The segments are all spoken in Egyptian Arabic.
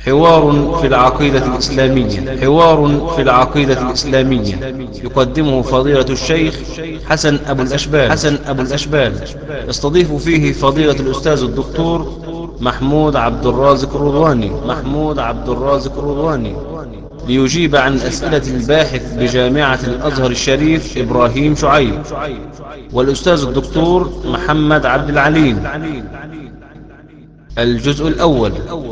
حوار في العقيدة الإسلامية حوار في العقيدة الإسلامية يقدمه فضيلة الشيخ حسن أبو الأشبال حسن أبو الأشبال يستضيف فيه فضيلة الأستاذ الدكتور محمود عبد الرازق الرضواني محمود عبد الرازق الرضواني ليجيب عن أسئلة الباحث بجامعة الأزهر الشريف إبراهيم شعيب والأستاذ الدكتور محمد عبد العليم الجزء الأول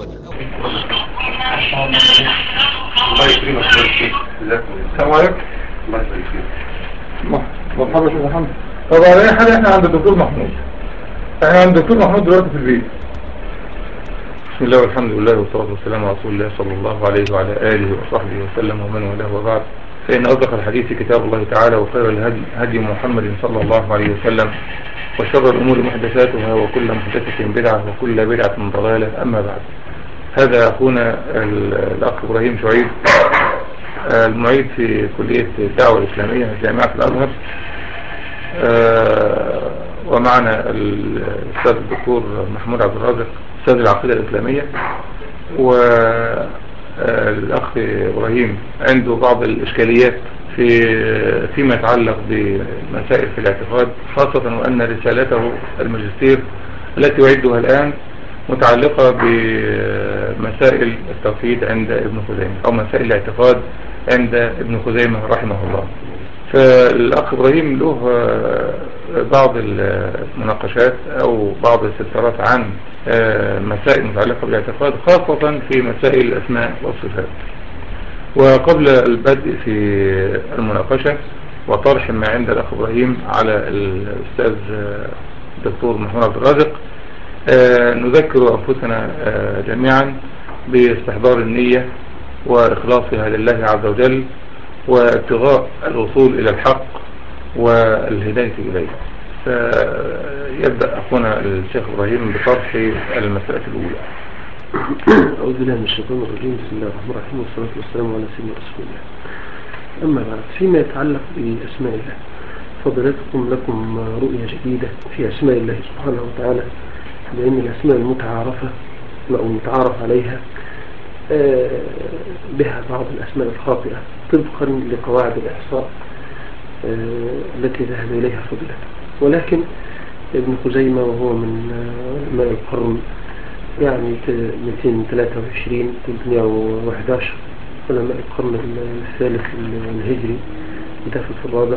الله يكرمك الله يكرمك السلام عليكم الله يبارك فيك مرحبا شيخ محمد طب على اي حاجه احنا عند الدكتور محمود احنا عند الدكتور محمود دلوقتي في البيت بسم الله والحمد لله والصلاه والسلام على رسول الله صلى الله عليه وعلى اله وصحبه وسلم ومن والاه وبعد فان اصدق الحديث كتاب الله تعالى وخير الهدي هدي محمد صلى الله عليه وسلم وشر الامور محدثاتها وكل محدثه بدعه وكل بدعه ضلاله اما بعد هذا أخونا الأخ إبراهيم شعيب المعيد في كلية الدعوة الإسلامية في جامعة الأزهر ومعنا الأستاذ الدكتور محمود عبد الرازق أستاذ العقيدة الإسلامية والأخ إبراهيم عنده بعض الإشكاليات في فيما يتعلق بمسائل في الاعتقاد خاصة وأن رسالته الماجستير التي يعدها الآن متعلقة بمسائل التوحيد عند ابن خزيمة أو مسائل الاعتقاد عند ابن خزيمة رحمه الله فالأخ إبراهيم له بعض المناقشات أو بعض الاستفسارات عن مسائل متعلقة بالاعتقاد خاصة في مسائل الأسماء والصفات وقبل البدء في المناقشة وطرح ما عند الأخ إبراهيم على الأستاذ الدكتور محمود عبد الرازق آه نذكر أنفسنا آه جميعا باستحضار النية وإخلاصها لله عز وجل وابتغاء الوصول إلى الحق والهداية إليه فيبدأ أخونا الشيخ إبراهيم بطرح المسألة الأولى أعوذ بالله من الشيطان الرجيم بسم الله الرحمن الرحيم والصلاة والسلام على سيدنا رسول الله أما بعد فيما يتعلق بأسماء الله فضلتكم لكم رؤية جديدة في أسماء الله سبحانه وتعالى لأن الأسماء المتعارفة أو المتعارف عليها بها بعض الأسماء الخاطئة طبقا لقواعد الإحصاء التي ذهب إليها فضلته ولكن ابن خزيمة وهو من علماء القرن يعني 223 311 علماء القرن الثالث الهجري بدافة الرابع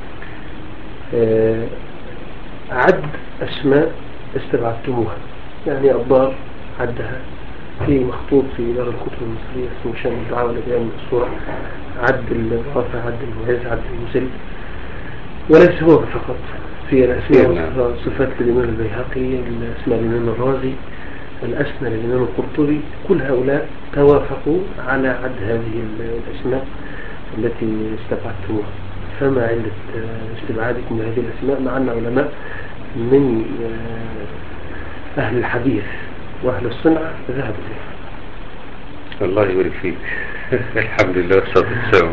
عد أسماء استبعدتموها يعني الضار عدها في مخطوط في دار الكتب المصرية اسمه شان الدعاء والأديان المأسورة عد الرافع عد المعز عد المزل وليس هو فقط في الأسماء والصفات للإمام البيهقي الأسماء للإمام الرازي الأسنى للإمام القرطبي كل هؤلاء توافقوا على عد هذه الأسماء التي استبعدتموها فما علة استبعادكم لهذه الأسماء مع أن علماء من أهل الحديث وأهل الصنعة ذهبوا إليه الله يبارك فيك الحمد لله والصلاة والسلام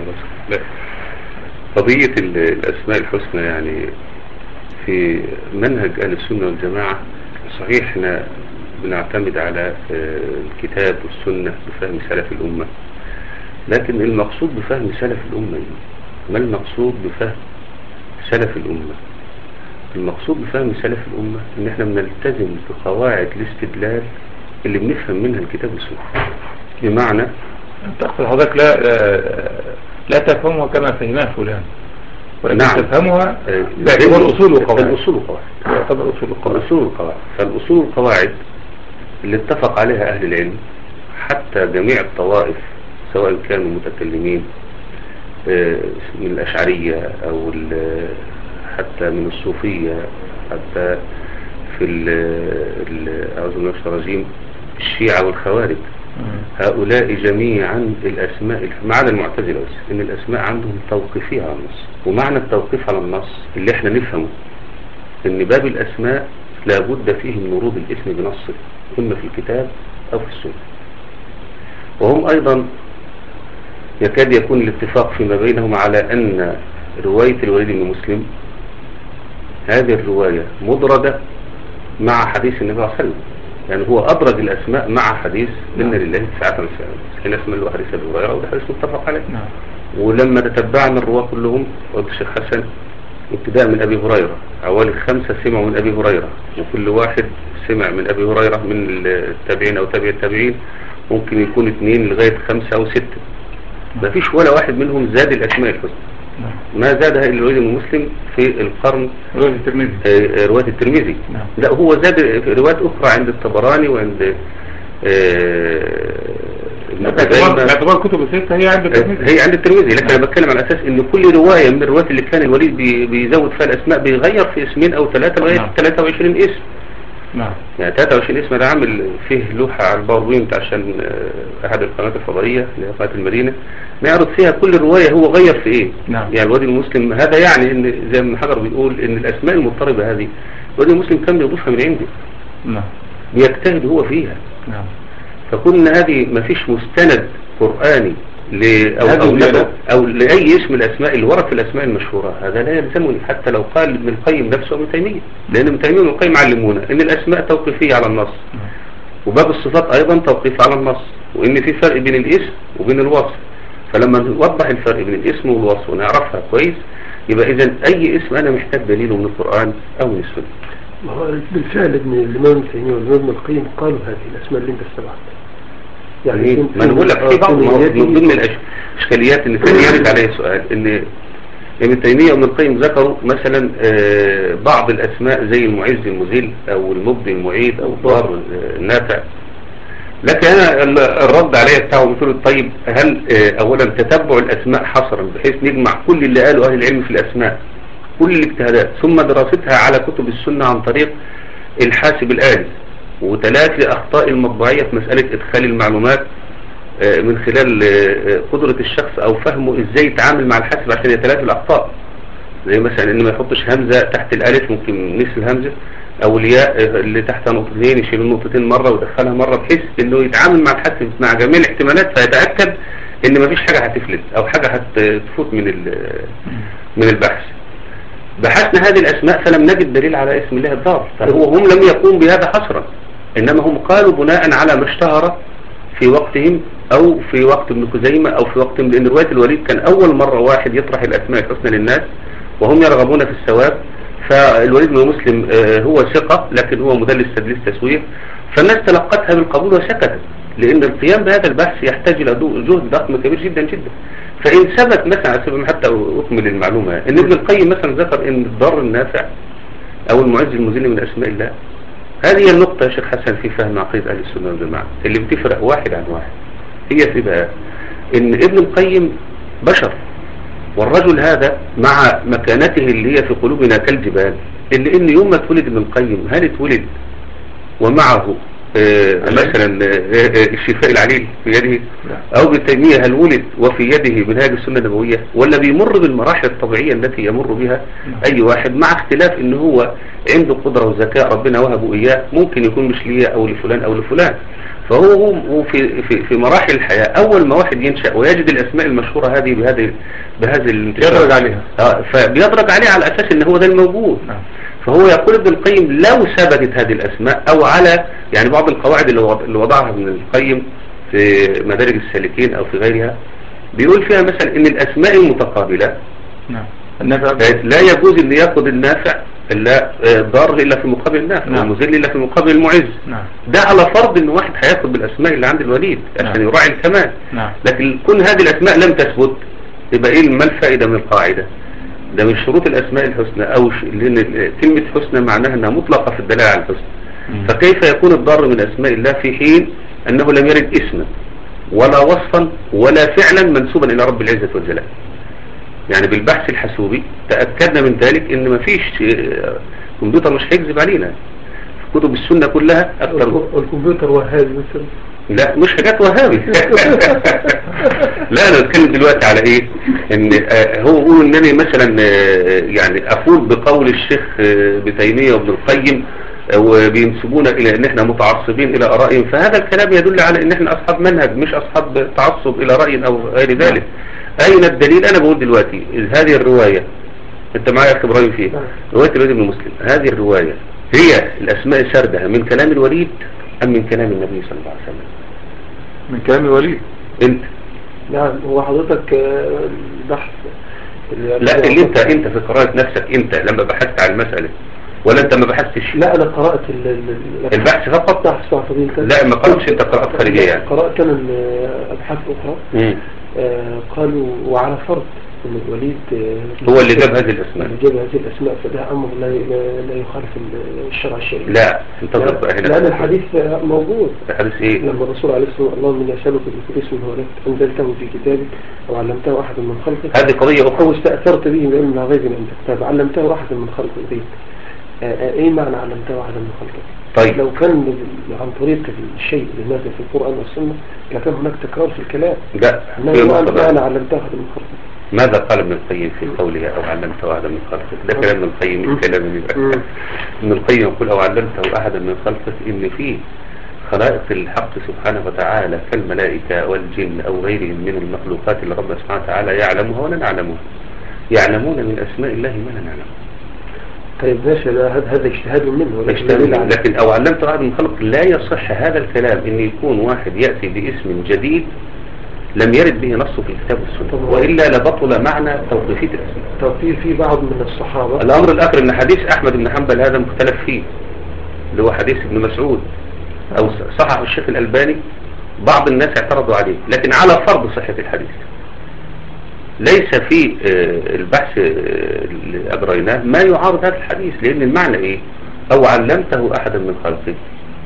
قضية الأسماء الحسنى يعني في منهج أهل السنة والجماعة صحيح احنا بنعتمد على الكتاب والسنة بفهم سلف الأمة لكن المقصود بفهم سلف الأمة ما المقصود بفهم سلف الأمة المقصود بفهم سلف الأمة ان احنا بنلتزم بقواعد الاستدلال اللي بنفهم منها الكتاب والسنة بمعنى تقصد حضرتك لا لا تفهمها كما فهمها فلان ولكن نعم. تفهمها باعتبار اصول وقواعد الأصول وقواعد باعتبار اصول وقواعد الأصول والقواعد فالأصول والقواعد اللي اتفق عليها أهل العلم حتى جميع الطوائف سواء كانوا متكلمين من الأشعرية أو حتى من الصوفية حتى في أعوذ بالله الرجيم الشيعة والخوارج هؤلاء جميعا الأسماء ما عدا المعتزلة بس إن الأسماء عندهم توقيفية على النص ومعنى التوقيف على النص اللي احنا نفهمه إن باب الأسماء لابد فيه من ورود الاسم بنصه إما في الكتاب أو في السنة وهم أيضا يكاد يكون الاتفاق فيما بينهم على أن رواية الوليد بن مسلم هذه الرواية مدردة مع حديث النبي صلى الله عليه وسلم يعني هو أدرج الأسماء مع حديث إن لله تسعة وتسعين هنا اسم له حديث أبي هريرة وده حديث متفق عليه نعم ولما تتبعنا الرواة كلهم قلت الشيخ حسن ابتداء من أبي هريرة حوالي خمسة سمعوا من أبي هريرة وكل واحد سمع من أبي هريرة من التابعين أو تابع التابعين ممكن يكون اثنين لغاية خمسة أو ستة ما فيش ولا واحد منهم زاد الأسماء الحسنى نعم ما زادها إلا الوليد المسلم في القرن رواية الترمذي آه، رواية الترمذي نعم. لا هو زاد في روايات أخرى عند الطبراني وعند آه، ابن باعتبار خزيمة. باعتبار كتب الستة هي عند الترمذي هي عند الترمذي لكن انا بتكلم على اساس ان كل رواية من الروايات اللي كان الوليد بي- بيزود فيها الاسماء بيغير في اسمين او ثلاثة لغاية نعم. 23 اسم نعم يعني 23 اسم انا عامل فيه لوحة على الباوربوينت عشان آه، احد القنوات الفضائية اللي هي قناة المدينة نعرض فيها كل رواية هو غير في ايه نعم. يعني الوادي المسلم هذا يعني ان زي ما حجر بيقول ان الاسماء المضطربة هذه الوادي المسلم كان بيضيفها من عنده نعم بيجتهد هو فيها نعم فكنا هذه ما فيش مستند قرآني ل أو, هذه أو, الزيادات. أو لأي اسم الأسماء اللي ورد في الأسماء المشهورة هذا لا يلزمني حتى لو قال ابن القيم نفسه ابن تيمية لأن ابن تيمية وابن القيم علمونا إن الأسماء توقيفية على النص وباب الصفات أيضا توقيف على النص وإن في فرق بين الاسم وبين الوصف فلما نوضح الفرق بين الاسم والوصف ونعرفها كويس يبقى إذا أي اسم أنا محتاج دليله من القرآن أو من السنة ما هو بالفعل ابن الإمام ابن تيمية والإمام ابن القيم قالوا هذه الأسماء اللي أنت استبعدت يعني في- ما انا بقول لك في آه، بعض في المواضيع نياتي- من ضمن الاشكاليات ان كان يرد عليه سؤال ان ابن تيميه وابن القيم ذكروا مثلا آه، بعض الاسماء زي المعز المذل او المبدي المعيد او الضار النافع لكن انا ال- الرد عليه بتاعه بيقول طيب هل آه، اولا تتبع الاسماء حصرا بحيث نجمع كل اللي قاله اهل العلم في الاسماء كل الاجتهادات ثم دراستها على كتب السنه عن طريق الحاسب الآلي وتلافي أخطاء المطبعية في مسألة إدخال المعلومات آه، من خلال آه، قدرة الشخص أو فهمه إزاي يتعامل مع الحاسب عشان يتلافي الأخطاء زي مثلا إن ما يحطش همزة تحت الألف ممكن نسي الهمزة أو الياء آه، اللي تحتها نقطتين يشيل النقطتين مرة ويدخلها مرة بحيث إنه يتعامل مع الحاسب مع جميع الاحتمالات فيتأكد إن مفيش حاجة هتفلت أو حاجة هتفوت من ال- من البحث بحثنا هذه الأسماء فلم نجد دليل على اسم الله الدار فهو هم لم يقوم بهذا حصرا إنما هم قالوا بناء على ما اشتهر في وقتهم أو في وقت ابن خزيمة أو في وقت لأن رواية الوليد كان أول مرة واحد يطرح الأسماء الحسنى للناس وهم يرغبون في الثواب فالوليد بن مسلم آه، هو ثقة لكن هو مدلس تدليس تسويق فالناس تلقتها بالقبول وسكتت لأن القيام بهذا البحث يحتاج إلى دو- جهد ضخم كبير جدا جدا فإن ثبت مثلا على سبيل حتى أكمل المعلومة إن ابن القيم مثلا ذكر إن الضر النافع أو المعز المذل من أسماء الله هذه هي النقطة يا شيخ حسن في فهم عقيدة أهل السنة والجماعة اللي بتفرق واحد عن واحد هي في بقى إن ابن القيم بشر والرجل هذا مع مكانته اللي هي في قلوبنا كالجبال اللي إن يوم ما اتولد ابن القيم هل اتولد ومعه آه، مثلا آه، آه، الشفاء العليل في يده أو ابن تيمية هل ولد وفي يده منهاج السنة النبوية ولا بيمر بالمراحل الطبيعية التي يمر بها أي واحد مع اختلاف إن هو عنده قدرة وذكاء ربنا وهبه إياه ممكن يكون مش ليا أو لفلان أو لفلان فهو هو هو في في في مراحل الحياة أول ما واحد ينشأ ويجد الأسماء المشهورة هذه بهذه بهذه الانتشار يدرج عليها. آه فبيدرج عليها على أساس إن هو ده الموجود نعم. فهو يقول ابن القيم لو ثبتت هذه الأسماء أو على يعني بعض القواعد اللي وض- اللي وضعها ابن القيم في مدارج السالكين أو في غيرها بيقول فيها مثلا إن الأسماء المتقابلة نعم النافع لا يجوز أن يأخذ النافع إلا آه، ضار إلا في مقابل النافع نعم. والمذل إلا في مقابل المعز نعم ده على فرض ان واحد هياخد بالاسماء اللي عند الوليد عشان نعم. يراعي الكمال نعم لكن كون هذه الاسماء لم تثبت يبقى ايه ما الفائده من القاعده ده من شروط الاسماء الحسنى او ش... لان ال- كلمه حسنى معناها انها مطلقه في الدلاله على الحسن مم. فكيف يكون الضار من اسماء الله في حين انه لم يرد اسما ولا وصفا ولا فعلا منسوبا الى رب العزه والجلال يعني بالبحث الحاسوبي تاكدنا من ذلك ان مفيش آه، كمبيوتر مش هيكذب علينا في كتب السنه كلها اكثر والكم- والكمبيوتر وهابي مثلا لا مش حاجات وهابي لا انا بتكلم دلوقتي على ايه ان آه، هو بيقول انني مثلا آه، يعني اقول بقول الشيخ آه، ابن تيميه وابن القيم آه، وبينسبونا الى ان احنا متعصبين الى ارائهم فهذا الكلام يدل على ان احنا اصحاب منهج مش اصحاب تعصب الى راي او غير ذلك اين الدليل انا بقول دلوقتي هذه الروايه انت معايا يا اخي ابراهيم فيها نعم. روايه الوليد بن مسلم هذه الروايه هي الاسماء سردها من كلام الوليد أم من كلام النبي صلى الله عليه وسلم من كلام الوليد انت نعم هو حضرتك آه، البحث لا اللي انت انت في قراءة نفسك انت لما بحثت عن المسألة ولا انت ما بحثتش لا انا قرأت ال- ال- ال- البحث فقط بحث مع فضيلتك لا ما قرأتش انت قراءة خارجية يعني قرأت انا الابحاث الاخرى مم. آه، قالوا وعلى فرض ان الوليد آه، هو اللي جاب هذه الاسماء اللي جاب هذه الاسماء فده امر لا لا, لا يخالف ال- الشرع الشرعي لا انتظر بقى هنا لان الحديث موجود الحديث ايه لما الرسول عليه الصلاه والسلام اللهم اني اسالك بكل اسم هو لك انزلته في كتابك او علمته احدا من خلقك هذه قضية او اخرى استاثرت به بعلم الغيب من عندك طيب علمته احدا من خلقك آه، آه، ايه معنى علمته احدا من خلقك طيب لو كان بال- عن طريق الشيء اللي نازل في القرآن والسنة لكان هناك تكرار في الكلام لا إنما في ما نقطة أنا بقى. علمتها أحد من خلقك ماذا قال ابن القيم في قوله او علمته احدا من خلقك ده كلام ابن القيم مم. مش كلام ابن مم. ابن القيم يقول او علمته احدا من خلقك ان فيه خلائق الحق سبحانه وتعالى كالملائكة والجن او غيرهم من المخلوقات اللي ربنا سبحانه وتعالى يعلمها ولا نعلمها يعلمون من اسماء الله ما لا نعلمه طيب ماشي ده هذا هذا اجتهاد منه ولكن يشتغل دليل على لكن او علمت واحد من خلق لا يصح هذا الكلام ان يكون واحد يأتي باسم جديد لم يرد به نص في الكتاب والسنة طبعا. وإلا لبطل معنى توقيفية الاسماء طب في في بعض من الصحابة الأمر الآخر أن حديث أحمد بن حنبل هذا مختلف فيه اللي هو حديث ابن مسعود أو صحح الشيخ الألباني بعض الناس اعترضوا عليه لكن على فرض صحة الحديث ليس في آه، البحث آه، اللي أجريناه ما يعارض هذا الحديث لأن المعنى إيه أو علمته أحدا من خلقه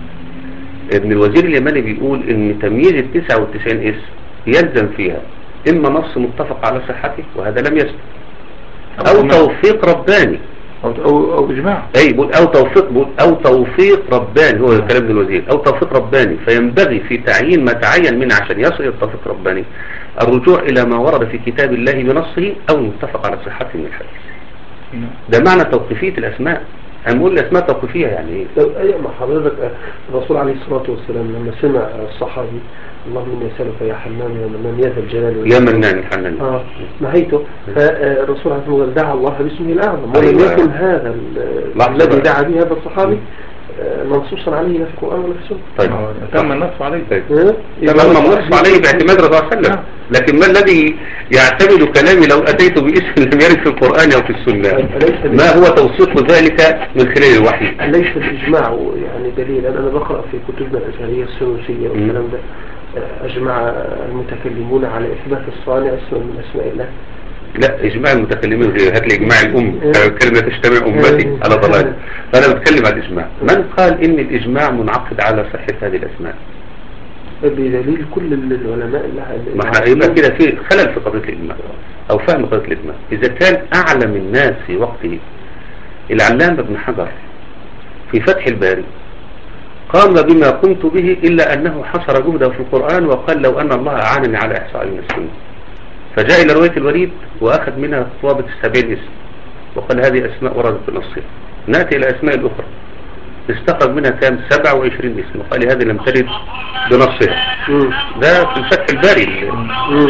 ابن الوزير اليماني بيقول ان تمييز ال 99 اسم يلزم فيها اما نص متفق على صحته وهذا لم يثبت او إجماع. توفيق رباني أو, أو, أو إجماع اي بقول او توفيق بقول او توفيق رباني هو كلام ابن الوزير او توفيق رباني فينبغي في تعيين ما تعين منه عشان يصل الى التوفيق الرباني الرجوع الى ما ورد في كتاب الله بنصه او المتفق على صحته من الحديث ده معنى توقيفية الاسماء انا بقول الاسماء توقيفية يعني ايه لو أي ما حضرتك آه، الرسول عليه الصلاة والسلام لما سمع الصحابي اللهم إني أسألك يا حنان يا منان يا ذا الجلال يا والإكرام. منان الحنان اه نهيته فالرسول عليه الصلاة والسلام دعا الله باسمه الأعظم ولم أيوة. يكن هذا ال- لحظة الذي بقى. دعا به هذا الصحابي آه، منصوصا عليه لا في القرآن ولا في السنة طيب آه، تم النص عليه طيب. ها؟ تمام ما منص عليه باعتماد الرسول صلى الله عليه وسلم نعم. لكن ما الذي يعتمد كلامي لو أتيت باسم لم يرد في القرآن أو في السنة أليس ما هو توثيق ذلك من خلال الوحي ليس الإجماع يعني دليلا أنا بقرأ في كتبنا الأزهرية السنوسية والكلام ده آه، أجمع المتكلمون على إثبات الصانع اسم من أسماء الله لا إجماع المتكلمين غير هات لي إجماع الأم كلمة تجتمع أمتي على ضلال فأنا بتكلم عن الإجماع من قال إن الإجماع منعقد على صحة هذه الأسماء بدليل كل العلماء اللي ما احنا يبقى كده في خلل في قضية الإجماع أو فهم قضية الإجماع إذا كان أعلم الناس في وقته العلامة ابن حجر في فتح الباري قام بما قمت به إلا أنه حصر جهده في القرآن وقال لو أن الله أعانني على إحصاء من السنة فجاء إلى رواية الوليد وأخذ منها قوابة السبعين اسم وقال هذه أسماء وردت بنصها نأتي إلى أسماء الأخرى استخرج منها كام 27 اسم وقال هذه لم ترد بنصها مم. ده في الفتح الباري مم.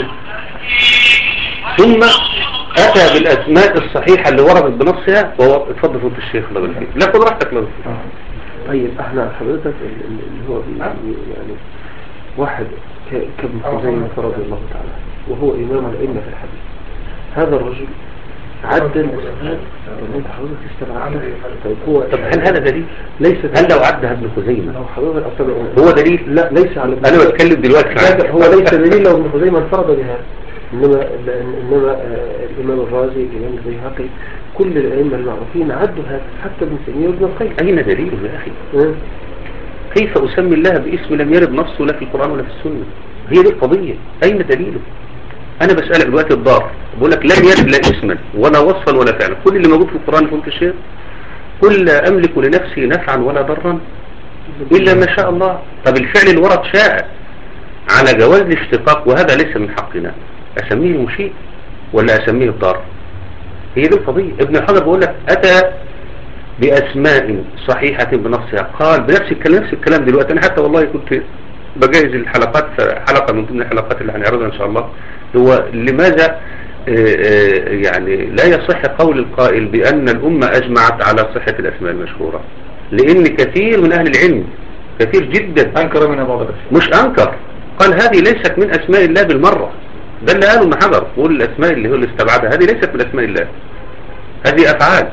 ثم أتى بالأسماء الصحيحة اللي وردت بنصها وهو اتفضل فضل الشيخ الله يبارك فيك لا خد راحتك الله يبارك فيك. طيب احنا حضرتك ال- ال- اللي هو بي- يعني واحد ك- كابن خزيمة رضي الله تعالى وهو إمام الأئمة في الحديث هذا الرجل عدل الأسماء اللي انت حضرتك استبعدتها طيب هو طب هل هذا دليل؟ ليس هل لو عدها ابن خزيمة لو حضرتك أستبعد هو دليل؟ لا ليس على أنا بتكلم دلوقتي لا معاك. هو ليس دليل لو ابن خزيمة انفرد بهذا إنما إنما آه، الإمام الرازي الإمام البيهقي كل الأئمة المعروفين عدوا هذا حتى ابن تيمية وابن القيم أين دليله يا أخي؟ ها؟ كيف أسمي الله باسم لم يرد نصه لا في القرآن ولا في السنة هي دي القضية أين دليله أنا بسألك دلوقتي الضار بقول لك لم يرد لا اسما ولا وصفا ولا فعلا كل اللي موجود في القرآن فهمت الشيء قل لا أملك لنفسي نفعا ولا ضرا إلا ما شاء الله طب الفعل اللي ورد شاء على جواز الاشتقاق وهذا ليس من حقنا أسميه المشيء ولا أسميه الضار هي دي القضية ابن حجر بيقول لك أتى بأسماء صحيحة بنفسها قال بنفس الكلام نفس الكلام دلوقتي أنا حتى والله كنت بجهز الحلقات حلقة من ضمن الحلقات اللي هنعرضها إن شاء الله هو لماذا آه، آه، يعني لا يصح قول القائل بأن الأمة أجمعت على صحة الأسماء المشهورة لأن كثير من أهل العلم كثير جدا أنكر منها بعض الأشياء مش أنكر قال هذه ليست من أسماء الله بالمرة ده اللي قاله ابن حجر قول الأسماء اللي هو اللي استبعدها هذه ليست من أسماء الله هذه أفعال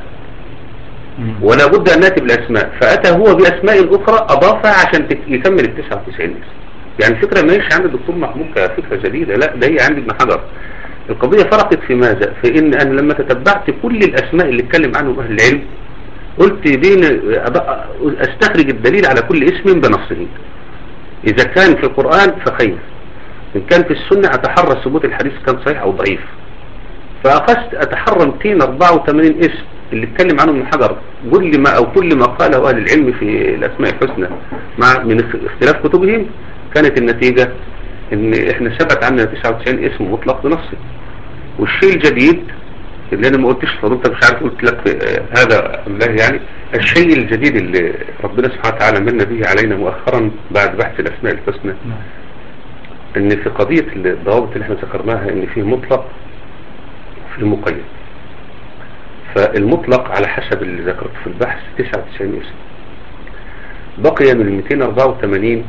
ولا بد أن نأتي بالأسماء فأتى هو بأسماء أخرى أضافها عشان تك- يكمل ال 99 اسم يعني الفكرة ما هيش عند الدكتور محمود كفكرة جديدة لا ده هي عند ابن حجر القضية فرقت في ماذا في ان انا لما تتبعت كل الاسماء اللي اتكلم عنهم اهل العلم قلت بين أبقى- استخرج الدليل على كل اسم بنصه اذا كان في القرآن فخير ان كان في السنة اتحرى ثبوت الحديث كان صحيح او ضعيف فاخذت اتحرى 284 اسم اللي اتكلم عنهم ابن حجر كل ما او كل ما قاله اهل العلم في الاسماء الحسنى مع من اختلاف كتبهم كانت النتيجة ان احنا ثبت عندنا 99 اسم مطلق بنصه والشيء الجديد اللي انا ما قلتش فضلت مش عارف قلت لك آه، هذا أم لا يعني الشيء الجديد اللي ربنا سبحانه وتعالى من به علينا مؤخرا بعد بحث الاسماء الحسنى ان في قضية الضوابط اللي احنا ذكرناها ان فيه مطلق وفيه مقيد فالمطلق على حسب اللي ذكرته في البحث 99 اسم بقي من 284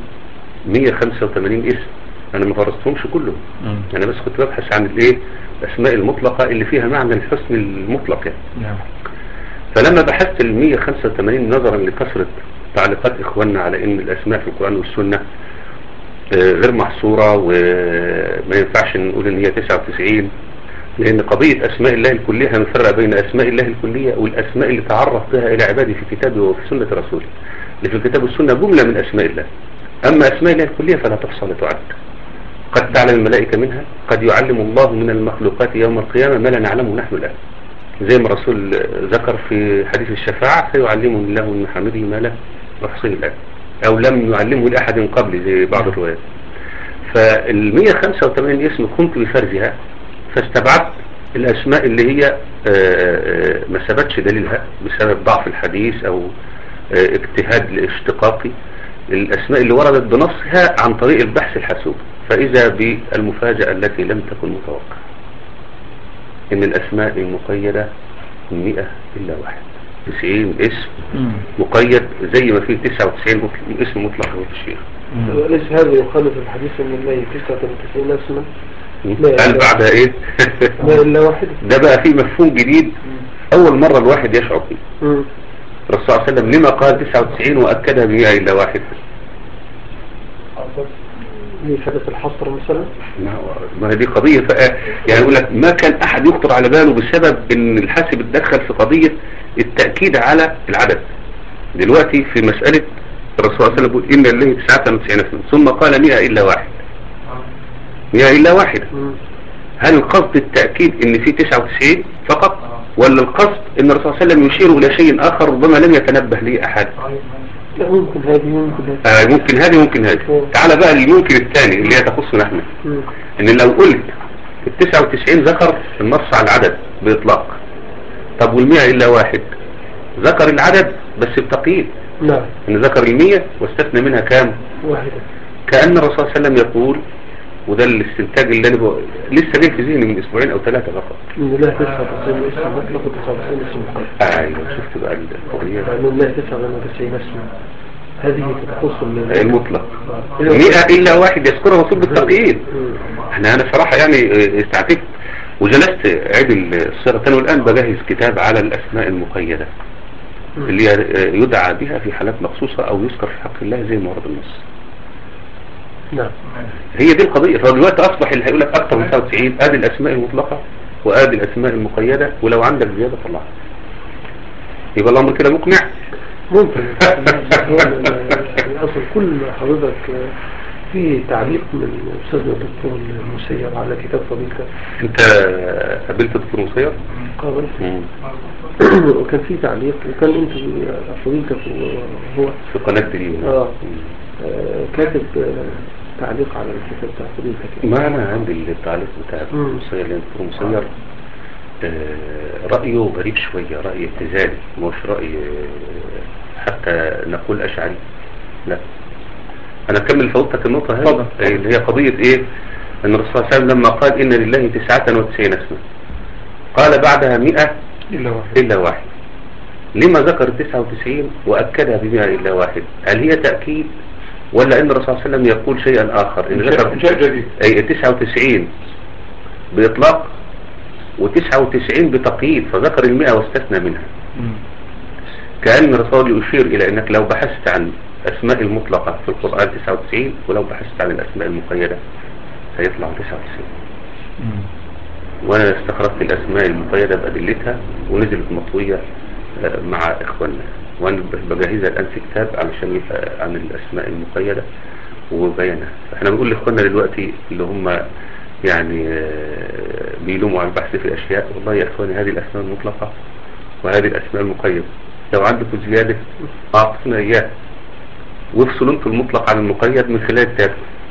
185 اسم انا ما درستهمش كلهم انا بس كنت ببحث عن الايه الاسماء المطلقة اللي فيها معنى الحسن المطلق يعني نعم فلما بحثت ال 185 نظرا لكثرة تعليقات اخواننا على ان الاسماء في القرآن والسنة آه، غير محصورة وما ينفعش نقول ان هي 99 لان قضية اسماء الله الكلية هنفرق بين اسماء الله الكلية والاسماء اللي تعرف بها الى عباده في كتابه وفي سنة رسوله اللي في الكتاب والسنة جملة من اسماء الله اما اسماء الله الكلية فلا تحصى ولا تعد قد تعلم الملائكة منها قد يعلم الله من المخلوقات يوم القيامة ما لا نعلمه نحن الآن زي ما الرسول ذكر في حديث الشفاعة سيعلمه الله من محمده ما لا يحصيه الآن أو لم يعلمه لأحد قبل زي بعض الروايات فال 185 اسم قمت بفرزها فاستبعدت الأسماء اللي هي آه، آه، ما ثبتش دليلها بسبب ضعف الحديث أو آه، اجتهاد اشتقاقي الأسماء اللي وردت بنصها عن طريق البحث الحاسوب فإذا بالمفاجأة التي لم تكن متوقعة إن الأسماء المقيدة 100 إلا واحد 90 اسم مقيد زي ما فيه 99 مطل- اسم مطلق هو الشيخ وليس هذا يخالف الحديث ان الله 99 اسما قال بعدها ايه لا الا واحد ده بقى فيه مفهوم جديد اول مرة الواحد يشعر فيه مم. الرسول صلى الله عليه وسلم لما قال 99 وأكدها ب 100 إلا واحد في حدث الحصر مثلا ما هو- ما هي دي قضية فقا يعني يقول لك ما كان أحد يخطر على باله بسبب إن الحاسب اتدخل في قضية التأكيد على العدد دلوقتي في مسألة الرسول صلى الله عليه وسلم يقول إن الله 99 اسما ثم قال 100 إلا واحد 100 إلا واحد مم. هل القصد التأكيد إن في 99 فقط ولا القصد إن الرسول صلى الله عليه وسلم يشير إلى شيء آخر ربما لم يتنبه ليه أحد لا ممكن هذه ممكن هذه آه ممكن هذه ممكن هذه تعال بقى للممكن الثاني اللي هي تخصنا احنا مم. ان لو قلت ال 99 ذكر النص على العدد بإطلاق طب والمئة إلا واحد ذكر العدد بس بتقييد نعم ان ذكر المية واستثنى منها كام واحدة كأن الرسول صلى الله عليه وسلم يقول وده الاستنتاج اللي انا بقول لسه جاي في ذهني من اسبوعين او ثلاثة فقط إن الله 99 اسم مطلق و99 اسم مخالف ايوه شفت بقى القضية يعني الله 99 اسم هذه تخص من المطلق مئة إلا واحد يذكرها الرسول بالتقييد مم. احنا انا صراحة يعني اه، استعتبت وجلست عيد الصيغة تاني والآن بجهز كتاب على الأسماء المقيدة اللي هي اه، يدعى بها في حالات مخصوصة أو يذكر في حق الله زي ما ورد النص نعم هي دي القضية فدلوقتي أصبح اللي هيقول لك أكثر من 99 آدي الأسماء المطلقة وآدي الأسماء المقيدة ولو عندك زيادة طلعها يبقى الأمر كده مقنع ممكن هو ال- يعني أصل كل ما حضرتك في تعليق من أستاذنا الدكتور المسير على كتاب فضيلتك أنت قابلت دكتور مصير؟ قابل مم. وكان في تعليق وكان انت فضيلتك وهو في قناة تليم آه. آه، كاتب آه، تعليق على الكتاب بتاع فضيلتك ما أنا عندي التعليق بتاع مم. مصير لأن دكتور مصير آه، رأيه غريب شوية رأي ابتذالي مش رأي آه، حتى نقول أشعري لا أنا أكمل فوتك النقطة هذه اتفضل. اللي هي قضية إيه أن الرسول صلى الله عليه وسلم لما قال إن لله تسعة وتسعين اسما قال بعدها مئة إلا واحد إلا واحد لما ذكر 99 وأكدها بمئة إلا واحد هل هي تأكيد ولا إن الرسول صلى الله عليه وسلم يقول شيئا آخر إن ذكر إنشاء جديد أي 99 بإطلاق و99 بتقييد فذكر المئة واستثنى منها كأن الرسول يشير إلى أنك لو بحثت عن أسماء المطلقة في القرآن 99 ولو بحثت عن الأسماء المقيدة هيطلع 99 وأنا استخرجت الأسماء المقيدة بأدلتها ونزلت مطوية آه، مع إخواننا وأنا بجهزها الآن في كتاب علشان يبقى عن الأسماء المقيدة وبيانها فإحنا بنقول لإخواننا دلوقتي اللي هم يعني آه، بيلوموا على البحث في أشياء والله يا إخواني هذه الأسماء المطلقة وهذه الأسماء المقيدة لو عندكم زيادة أعطونا إياها وافصلوا انتوا المطلق عن المقيد من خلال التابع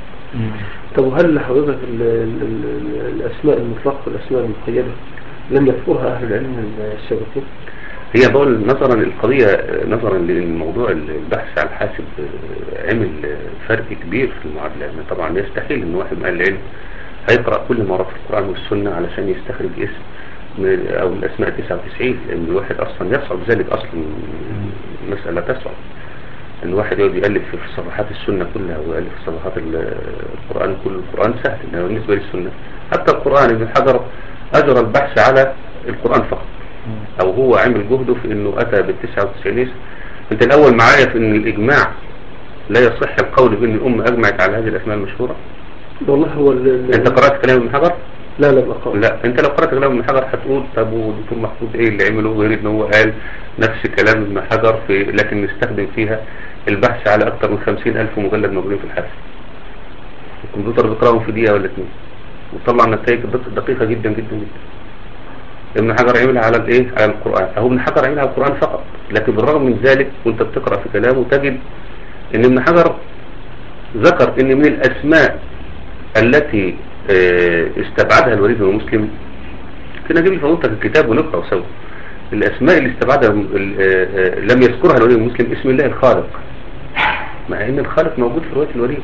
طب وهل حضرتك ال- ال- ال- الأسماء المطلقة والأسماء المقيدة لم يذكرها أهل العلم السابقين؟ هي بقول نظرا القضية نظرا للموضوع البحث عن الحاسب عمل فرق كبير في المعادلة يعني طبعا يستحيل ان واحد من اهل العلم هيقرأ كل ما ورد في القرآن والسنة علشان يستخرج اسم من او الاسماء 99 لان الواحد اصلا يصعب ذلك اصلا مسألة تصعب ان الواحد يقعد يألف في صفحات السنة كلها ويألف في صفحات ال- القرآن كله القرآن سهل انما بالنسبة للسنة حتى القرآن ابن حجر اجرى البحث على القرآن فقط او هو عمل جهده في انه اتى بال 99 اسم انت الاول معايا في ان الاجماع لا يصح القول بان الامه اجمعت على هذه الاسماء المشهورة والله هو ال- ال- انت قرأت كلام ابن حجر لا لم أقرأ لا انت لو قرأت كلام ابن حجر هتقول طب ودكتور محمود ايه اللي عمله غير ان هو قال نفس كلام ابن حجر في لكن نستخدم فيها البحث على اكثر من خمسين الف مجلد موجودين في الحاسب الكمبيوتر بيقراهم في دقيقة ولا اتنين وطلع نتائج دق- دقيقة جدا جدا جدا ابن حجر عملها على الايه على القرآن اهو ابن حجر عملها على القرآن فقط لكن بالرغم من ذلك وانت بتقرأ في كلامه تجد ان ابن حجر ذكر ان من الاسماء التي آه، استبعدها الوليد بن مسلم كنا نجيب لفضلتك الكتاب ونقرأ سوا الاسماء اللي استبعدها ال- آه، آه، لم يذكرها الوليد بن مسلم اسم الله الخالق مع ان الخالق موجود في رواية الوليد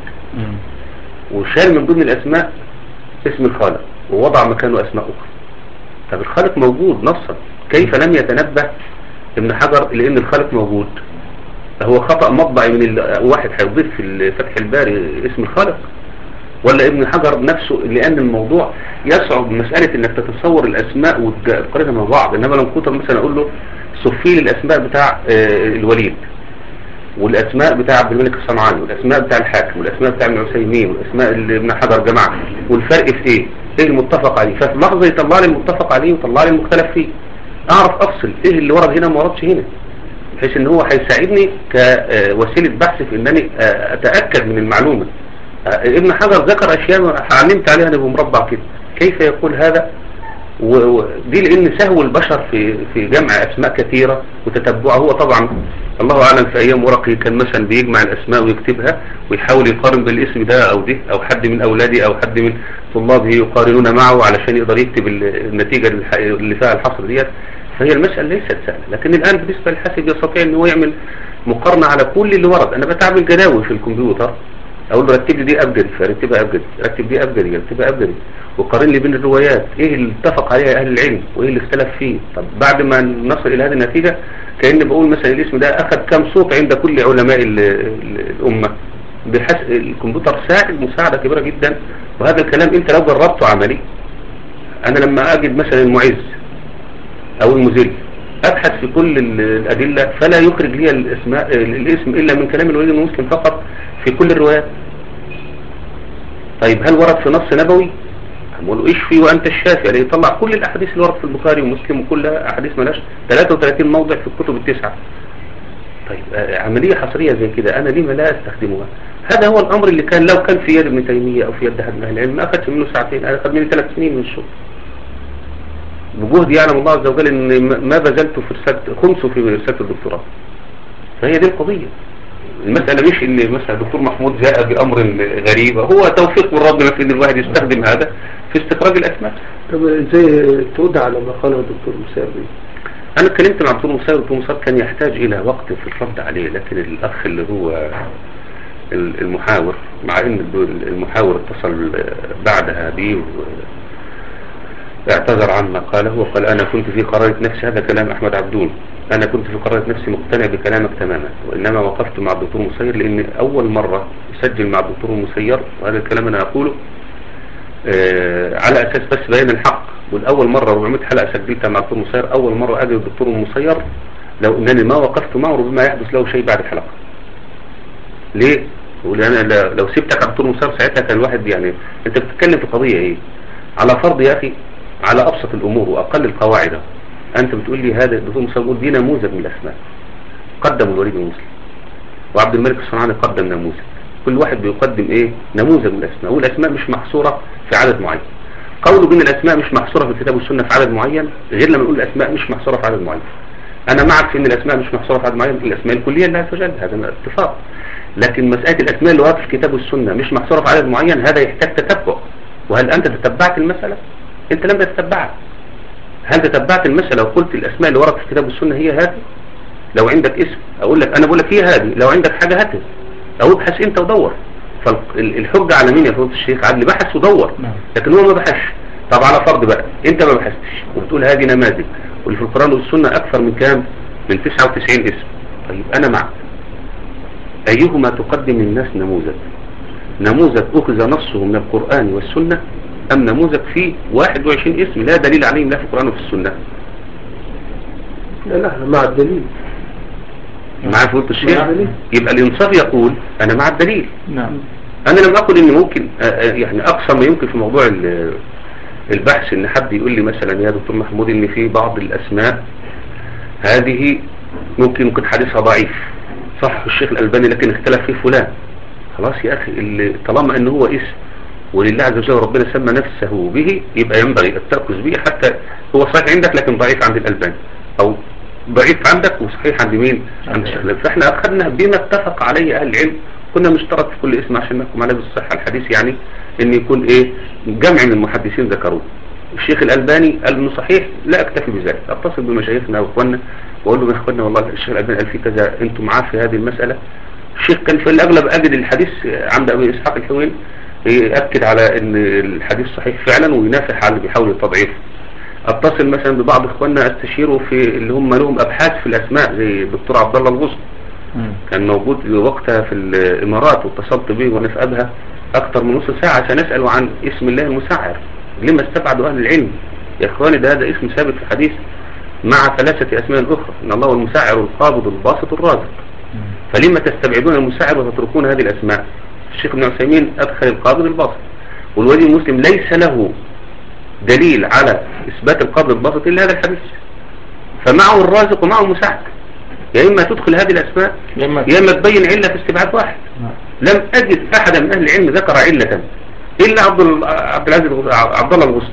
وشال من ضمن الاسماء اسم الخالق ووضع مكانه اسماء اخرى طب الخالق موجود نصا كيف لم يتنبه ابن حجر لان الخالق موجود هو خطأ مطبعي من ال- واحد هيضيف في فتح الباري اسم الخالق ولا ابن حجر نفسه لان الموضوع يصعب مسألة انك تتصور الاسماء وتقارنها مع بعض انما لو كنت مثلا اقول له صفي لي الاسماء بتاع آه، الوليد والاسماء بتاع عبد الملك الصنعاني والاسماء بتاع الحاكم والاسماء بتاع ابن عثيمين والاسماء اللي ابن حجر جماعة والفرق في ايه ايه المتفق عليه ففي لحظة يطلع لي المتفق عليه ويطلع لي المختلف فيه اعرف افصل ايه اللي ورد هنا وما وردش هنا بحيث ان هو هيساعدني كوسيلة بحث في انني آه، اتأكد من المعلومة آه، ابن حجر ذكر اشياء علمت عليها انا بمربع كده كيف يقول هذا ودي لان سهو البشر في في جمع اسماء كثيرة وتتبعها هو طبعا الله اعلم في ايام ورقي كان مثلا بيجمع الاسماء ويكتبها ويحاول يقارن بالاسم ده او ده او حد من اولادي او حد من طلابه يقارنون معه علشان يقدر يكتب ال- النتيجة الح- اللي فيها الحصر ديت فهي المسألة ليست سهلة لكن الان بالنسبة للحاسب يستطيع ان هو يعمل مقارنة على كل اللي ورد انا بتعمل جداول في الكمبيوتر اقول له رتب لي دي ابجدي فرتبها ابجدي رتب دي ابجدي رتبها ابجدي وقارن لي بين الروايات ايه اللي اتفق عليها اهل العلم وايه اللي اختلف فيه طب بعد ما نصل الى هذه النتيجة كأني بقول مثلا الاسم ده اخذ كم صوت عند كل علماء ال- ال- الامة بحس الكمبيوتر ساعد مساعدة كبيرة جدا وهذا الكلام انت لو جربته عملي انا لما اجد مثلا المعز او المذل ابحث في كل ال- الادلة فلا يخرج لي الاسماء الاسم الا من كلام الوليد بن مسلم فقط في كل الروايات طيب هل ورد في نص نبوي بقول له اشفي وانت الشافي يعني يطلع كل الاحاديث اللي ورد في البخاري ومسلم وكلها احاديث ملاش 33 موضع في الكتب التسعه طيب آه، عملية حصرية زي كده انا ليه لا استخدمها هذا هو الامر اللي كان لو كان في يد ابن تيمية او في يد احد من اهل العلم ما اخذش منه ساعتين انا اخذ مني ثلاث سنين من الشغل بجهد يعلم الله عز وجل ان ما- ما بذلته في رسالة خمسه في رسالة الدكتوراه فهي دي القضية المسألة مش ان مثلا الدكتور محمود جاء بأمر غريب هو توفيق من ربنا في ان الواحد يستخدم هذا في استخراج الأسماء طب ازاي ترد على ما قاله الدكتور مساوي أنا اتكلمت مع الدكتور مسار الدكتور مسار كان يحتاج إلى وقت في الرد عليه لكن الأخ اللي هو ال- المحاور مع إن الد- المحاور اتصل بعدها بي و- اعتذر عما قاله وقال أنا كنت في قرارة نفسي هذا كلام أحمد عبدون أنا كنت في قرارة نفسي مقتنع بكلامك تماما وإنما وقفت مع الدكتور مسير لأن أول مرة أسجل مع الدكتور مسير وهذا الكلام أنا أقوله آه على أساس بس بيان الحق والأول مرة 400 حلقة سجلتها مع الدكتور مسير أول مرة أجل الدكتور مسير لو أنني ما وقفت معه ربما يحدث له شيء بعد الحلقة ليه؟ يقول أنا ل- لو سبتك على الدكتور مسير ساعتها كان الواحد يعني أنت بتتكلم في قضية إيه؟ على فرض يا أخي على أبسط الأمور وأقل القواعد أنت بتقول لي هذا الدكتور مسير بيقول دي نموذج من الأسماء قدم الوليد بن مسلم وعبد الملك الصنعاني قدم نموذج كل واحد بيقدم ايه نموذج من الاسماء والاسماء مش محصورة في عدد معين قوله بان الاسماء مش محصورة في الكتاب والسنة في عدد معين غير لما نقول الاسماء مش محصورة في عدد معين انا معك في ان الاسماء مش محصورة في عدد معين الاسماء الكلية لله عز وجل هذا اتفاق لكن مسألة الاسماء اللي واردة في الكتاب والسنة مش محصورة في عدد معين هذا يحتاج تتبع وهل انت تتبعت المسألة انت لم تتبعها هل تتبعت المسألة وقلت الاسماء اللي وردت في الكتاب والسنة هي هذه لو عندك اسم اقول لك انا بقول لك هي هذه لو عندك حاجة هاتها او ابحث انت ودور فالحجة على مين يا فضيلة الشيخ عدلي بحث ودور نعم. لكن هو ما بحثش طب على فرض بقى انت ما بحثتش وبتقول هذه نماذج واللي في القرآن والسنة اكثر من كام من 99 اسم طيب انا معك ايهما تقدم للناس نموذج نموذج اخذ نصه من القرآن والسنة ام نموذج فيه 21 اسم لا دليل عليهم لا في القرآن وفي السنة لا لا مع الدليل مع فضيلة الشيخ مع الدليل. يبقى الانصاف يقول انا مع الدليل نعم انا لم اقل ان ممكن آه، آه، يعني اقصى ما يمكن في موضوع ال- البحث ان حد يقول لي مثلا يا دكتور محمود ان في بعض الاسماء هذه ممكن يكون حديثها ضعيف صح الشيخ الالباني لكن اختلف فيه فلان خلاص يا اخي اللي طالما ان هو اسم ولله عز وجل ربنا سمى نفسه به يبقى ينبغي التركز به حتى هو صحيح عندك لكن ضعيف عند الالباني او ضعيف عندك وصحيح عند مين عند الشيخ الألباني. فاحنا اخذنا بما اتفق عليه اهل العلم كنا نشترط في كل اسم عشان نحكم عليه بالصحة الحديث يعني ان يكون ايه جمع من المحدثين ذكروه الشيخ الألباني قال انه صحيح لا اكتفي بذلك اتصل بمشايخنا واخواننا واقول لهم يا اخواننا والله الشيخ الألباني قال في كذا انتم معاه في هذه المسألة الشيخ كان في الاغلب اجد الحديث عند ابي اسحاق الحويني يأكد على ان الحديث صحيح فعلا وينافح على اللي بيحاول التضعيف اتصل مثلا ببعض اخواننا استشيره في اللي هم لهم ابحاث في الاسماء زي الدكتور عبد الله الغصن كان موجود وقتها في الامارات واتصلت به وانا في ابها اكتر من نص ساعة عشان اسأله عن اسم الله المسعر لما استبعدوا اهل العلم يا اخواني ده هذا اسم ثابت في الحديث مع ثلاثة اسماء اخرى ان الله هو المسعر القابض الباسط الرازق فلما تستبعدون المسعر وتتركون هذه الاسماء الشيخ ابن عثيمين ادخل القابض الباسط والولي المسلم ليس له دليل على اثبات القابض الباسط الا هذا الحديث فمعه الرازق ومعه المساعد يا اما تدخل هذه الاسماء يا إما يا اما تبين علة في استبعاد واحد لم اجد احدا من اهل العلم ذكر علة الا عبد ال- عبد العزيز الغ- عبد الله الغصن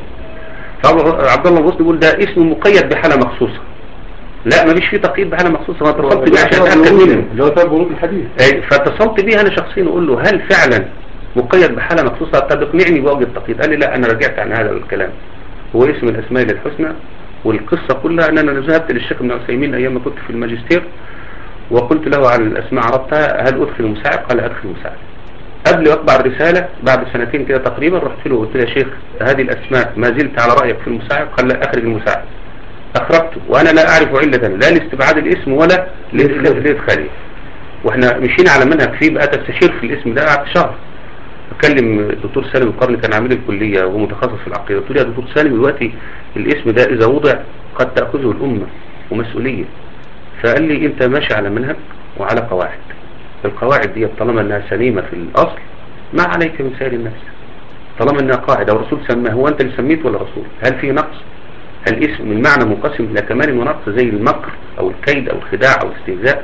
فعبد الله الغصن يقول ده اسم مقيد بحالة مخصوصة لا ما فيش فيه تقييد بحالة مخصوصة انا اتصلت بيه عشان اتاكد منه اللي هو سبب ورود الحديث أي، فاتصلت بيه انا شخصيا اقول له هل فعلا مقيد بحالة مخصوصة طب اقنعني بوجه التقييد قال لي لا انا رجعت عن هذا الكلام هو اسم الاسماء الحسنى والقصة كلها ان انا ذهبت للشيخ ابن عثيمين ايام ما كنت في الماجستير وقلت له عن الاسماء عرفتها هل ادخل المساعد قال ادخل المساعد قبل اطبع الرسالة بعد سنتين كده تقريبا رحت له وقلت له يا شيخ هذه الاسماء ما زلت على رأيك في المساعد قال لا اخرج المساعد اخرجته وانا لا اعرف علة لا لاستبعاد الاسم ولا لادخاله واحنا مشينا على منهج فيه بقى تستشير في الاسم ده قعدت شهر بكلم الدكتور سالم القرن كان عميد الكلية وهو متخصص في العقيدة قلت له يا دكتور سالم دلوقتي الاسم ده اذا وضع قد تأخذه الامة ومسؤولية فقال لي انت ماشي على منهج وعلى قواعد القواعد دي طالما انها سليمة في الاصل ما عليك من سائر الناس طالما انها قاعدة والرسول سماها هو انت اللي سميت ولا الرسول هل في نقص هل اسم المعنى منقسم الى كمال ونقص زي المكر او الكيد او الخداع او الاستهزاء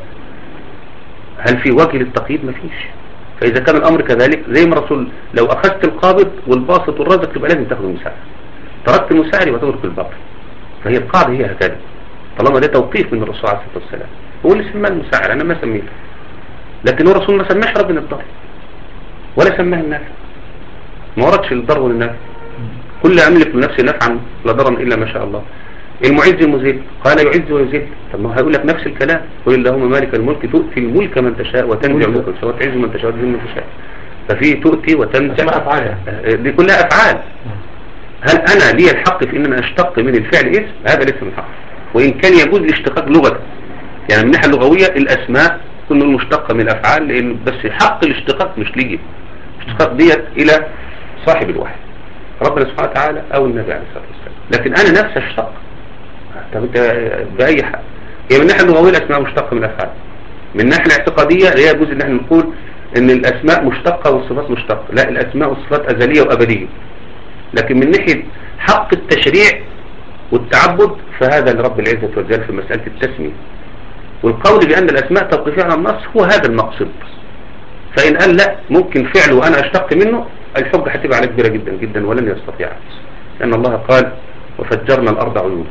هل في وجه للتقييد مفيش فاذا كان الامر كذلك زي ما الرسول لو اخذت القابض والباسط والرازق يبقى لازم تاخذ المساعد تركت المساعد يبقى تترك الباقي فهي القاعدة هي هكذا طالما ده توقيف من الرسول عليه الصلاة والسلام هو اللي سماه المساعد انا ما سميته لكن هو الرسول ما سماش ربنا الضر ولا سماه النافع ما وردش الضر والنافع كل أملك لنفسي نفعا لا ضرا إلا ما شاء الله المعز المذل قال يعز ويذل طب ما هو هيقول لك نفس الكلام قل اللهم مالك الملك تؤتي الملك من تشاء وتنزع الملك من تشاء وتعز من تشاء وتذل من تشاء ففي تؤتي وتنزع اسماء أفعال يعني. آه، دي كلها أفعال هل أنا لي الحق في أن أنا أشتق من الفعل اسم هذا ليس من حق وإن كان يجوز الاشتقاق لغة يعني من الناحية اللغوية الأسماء كل مشتقة من الأفعال لأن بس حق الاشتقاق مش ليجي الاشتقاق ديت إلى صاحب الوحي ربنا سبحانه وتعالى أو النبي عليه الصلاة والسلام لكن أنا نفسي اشتق طب أنت بأي حق هي من الناحية اللغوية الأسماء مشتقة من الأفعال من الناحية الاعتقادية اللي هي يجوز ان احنا نقول ان الاسماء مشتقة والصفات مشتقة لا الاسماء والصفات ازلية وابدية لكن من ناحية حق التشريع والتعبد فهذا لرب العزة والجلال في مسألة التسمية والقول بأن الأسماء توقيفية على النص هو هذا المقصد فإن قال لا ممكن فعله وأنا أشتق منه الحجة هتبقى عليه كبيرة جدا جدا ولن يستطيع لأن الله قال وفجرنا الأرض عيونا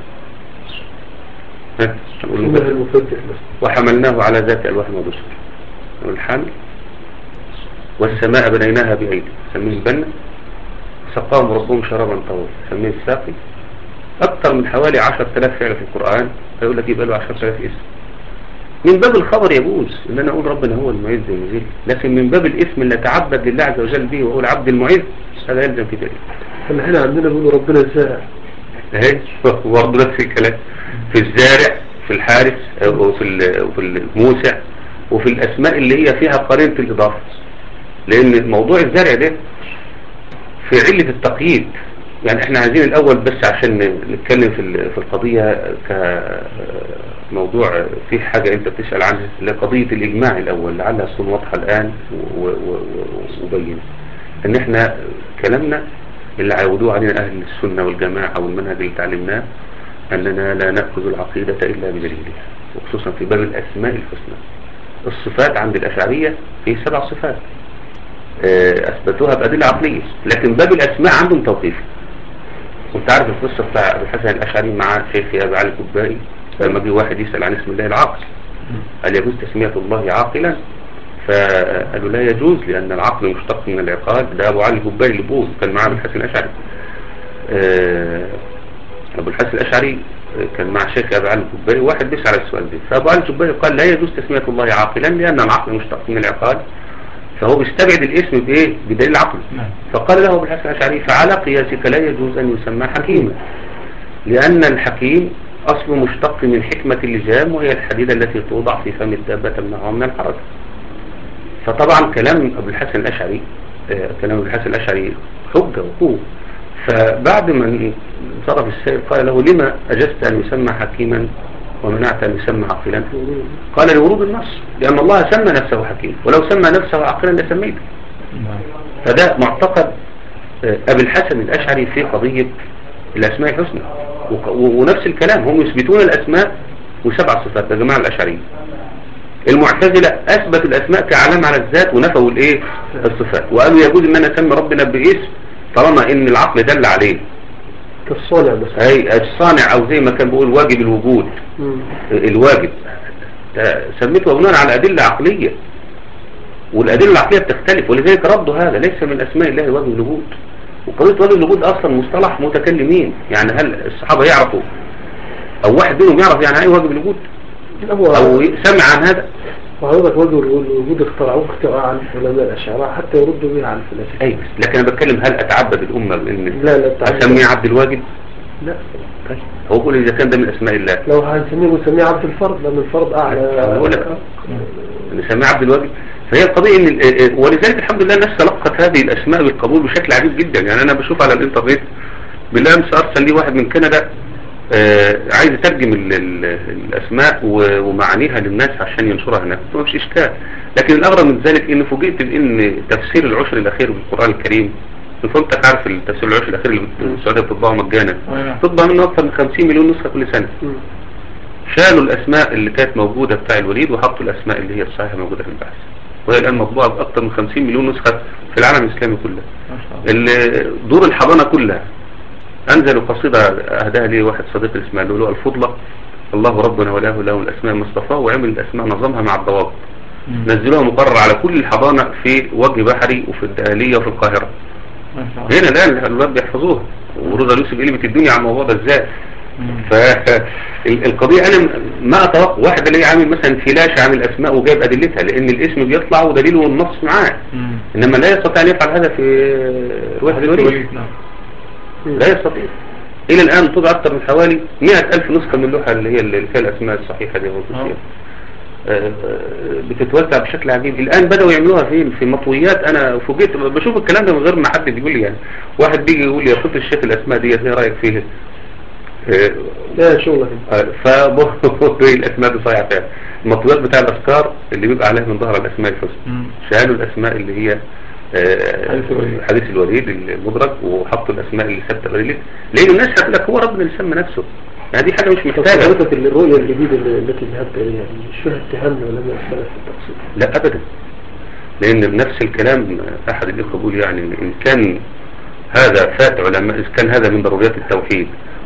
ها؟ نقول اسمها المفجر. المفجر بس وحملناه على ذات ألواح ودسر والحمل والسماء بنيناها بأيدي سميه البنا سقاهم ربهم شرابا طويلا سميه الساقي أكثر من حوالي عشر تلاف فعل في القرآن هيقول لك يبقى له عشر تلاف اسم من باب الخبر يجوز ان انا اقول ربنا هو المعز المذل لكن من باب الاسم اللي اتعبد لله عز وجل به واقول عبد المعز هذا يلزم في ذلك احنا هنا عندنا بيقولوا ربنا الزارع اهي برضه نفس الكلام في الزارع في الحارس وفي ال- وفي الموسع وفي الاسماء اللي هي فيها قرينه الاضافه لان موضوع الزرع ده في علة التقييد يعني احنا عايزين الاول بس عشان نتكلم في ال- في القضية كموضوع في حاجة انت بتسأل عنها اللي هي قضية الاجماع الاول لعلها تكون واضحة الان و- و- و- وبين ان احنا كلامنا اللي عودوه علينا اهل السنة والجماعة والمنهج اللي تعلمناه اننا لا نأخذ العقيدة الا بدليلها وخصوصا في باب الاسماء الحسنى الصفات عند الاشعرية في سبع صفات آه، اثبتوها بادله عقليه لكن باب الاسماء عندهم توقيف وانت عارف القصه بتاع ابو الحسن الاشعري مع شيخ ابي علي الكبائي لما جه واحد يسال عن اسم الله العاقل هل يجوز تسميه الله عاقلا فقالوا لا يجوز لان العقل مشتق من العقال ده ابو علي الكبائي اللي بوز كان معاه ابو الحسن الاشعري آه، ابو الحسن الاشعري آه، كان مع شيخ ابي علي الكبائي واحد بيسال على السؤال ده فابو علي الكبائي قال لا يجوز تسميه الله عاقلا لان العقل مشتق من العقال فهو بيستبعد الاسم بايه بدليل عقلي فقال له ابو الحسن الاشعري فعلى قياسك لا يجوز ان يسمى حكيما لان الحكيم اصله مشتق من حكمة اللجام وهي الحديدة التي توضع في فم الدابة تمنعها من الحركة فطبعا كلام ابو الحسن الاشعري آه، كلام ابو الحسن الاشعري حجة وقوة فبعد ما انصرف السائل قال له لما اجزت ان يسمى حكيما ومنعت ان يسمى عاقلا قال لورود النص لأن الله سمى نفسه حكيم ولو سمى نفسه عاقلا لسميته فده معتقد آه، أبي الحسن الأشعري في قضية الأسماء الحسنى وق- و- ونفس الكلام هم يثبتون الأسماء وسبع صفات يا جماعة الأشعريين المعتزلة أثبتوا الأسماء كعلامة على الذات ونفوا الإيه الصفات وقالوا يجوز إن أنا أسمي ربنا باسم طالما إن العقل دل عليه كالصانع بس أي الصانع أو زي ما كان بيقول واجب الوجود مم. الواجب ده سميته بناء على أدلة عقلية والأدلة العقلية بتختلف ولذلك ردوا هذا ليس من أسماء الله واجب الوجود وقضية واجب الوجود أصلا مصطلح متكلمين يعني هل الصحابة يعرفوا أو واحد منهم يعرف يعني أي واجب الوجود هو أو سمع عن هذا وحضرتك وجه الوجود اخترعوه اختراعا علماء الأشاعرة حتى يردوا به على الفلاسفة أي بس لكن أنا بتكلم هل أتعبد الأمة بإن لا لا تعبد. أسميه عبد الواجب لا طيب هو بيقول إذا كان ده من أسماء الله لو هنسميه نسميه عبد الفرد لأن الفرد أنا أعلى بقول لك نسميه عبد الواجب فهي القضية ان ال- ال- ولذلك الحمد لله الناس تلقت هذه الاسماء بالقبول بشكل عجيب جدا يعني انا بشوف على الانترنت بالامس ارسل لي واحد من كندا آه، عايز يترجم ال- ال- الاسماء و- ومعانيها للناس عشان ينشرها هناك ما فيش اشكال لكن الاغرب من ذلك ان فوجئت بان تفسير العشر الاخير بالقران الكريم انت عارف التفسير العشر الاخير اللي بت- السعوديه بتطبعه مجانا تطبع منه اكثر من 50 مليون نسخه كل سنه مم. شالوا الأسماء اللي كانت موجودة بتاع الوليد وحطوا الأسماء اللي هي الصحيحة موجودة في البحث وهي الآن مطبوعة بأكثر من 50 مليون نسخة في العالم الإسلامي كله ال- دور الحضانة كلها أنزلوا قصيدة أهداها لي واحد صديق اسمه لؤلؤ الفضلة الله ربنا وله له الأسماء المصطفى وعمل الأسماء نظمها مع الضوابط نزلوها مقرر على كل الحضانة في وجه بحري وفي الدهلية وفي القاهرة هنا الآن الأولاد بيحفظوها وروزا يوسف قلبت الدنيا على الموضوع ده ازاي فالقضية أنا ما أتوقع واحد اللي عامل مثلا فلاش عن الأسماء وجايب أدلتها لأن الاسم بيطلع ودليله والنص معاه إنما لا يستطيع أن يفعل هذا في رواية الوليد لا يستطيع إلى الآن طبع أكثر من حوالي 100 ألف نسخة من اللوحة اللي هي اللي فيها الأسماء الصحيحة دي والقدسية آه، بتتوزع بشكل عجيب الآن بدأوا يعملوها فين في مطويات أنا فوجئت بشوف الكلام ده من غير ما حد بيقول لي يعني واحد بيجي يقول لي يا فضل الشيخ الأسماء دي ايه رأيك فيها آه، لا شغلك فبقول الأسماء دي صحيحة فعلا المطويات بتاع الأفكار اللي بيبقى عليها من ظهر الأسماء الحسنى مم. شالوا الأسماء اللي هي آه، حديث الوليد. حديث الوليد المدرك وحطوا الأسماء اللي ثابتة قليلة لأن الناس هتقول لك هو ربنا اللي سمى نفسه يعني دي حاجة مش طب محتاجة حضرتك الرؤية الجديدة اللي- التي ذهبت إليها دي مش فيها اتهام لعلماء السلف في التقصير لا أبدا لأن بنفس الكلام أحد الإخوة بيقول يعني إن كان هذا فات علماء إذا كان هذا من ضروريات التوحيد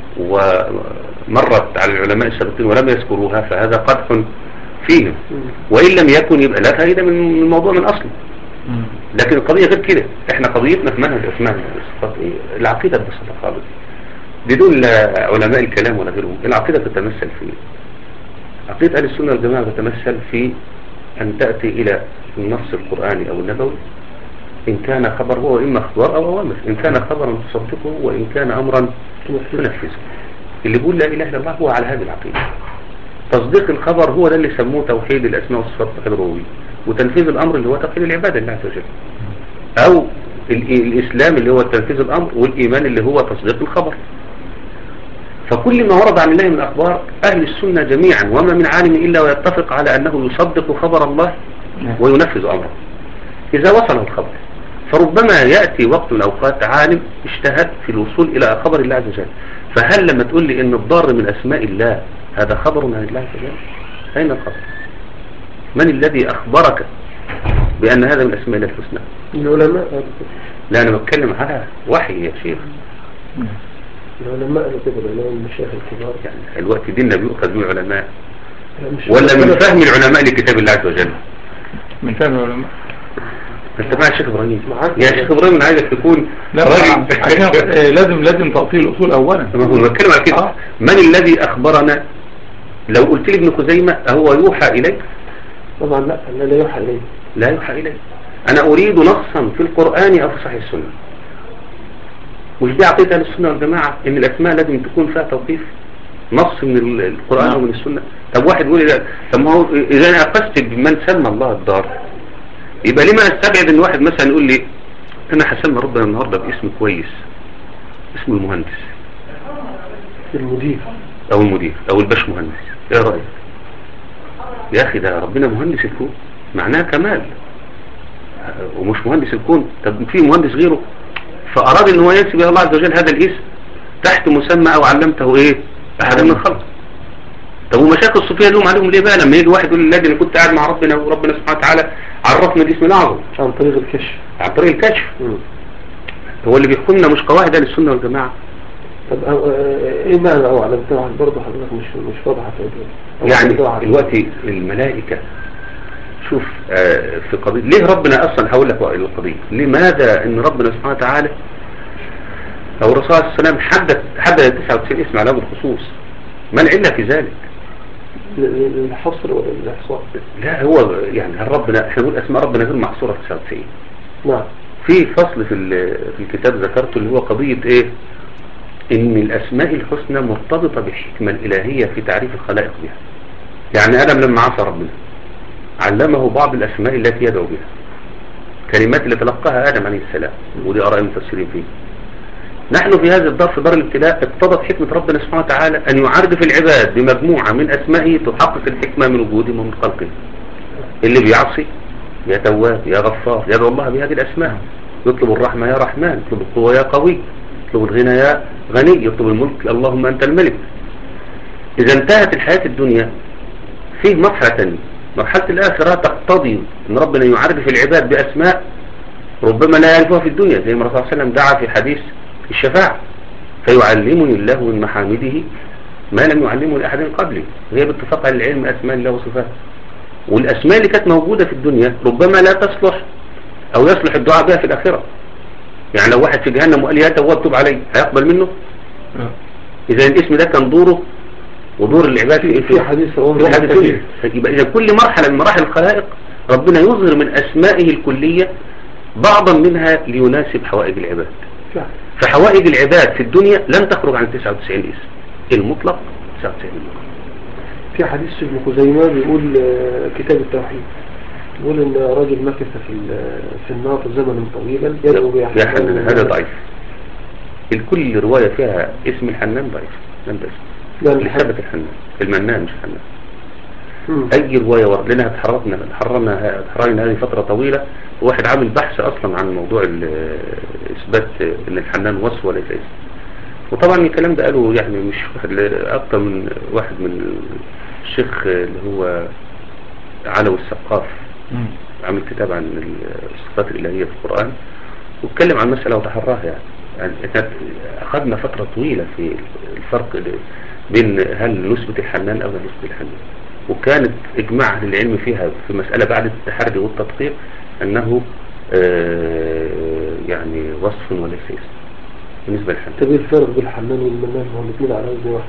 ومرت على العلماء السابقين ولم يذكروها فهذا قدح فيهم وإن لم يكن يبقى لا فائدة من الموضوع من أصله مم. لكن القضية غير كده احنا قضيتنا في منهج اسمها الصفات ايه العقيدة ببساطة خالص بدون لا علماء الكلام ولا غيرهم العقيدة تتمثل في ايه؟ عقيدة أهل السنة والجماعة تتمثل في أن تأتي إلى النص القرآني أو النبوي إن كان خبر هو إما أخبار أو أوامر إن كان خبرا تصدقه وإن كان أمرا تنفذه اللي بيقول لا إله إلا الله هو على هذه العقيدة تصديق الخبر هو ده اللي سموه توحيد الأسماء والصفات توحيد الربوبية وتنفيذ الأمر اللي هو توحيد العبادة لله عز وجل أو ال- الإسلام اللي هو تنفيذ الأمر والإيمان اللي هو تصديق الخبر فكل ما ورد عن الله من أخبار أهل السنة جميعا وما من عالم إلا ويتفق على أنه يصدق خبر الله نعم. وينفذ أمره إذا وصل الخبر فربما يأتي وقت من الأوقات عالم اجتهد في الوصول إلى خبر الله عز وجل فهل لما تقول لي إن الضار من أسماء الله هذا خبر عن الله عز وجل أين الخبر من الذي أخبرك بأن هذا من أسماء الله الحسنى العلماء قالوا كده. لا أنا بتكلم على وحي يا شيخ مم. العلماء قالوا كده العلماء المشايخ الكبار يعني الوقت ديننا بيؤخذ من العلماء لا، مش ولا من السلف. فهم العلماء لكتاب الله عز وجل من فهم العلماء انت مع الشيخ ابراهيم معاك. يا شيخ ابراهيم انا عايزك تكون لا راجل عشان آه، لازم لازم تأصيل الأصول أولا ما هو بتكلم على كده آه. من الذي اخبرنا لو قلت لي ابن خزيمة هو يوحى اليك طبعا لا لا لا يوحى إليه لا يوحى اليك انا اريد نصا في القرآن او في صحيح السنة مش دي عقيدة اهل السنة والجماعة ان الاسماء لازم تكون فيها توقيف نص من ال- القرآن نعم. ومن السنة طب واحد يقول لي لا طب ما هو اذا انا اقست بمن سمى الله الدار يبقى ليه ما استبعد ان واحد مثلا يقول لي انا هسمي ربنا النهارده باسم كويس اسمه المهندس المدير او المدير او الباش مهندس ايه رأيك يا اخي ده ربنا مهندس الكون معناه كمال آه، ومش مهندس الكون طب في مهندس غيره فاراد ان هو ينسب الى الله عز وجل هذا الاسم تحت مسمى او علمته ايه احد من خلق طب ومشاكل الصوفيه لهم عليهم ليه بقى لما يجي واحد يقول لله ده انا كنت قاعد مع ربنا وربنا سبحانه وتعالى عرفنا الاسم الاعظم عن طريق الكشف عن طريق الكشف مم. هو اللي بيحكمنا مش قواعد اهل السنه والجماعه طب أو- آه، ايه معنى او علمتها برضه حضرتك مش مش واضحه في الإجابة. أو يعني علمتها على- دلوقتي الملائكة شوف آه، في قضية ليه ربنا أصلا هقول لك القضية لماذا إن ربنا سبحانه وتعالى أو الرسول صلى الله عليه وسلم حدد حدد 99 اسم على وجه الخصوص ما العلة في ذلك ل- ل- للحصر ولا للإحصاء لا هو يعني هل ربنا احنا نقول أسماء ربنا غير محصورة في 99 نعم في فصل في ال- في الكتاب ذكرته اللي هو قضية ايه ان الاسماء الحسنى مرتبطة بالحكمة الالهية في تعريف الخلائق بها يعني ادم لما عصى ربنا علمه بعض الاسماء التي يدعو بها كلمات اللي تلقاها ادم عليه السلام ودي اراء المفسرين فيه نحن في هذا الدار في دار الابتلاء اقتضت حكمة ربنا سبحانه وتعالى ان يعرف العباد بمجموعة من اسمائه تحقق الحكمة من وجودهم ومن خلقهم اللي بيعصي يا تواب يا غفار يدعو الله بهذه الأسماء يطلب الرحمة يا رحمن يطلب القوة يا قوي يطلب الغنى يا غني يطلب الملك اللهم أنت الملك إذا انتهت الحياة الدنيا فيه مرحلة تانية مرحلة الآخرة تقتضي أن ربنا يعرف العباد بأسماء ربما لا يعرفها في الدنيا زي ما الرسول صلى الله عليه وسلم دعا في حديث الشفاعة فيعلمني الله من محامده ما لم يعلمه لأحد قبلي هي باتفاق أهل العلم أسماء الله وصفاته والأسماء اللي كانت موجودة في الدنيا ربما لا تصلح أو يصلح الدعاء بها في الآخرة يعني لو واحد في جهنم وقال يا تواب تب علي هيقبل منه لا. إذا الاسم ده كان دوره ودور العباد في في حديث رواه في حديث كثير. يبقى إذا كل مرحلة من مراحل الخلائق ربنا يظهر من أسمائه الكلية بعضا منها ليناسب حوائج العباد فعلا. فحوائج العباد في الدنيا لن تخرج عن 99 اسم المطلق 99 المطلق في حديث ابن خزيمة بيقول آه، كتاب التوحيد بيقول ان رجل مكث في ال- في النار زمنا طويلا يدعو يا حنان هذا ضعيف الكل رواية فيها اسم الحنان ضعيف لم تسمع يعني اللي ثبت الحنان المنان مش الحنان مم. اي رواية ورد لنا تحررنا تحررنا تحررنا هذه فترة طويلة واحد عامل بحث اصلا عن موضوع ال- اثبات ان الحنان وصف وليس اسم وطبعا الكلام ده قاله يعني مش واحد ل- اكتر من واحد من الشيخ اللي هو علوي السقاف مم. عامل كتاب عن الصفات الالهية في القرآن واتكلم عن مسألة وتحراها يعني يعني كانت أخذنا فترة طويلة في الفرق بين هل نثبت الحنان أو لا نثبت الحنان وكانت إجماع أهل العلم فيها في مسألة بعد التحري والتدقيق أنه آه، يعني وصف وليس اسم بالنسبة للحنان طب ايه الفرق بين الحنان والمنان هو الاثنين على وزن واحد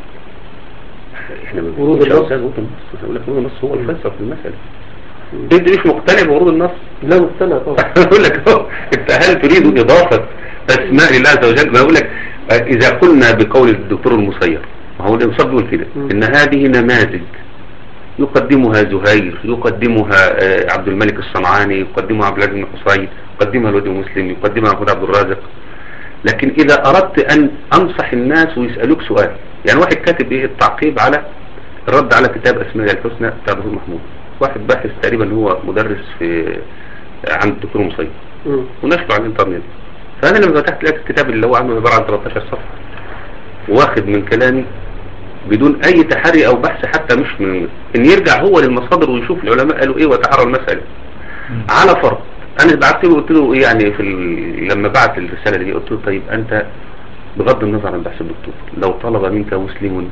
احنا ما ورود بنقولش النص. أستاذ ورود النص احنا بنقول لك ورود النص هو مم. الفلسفة في المسألة انت مش مقتنع بورود النص لا مقتنع طبعا اقول لك اهو انت هل تريد اضافة اسماء الله عز وجل ما اقول لك آه، اذا قلنا بقول الدكتور المصير ما هو المصير بيقول كده مم. ان هذه نماذج يقدمها زهير يقدمها آه، عبد الملك الصنعاني يقدمها عبد العزيز بن حصين يقدمها الوادي مسلم يقدمها محمود عبد الرازق لكن اذا اردت ان انصح الناس ويسألوك سؤال يعني واحد كاتب ايه التعقيب على الرد على كتاب اسماء الله الحسنى بتاع دكتور محمود واحد باحث تقريبا هو مدرس في عند الدكتور مصير مم. ونشره على الانترنت فانا لما فتحت لقيت الكتاب اللي هو عنده عباره عن 13 صفحه واخد من كلامي بدون اي تحري او بحث حتى مش من ان يرجع هو للمصادر ويشوف العلماء قالوا ايه ويتعرى المساله مم. على فرض انا بعت له قلت له ايه يعني في ال... لما بعت الرساله دي قلت له طيب انت بغض النظر عن بحث الدكتور لو طلب منك مسلم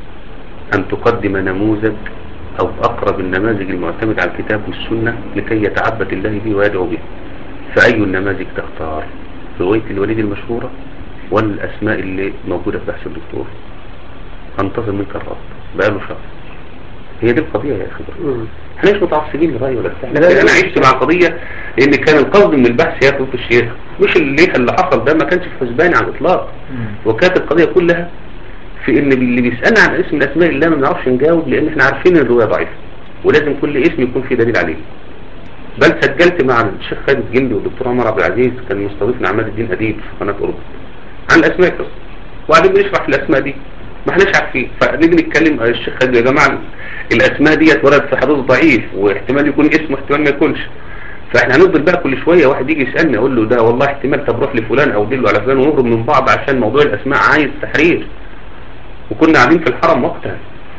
ان تقدم نموذج او اقرب النماذج المعتمده على الكتاب والسنه لكي يتعبد الله به ويدعو به فأي النماذج تختار رواية الوليد المشهورة ولا الأسماء اللي موجودة في بحث الدكتور انتظر منك الرد بقاله شهر هي دي القضية يا أخي مم. احنا مش متعصبين لرأي ولا بتاع لا، لكن لا. أنا عشت مع قضية لأن كان القصد من البحث يا فضل الشيخ مش اللي اللي حصل ده ما كانش في حسباني على الإطلاق مم. وكانت القضية كلها في ان اللي بيسألنا عن اسم من اسماء الله ما بنعرفش نجاوب لان احنا عارفين ان الرواية ضعيفة ولازم كل اسم يكون فيه دليل عليه بل سجلت مع الشيخ خالد جندي والدكتور عمر عبد العزيز كان مستضيفنا عماد الدين اديب في قناة اوروبا عن الاسماء الحسنى وبعدين بنشرح في الاسماء دي ما احناش عارفين فنيجي نتكلم على الشيخ خالد يا جماعة الاسماء ديت وردت في حديث ضعيف واحتمال يكون اسم واحتمال ما يكونش فاحنا هنفضل بقى كل شوية واحد يجي يسألني اقول له ده والله احتمال طب روح لفلان او دله على فلان ونهرب من بعض عشان موضوع الاسماء عايز تحرير وكنا قاعدين في الحرم وقتها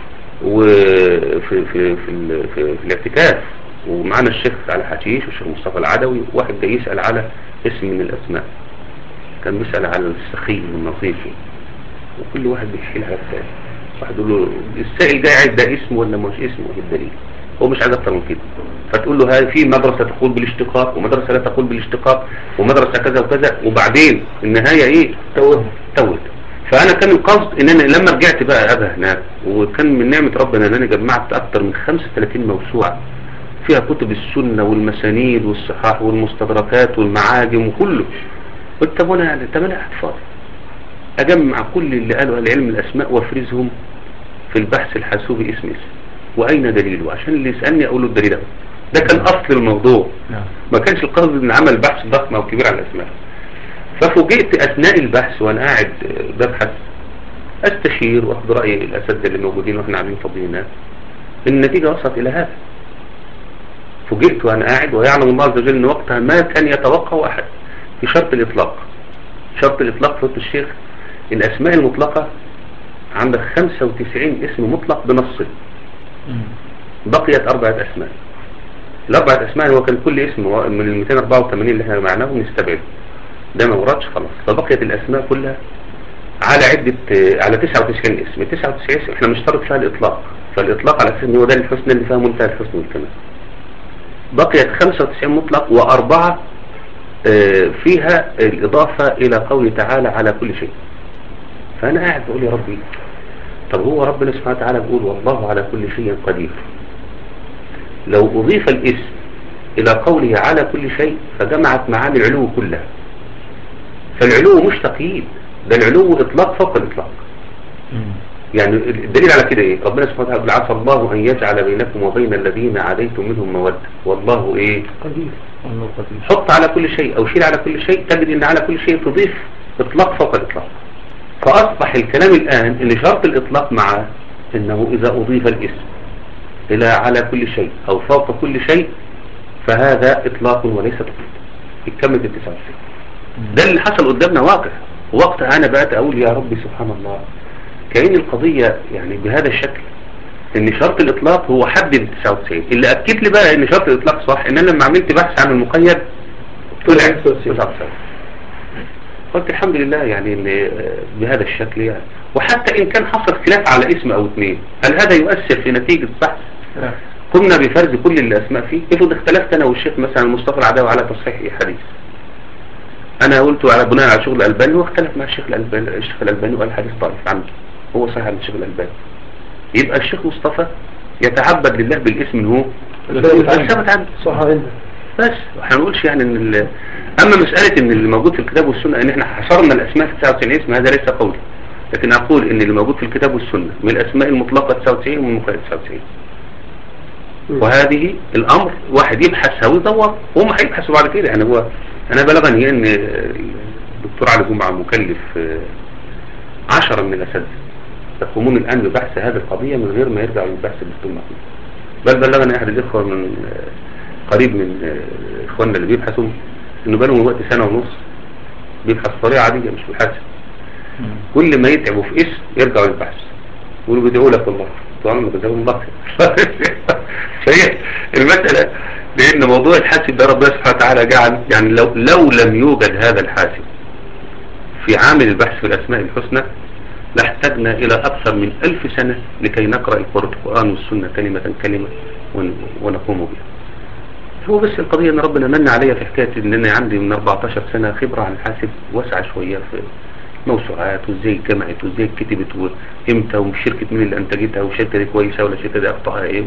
وفي في في في, في, في الاعتكاف ومعانا الشيخ على حشيش والشيخ مصطفى العدوي واحد جاي يسأل على اسم من الاسماء كان بيسأل على السخي والنظيفي وكل واحد بيحكي لها الثاني واحد يقول له السائل جاي عايز ده اسم ولا مش اسم وايه الدليل هو مش عايز اكتر من كده فتقول له هذه في مدرسة تقول بالاشتقاق ومدرسة لا تقول بالاشتقاق ومدرسة كذا وكذا وبعدين النهاية ايه توت توت فانا كان القصد ان انا لما رجعت بقى ابا هناك وكان من نعمة ربنا ان انا جمعت اكتر من 35 موسوعة فيها كتب السنة والمسانيد والصحاح والمستدركات والمعاجم وكله قلت طب انا يعني طب انا قاعد فاضي اجمع كل اللي قالوا على علم الاسماء وافرزهم في البحث الحاسوبي اسم اسم واين دليله عشان اللي يسألني اقول له الدليل اهو ده كان اصل الموضوع نعم ما كانش القصد ان عمل بحث ضخم او كبير على الاسماء ففوجئت اثناء البحث وانا قاعد ببحث استشير واخد راي الاساتذه اللي موجودين واحنا قاعدين فاضيين هناك النتيجه وصلت الى هذا فوجئت وانا قاعد ويعلم الله عز وجل ان وقتها ما كان يتوقع احد في شرط الاطلاق شرط الاطلاق فضل الشيخ الاسماء المطلقه عندك 95 اسم مطلق بنصه مم. بقيت أربعة أسماء الأربعة أسماء هو كان كل اسم من ال 284 اللي احنا جمعناهم نستبعده ده ما وردش خلاص فبقيت الأسماء كلها على عدة على 99 اسم ال 99 اسم احنا مشترط فيها الإطلاق فالإطلاق على أساس إن هو ده الحسن اللي فيها منتهى الحسن والكمال بقيت 95 مطلق وأربعة آه، فيها الإضافة إلى قوله تعالى على كل شيء فأنا قاعد بقول يا ربي طب هو ربنا سبحانه وتعالى بيقول والله على كل شيء قدير لو أضيف الاسم إلى قوله على كل شيء فجمعت معاني العلو كلها فالعلو مش تقييد ده العلو إطلاق فوق الإطلاق مم. يعني الدليل على كده ايه ربنا سبحانه وتعالى عسى الله ان يجعل بينكم وبين الذين عاديتم منهم مودة والله ايه قدير والله قدير حط على كل شيء او شيل على كل شيء تجد ان على كل شيء تضيف اطلاق فوق الاطلاق فاصبح الكلام الان ان شرط الاطلاق مع انه اذا اضيف الاسم الى على كل شيء او فوق كل شيء فهذا اطلاق وليس تفصيل اتكملت التسعة ده اللي حصل قدامنا واقع وقتها انا بقيت اقول يا ربي سبحان الله كأن القضية يعني بهذا الشكل ان شرط الاطلاق هو حد ال 99 اللي اكد لي بقى ان شرط الاطلاق صح ان انا لما عملت بحث عن المقيد طلع 99 قلت الحمد لله يعني ان آه، بهذا الشكل يعني وحتى ان كان حصل خلاف على اسم او اثنين هل هذا يؤثر في نتيجة البحث لا. قمنا بفرز كل الاسماء فيه افرض اختلفت انا والشيخ مثلا مصطفى العداوي على تصحيح اي حديث انا قلت على بناء على شغل الالباني واختلف مع الشيخ الالباني الشيخ الالباني وقال حديث ضعيف عنده هو صحيح عن الشيخ الالباني يبقى الشيخ مصطفى يتعبد لله بالاسم ان هو ثبت عنه صح عندنا بس احنا ما نقولش يعني ان ال... اما مسألة ان اللي موجود في الكتاب والسنة ان احنا حصرنا الاسماء في 99 اسم هذا ليس قولي لكن اقول ان اللي موجود في الكتاب والسنة من الاسماء المطلقة 99 ومن المقيد 99 وهذه الامر واحد يبحث او يدور هم هيبحثوا بعد كده يعني هو انا بلغني ان الدكتور علي جمعة مكلف آه، عشرة من الاساتذه يقومون الان ببحث هذه القضية من غير ما يرجعوا للبحث بالدكتور محمود بل بلغني احد الاخوة من آه، قريب من آه، اخواننا اللي بيبحثوا انه بقالهم وقت سنة ونص بيبحث بطريقة عادية مش بالحث كل ما يتعبوا في اسم يرجعوا للبحث يقولوا بدعوا لك والله طبعا ما بدعوا الله فهي المسألة لأن موضوع الحاسب ده ربنا سبحانه وتعالى جعل يعني لو, لو لم يوجد هذا الحاسب في عامل البحث في الأسماء الحسنى لاحتجنا إلى أكثر من ألف سنة لكي نقرأ القرآن والسنة كلمة كلمة ون- ونقوم بها هو بس القضية ان ربنا من عليا في حكاية ان انا عندي من 14 سنة خبرة عن الحاسب واسعة شوية في موسوعات وازاي اتجمعت وازاي اتكتبت وامتى وشركة مين اللي انتجتها والشركة دي كويسة ولا الشركة دي اخطاها ايه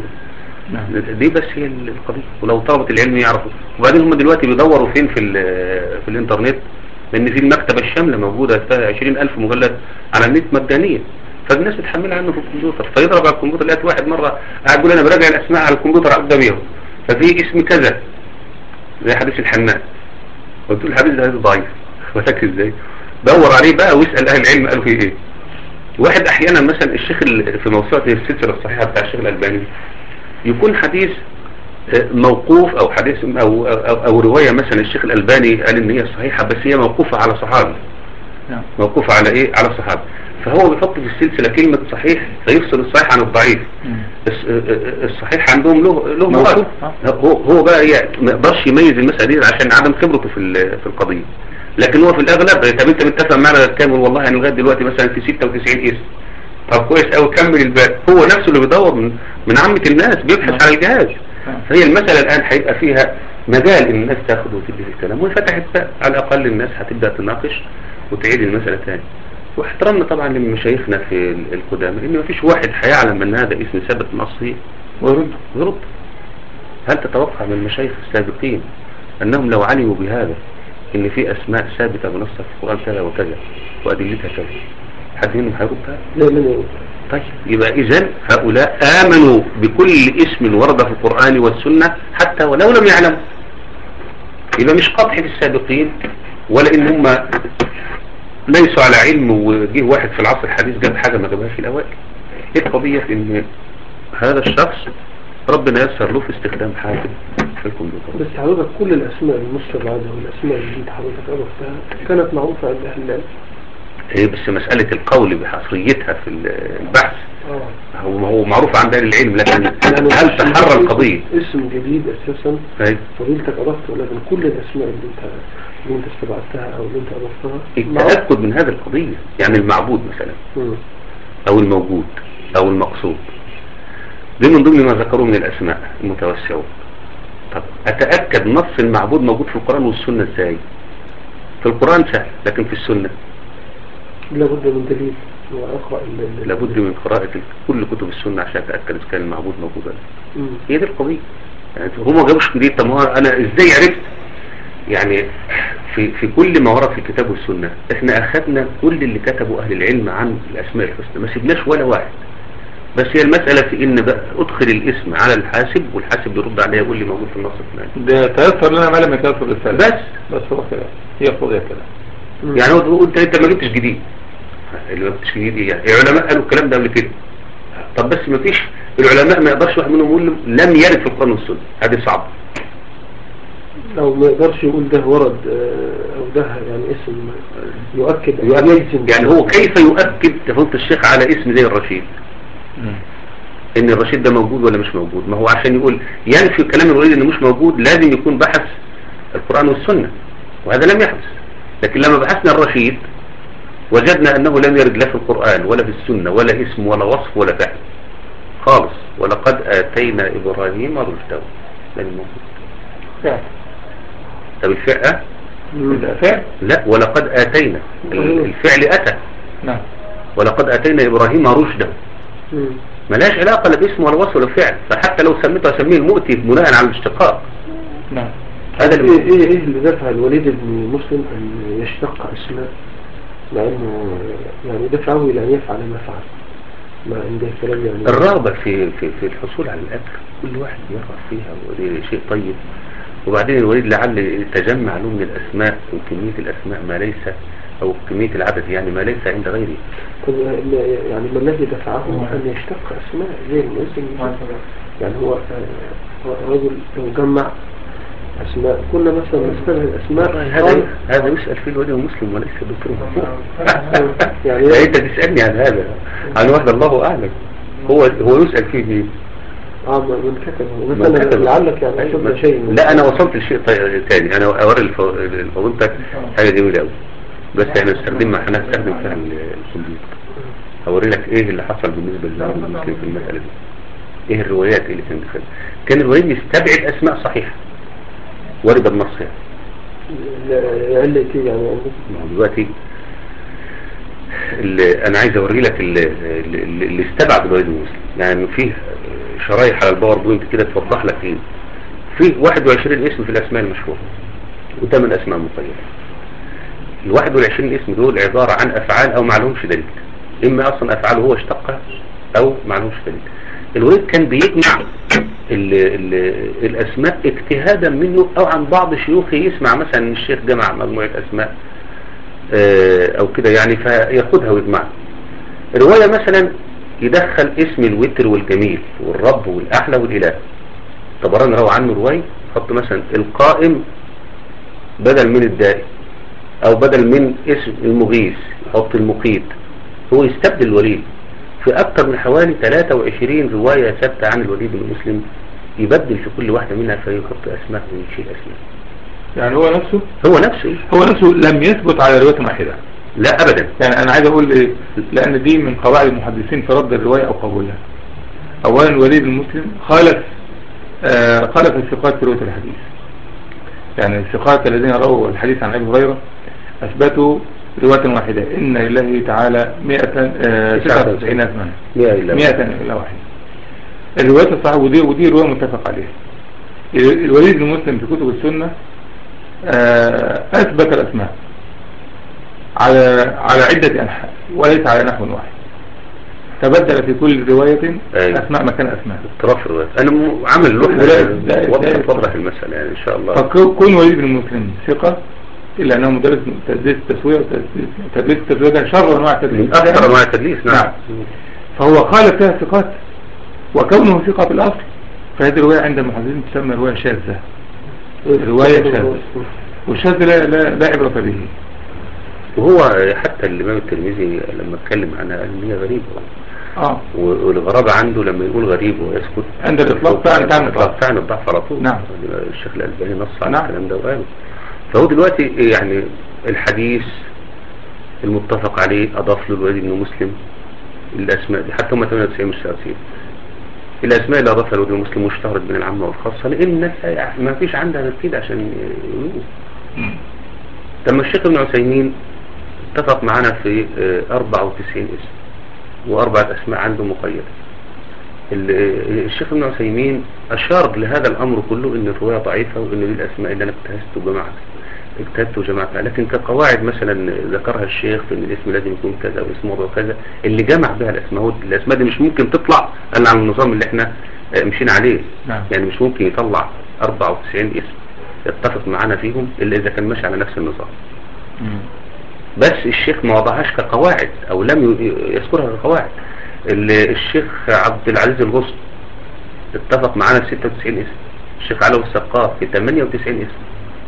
دي بس هي القضية ولو طلبة العلم يعرفوا وبعدين هم دلوقتي بيدوروا فين في, ال- في الانترنت لان في المكتبة الشاملة موجودة فيها 20000 مجلد على النت مجانية فالناس بتحملها عنه في الكمبيوتر فيضرب على الكمبيوتر لقيت واحد مرة قاعد يقول انا براجع الاسماء على الكمبيوتر قدامي اهو ففي اسم كذا زي حديث الحنان قلت له الحديث ده حديث ضعيف ولك ازاي دور عليه بقى واسأل اهل العلم قالوا فيه ايه واحد احيانا مثلا الشيخ ال- في موسوعة السلسلة الصحيحة بتاع الشيخ الالباني يكون حديث آه، موقوف او حديث او, أو, أو رواية مثلا الشيخ الالباني قال ان هي صحيحة بس هي موقوفة على صحابي نعم. موقوفة على ايه على صحابي فهو بيحط في السلسلة كلمة صحيح فيفصل الصحيح عن الضعيف الس- الصحيح عندهم له له موقوف. مراد هو هو بقى يعني ما يقدرش يميز المسألة دي عشان عدم خبرته في ال- في القضية لكن هو في الاغلب طب انت متفق معنا كامل والله يعني لغايه دلوقتي مثلا في 96 اسم طب كويس قوي كمل الباقي هو نفسه اللي بيدور من من عامة الناس بيبحث على الجهاز فهي المسألة الآن هيبقى فيها مجال إن الناس تاخد وتدي في الكلام وفتحت بقى على الأقل الناس هتبدأ تناقش وتعيد المسألة تاني واحترمنا طبعا لمشايخنا في ال- القدامى إن مفيش واحد هيعلم أن هذا اسم ثابت نصي ويرد يرد هل تتوقع من المشايخ السابقين أنهم لو علموا بهذا إن في أسماء ثابتة بنصها في القرآن كذا وكذا وأدلتها كذا حد منهم هيردها؟ لا من يرد طيب يبقى إذن هؤلاء آمنوا بكل اسم ورد في القرآن والسنة حتى ولو لم يعلموا يبقى مش قطع في السابقين ولا إن هم ليسوا على علم وجه واحد في العصر الحديث جاب حاجة ما جابهاش في الأوائل إيه القضية في إن هذا الشخص ربنا يسر له في استخدام حاجة في الكمبيوتر بس حضرتك كل الأسماء المستبعدة والأسماء اللي انت حضرتك عرفتها كانت معروفة عند أهل العلم هي بس مسألة القول بحصريتها في البحث اه هو هو معروف عند أهل العلم لكن يعني هل مش- تحرى مش القضية اسم جديد أساسا أيوة. فضيلتك أضفته لكن كل الأسماء اللي انت اللي انت استبعدتها أو اللي انت أضفتها معروفة. التأكد من هذه القضية يعني المعبود مثلا مم. أو الموجود أو المقصود دي من ضمن ما ذكروه من الأسماء المتوسعون طب أتأكد نص المعبود موجود في القرآن والسنة إزاي في القرآن سهل لكن في السنة لابد من دليل وأقرأ ال- ال- لابد من قراءة كل كتب السنة عشان أتأكد إذا كان المعبود موجود ولا لا. مم. هي دي القضية يعني هم ما جابوش جديد طب ما هو أنا إزاي عرفت يعني في في كل ما ورد في الكتاب والسنة احنا اخذنا كل اللي كتبوا اهل العلم عن الاسماء الحسنى ما سيبناش ولا واحد بس هي المسألة في ان بقى ادخل الاسم على الحاسب والحاسب بيرد عليا يقول لي موجود في النص الفلاني ده تيسر لنا ما لم يتيسر للسلف بس بس هو كده هي قضية كده يعني هو تقول انت انت ما جبتش جديد اللي ما جبتش جديد ايه يعني العلماء قالوا الكلام ده قبل كده طب بس ما فيش العلماء ما يقدرش واحد منهم يقول لم يرد في القرآن والسنة هذه صعبة أو ما يقدرش يقول ده ورد آه، أو ده يعني اسم يؤكد أو يؤكد يجزم يعني هو كيف يؤكد تفضل الشيخ على اسم زي الرشيد ان الرشيد ده موجود ولا مش موجود ما هو عشان يقول ينفي كلام الوليد انه مش موجود لازم يكون بحث القرآن والسنة وهذا لم يحدث لكن لما بحثنا الرشيد وجدنا انه لم يرد لا في القرآن ولا في السنة ولا اسم ولا وصف ولا فعل خالص ولقد آتينا إبراهيم رشده لم موجود فعلا طب الفعل الفعل لا ولقد آتينا ال- الفعل أتى نعم ولقد آتينا إبراهيم رشده مم. ملاش علاقة لا باسم ولا وصف ولا فعل فحتى لو سميته أسميه المؤتي بناء على الاشتقاق نعم هذا ايه اللي ايه ايه اللي دفع الوليد بن مسلم ان يشتق اسماء مع انه يعني دفعه الى ان يفعل ما فعل مع ان ده كلام يعني الرغبة في, في, في الحصول على الأجر كل واحد يرغب فيها ودي شيء طيب وبعدين الوليد لعل تجمع له من الأسماء وكمية الأسماء ما ليس أو كمية العدد يعني ما ليس عند غيره طب يعني ما الذي دفعه ان يشتق اسماء غير المسلم يعني هو آه، هو رجل لو جمع اسماء كنا مثلا نستبعد الاسماء هذا هذا يسأل فيه الولي المسلم وليس الدكتور يعني يعني أنت تسألني عن هذا عن واحد الله أعلم هو هو يسأل فيه مين اه ما- من كتب من مثلا كتب. لعلك يعني أيوة، وصلت ما- شيء من- لا انا وصلت لشيء طي- تاني انا اوري الف- الفضلتك حاجه جميله قوي بس احنا نستخدم هنستخدم فيها ال- الكمبيوتر هوري لك ايه اللي حصل بالنسبه للمسلم في المساله دي ايه الروايات اللي كانت بتخلي كان الوليد يستبعد اسماء صحيحه وارده بنص يعني لا- علة ايه يعني عندك ما هو دلوقتي اللي انا عايز اوري لك اللي, اللي اللي استبعد الوليد المسلم يعني فيه شرايح على الباوربوينت كده توضح لك ايه فيه 21 اسم في الاسماء المشهوره وثمان اسماء مقيده ال 21 اسم دول عباره عن افعال او معلومش دليل اما اصلا افعال هو اشتقها او معلومش دليل الوليد كان بيجمع ال ال الاسماء اجتهادا منه او عن بعض شيوخه يسمع مثلا الشيخ جمع مجموعه اسماء آه، او كده يعني فياخدها ويجمعها رواية مثلا يدخل اسم الوتر والجميل والرب والاحلى والاله طبران روى عنه رواية يحط مثلا القائم بدل من الدائم او بدل من اسم المغيث يحط المقيت هو يستبدل الوليد في اكتر من حوالي 23 رواية ثابتة عن الوليد بن مسلم يبدل في كل واحدة منها فيحط اسماء ويشيل اسماء يعني هو نفسه هو نفسه هو نفسه لم يثبت على رواية واحدة لا ابدا يعني انا عايز اقول ايه لان دي من قواعد المحدثين في رد الرواية او قبولها اولا الوليد المسلم خالف آه خالف الثقات في رواية الحديث يعني الثقات الذين رووا الحديث عن ابي هريرة اثبتوا رواية واحدة ان لله تعالى 100 آه 99 اسما يا إله 100 الا واحد الرواية الصحيحة ودي ودي رواية متفق عليها الوليد المسلم في كتب السنة آه، أثبت الأسماء على على عدة أنحاء وليس على نحو واحد تبدل في كل رواية أيوة. أسماء مكان أسماء اضطراف الروايات انا م- عامل لا، لوحة لا، وضح لا. توضح المسألة يعني ان شاء الله فكون وليد بن مسلم ثقة إلا أنه مدرس تدريس التسوية وتدريس التسوية ده شر أنواع التدريس من اكثر انواع التدليس نعم نعم. فهو خالف فيها الثقات وكونه ثقة في الأصل فهذه الرواية عند المحدثين تسمى رواية شاذة رواية شاذة والشاذ لا, لا, لا عبرة به وهو حتى الامام الترمذي لما اتكلم عنها قال ان هي غريبة اه و- والغرابة عنده لما يقول غريب ويسكت عند الإطلاق فعلا تعمل الإطلاق الضعف. فعلا الضعف على طول نعم. الشيخ الألباني نص على نعم. الكلام ده وقال فهو دلوقتي يعني الحديث المتفق عليه أضاف له الوليد بن مسلم الأسماء دي حتى هم 98 مش 30 الأسماء اللي أضافها الوليد بن مسلم واشتهرت بين العامة والخاصة لأن الناس ما فيش عندها غير كده عشان يقولوه لما الشيخ ابن عثيمين اتفق معنا في آه، 94 اسم وأربعة أسماء عنده مقيدة ال- الشيخ ابن عثيمين أشار لهذا الأمر كله إن الرواية ضعيفة وإن دي الأسماء اللي أنا اجتهزت وجمعت اجتهدت وجمعتها لكن كقواعد مثلا ذكرها الشيخ في ان الاسم لازم يكون كذا واسم موضوع كذا اللي جمع بها الاسماء هو- الاسماء دي مش ممكن تطلع الا على النظام اللي احنا آه، مشينا عليه نعم. يعني مش ممكن يطلع 94 اسم يتفق معانا فيهم الا اذا كان ماشي على نفس النظام مم. بس الشيخ ما وضعهاش كقواعد او لم ي- يذكرها كقواعد ال- الشيخ عبد العزيز الغصن اتفق معانا في 96 اسم الشيخ علوي السقاف في 98 اسم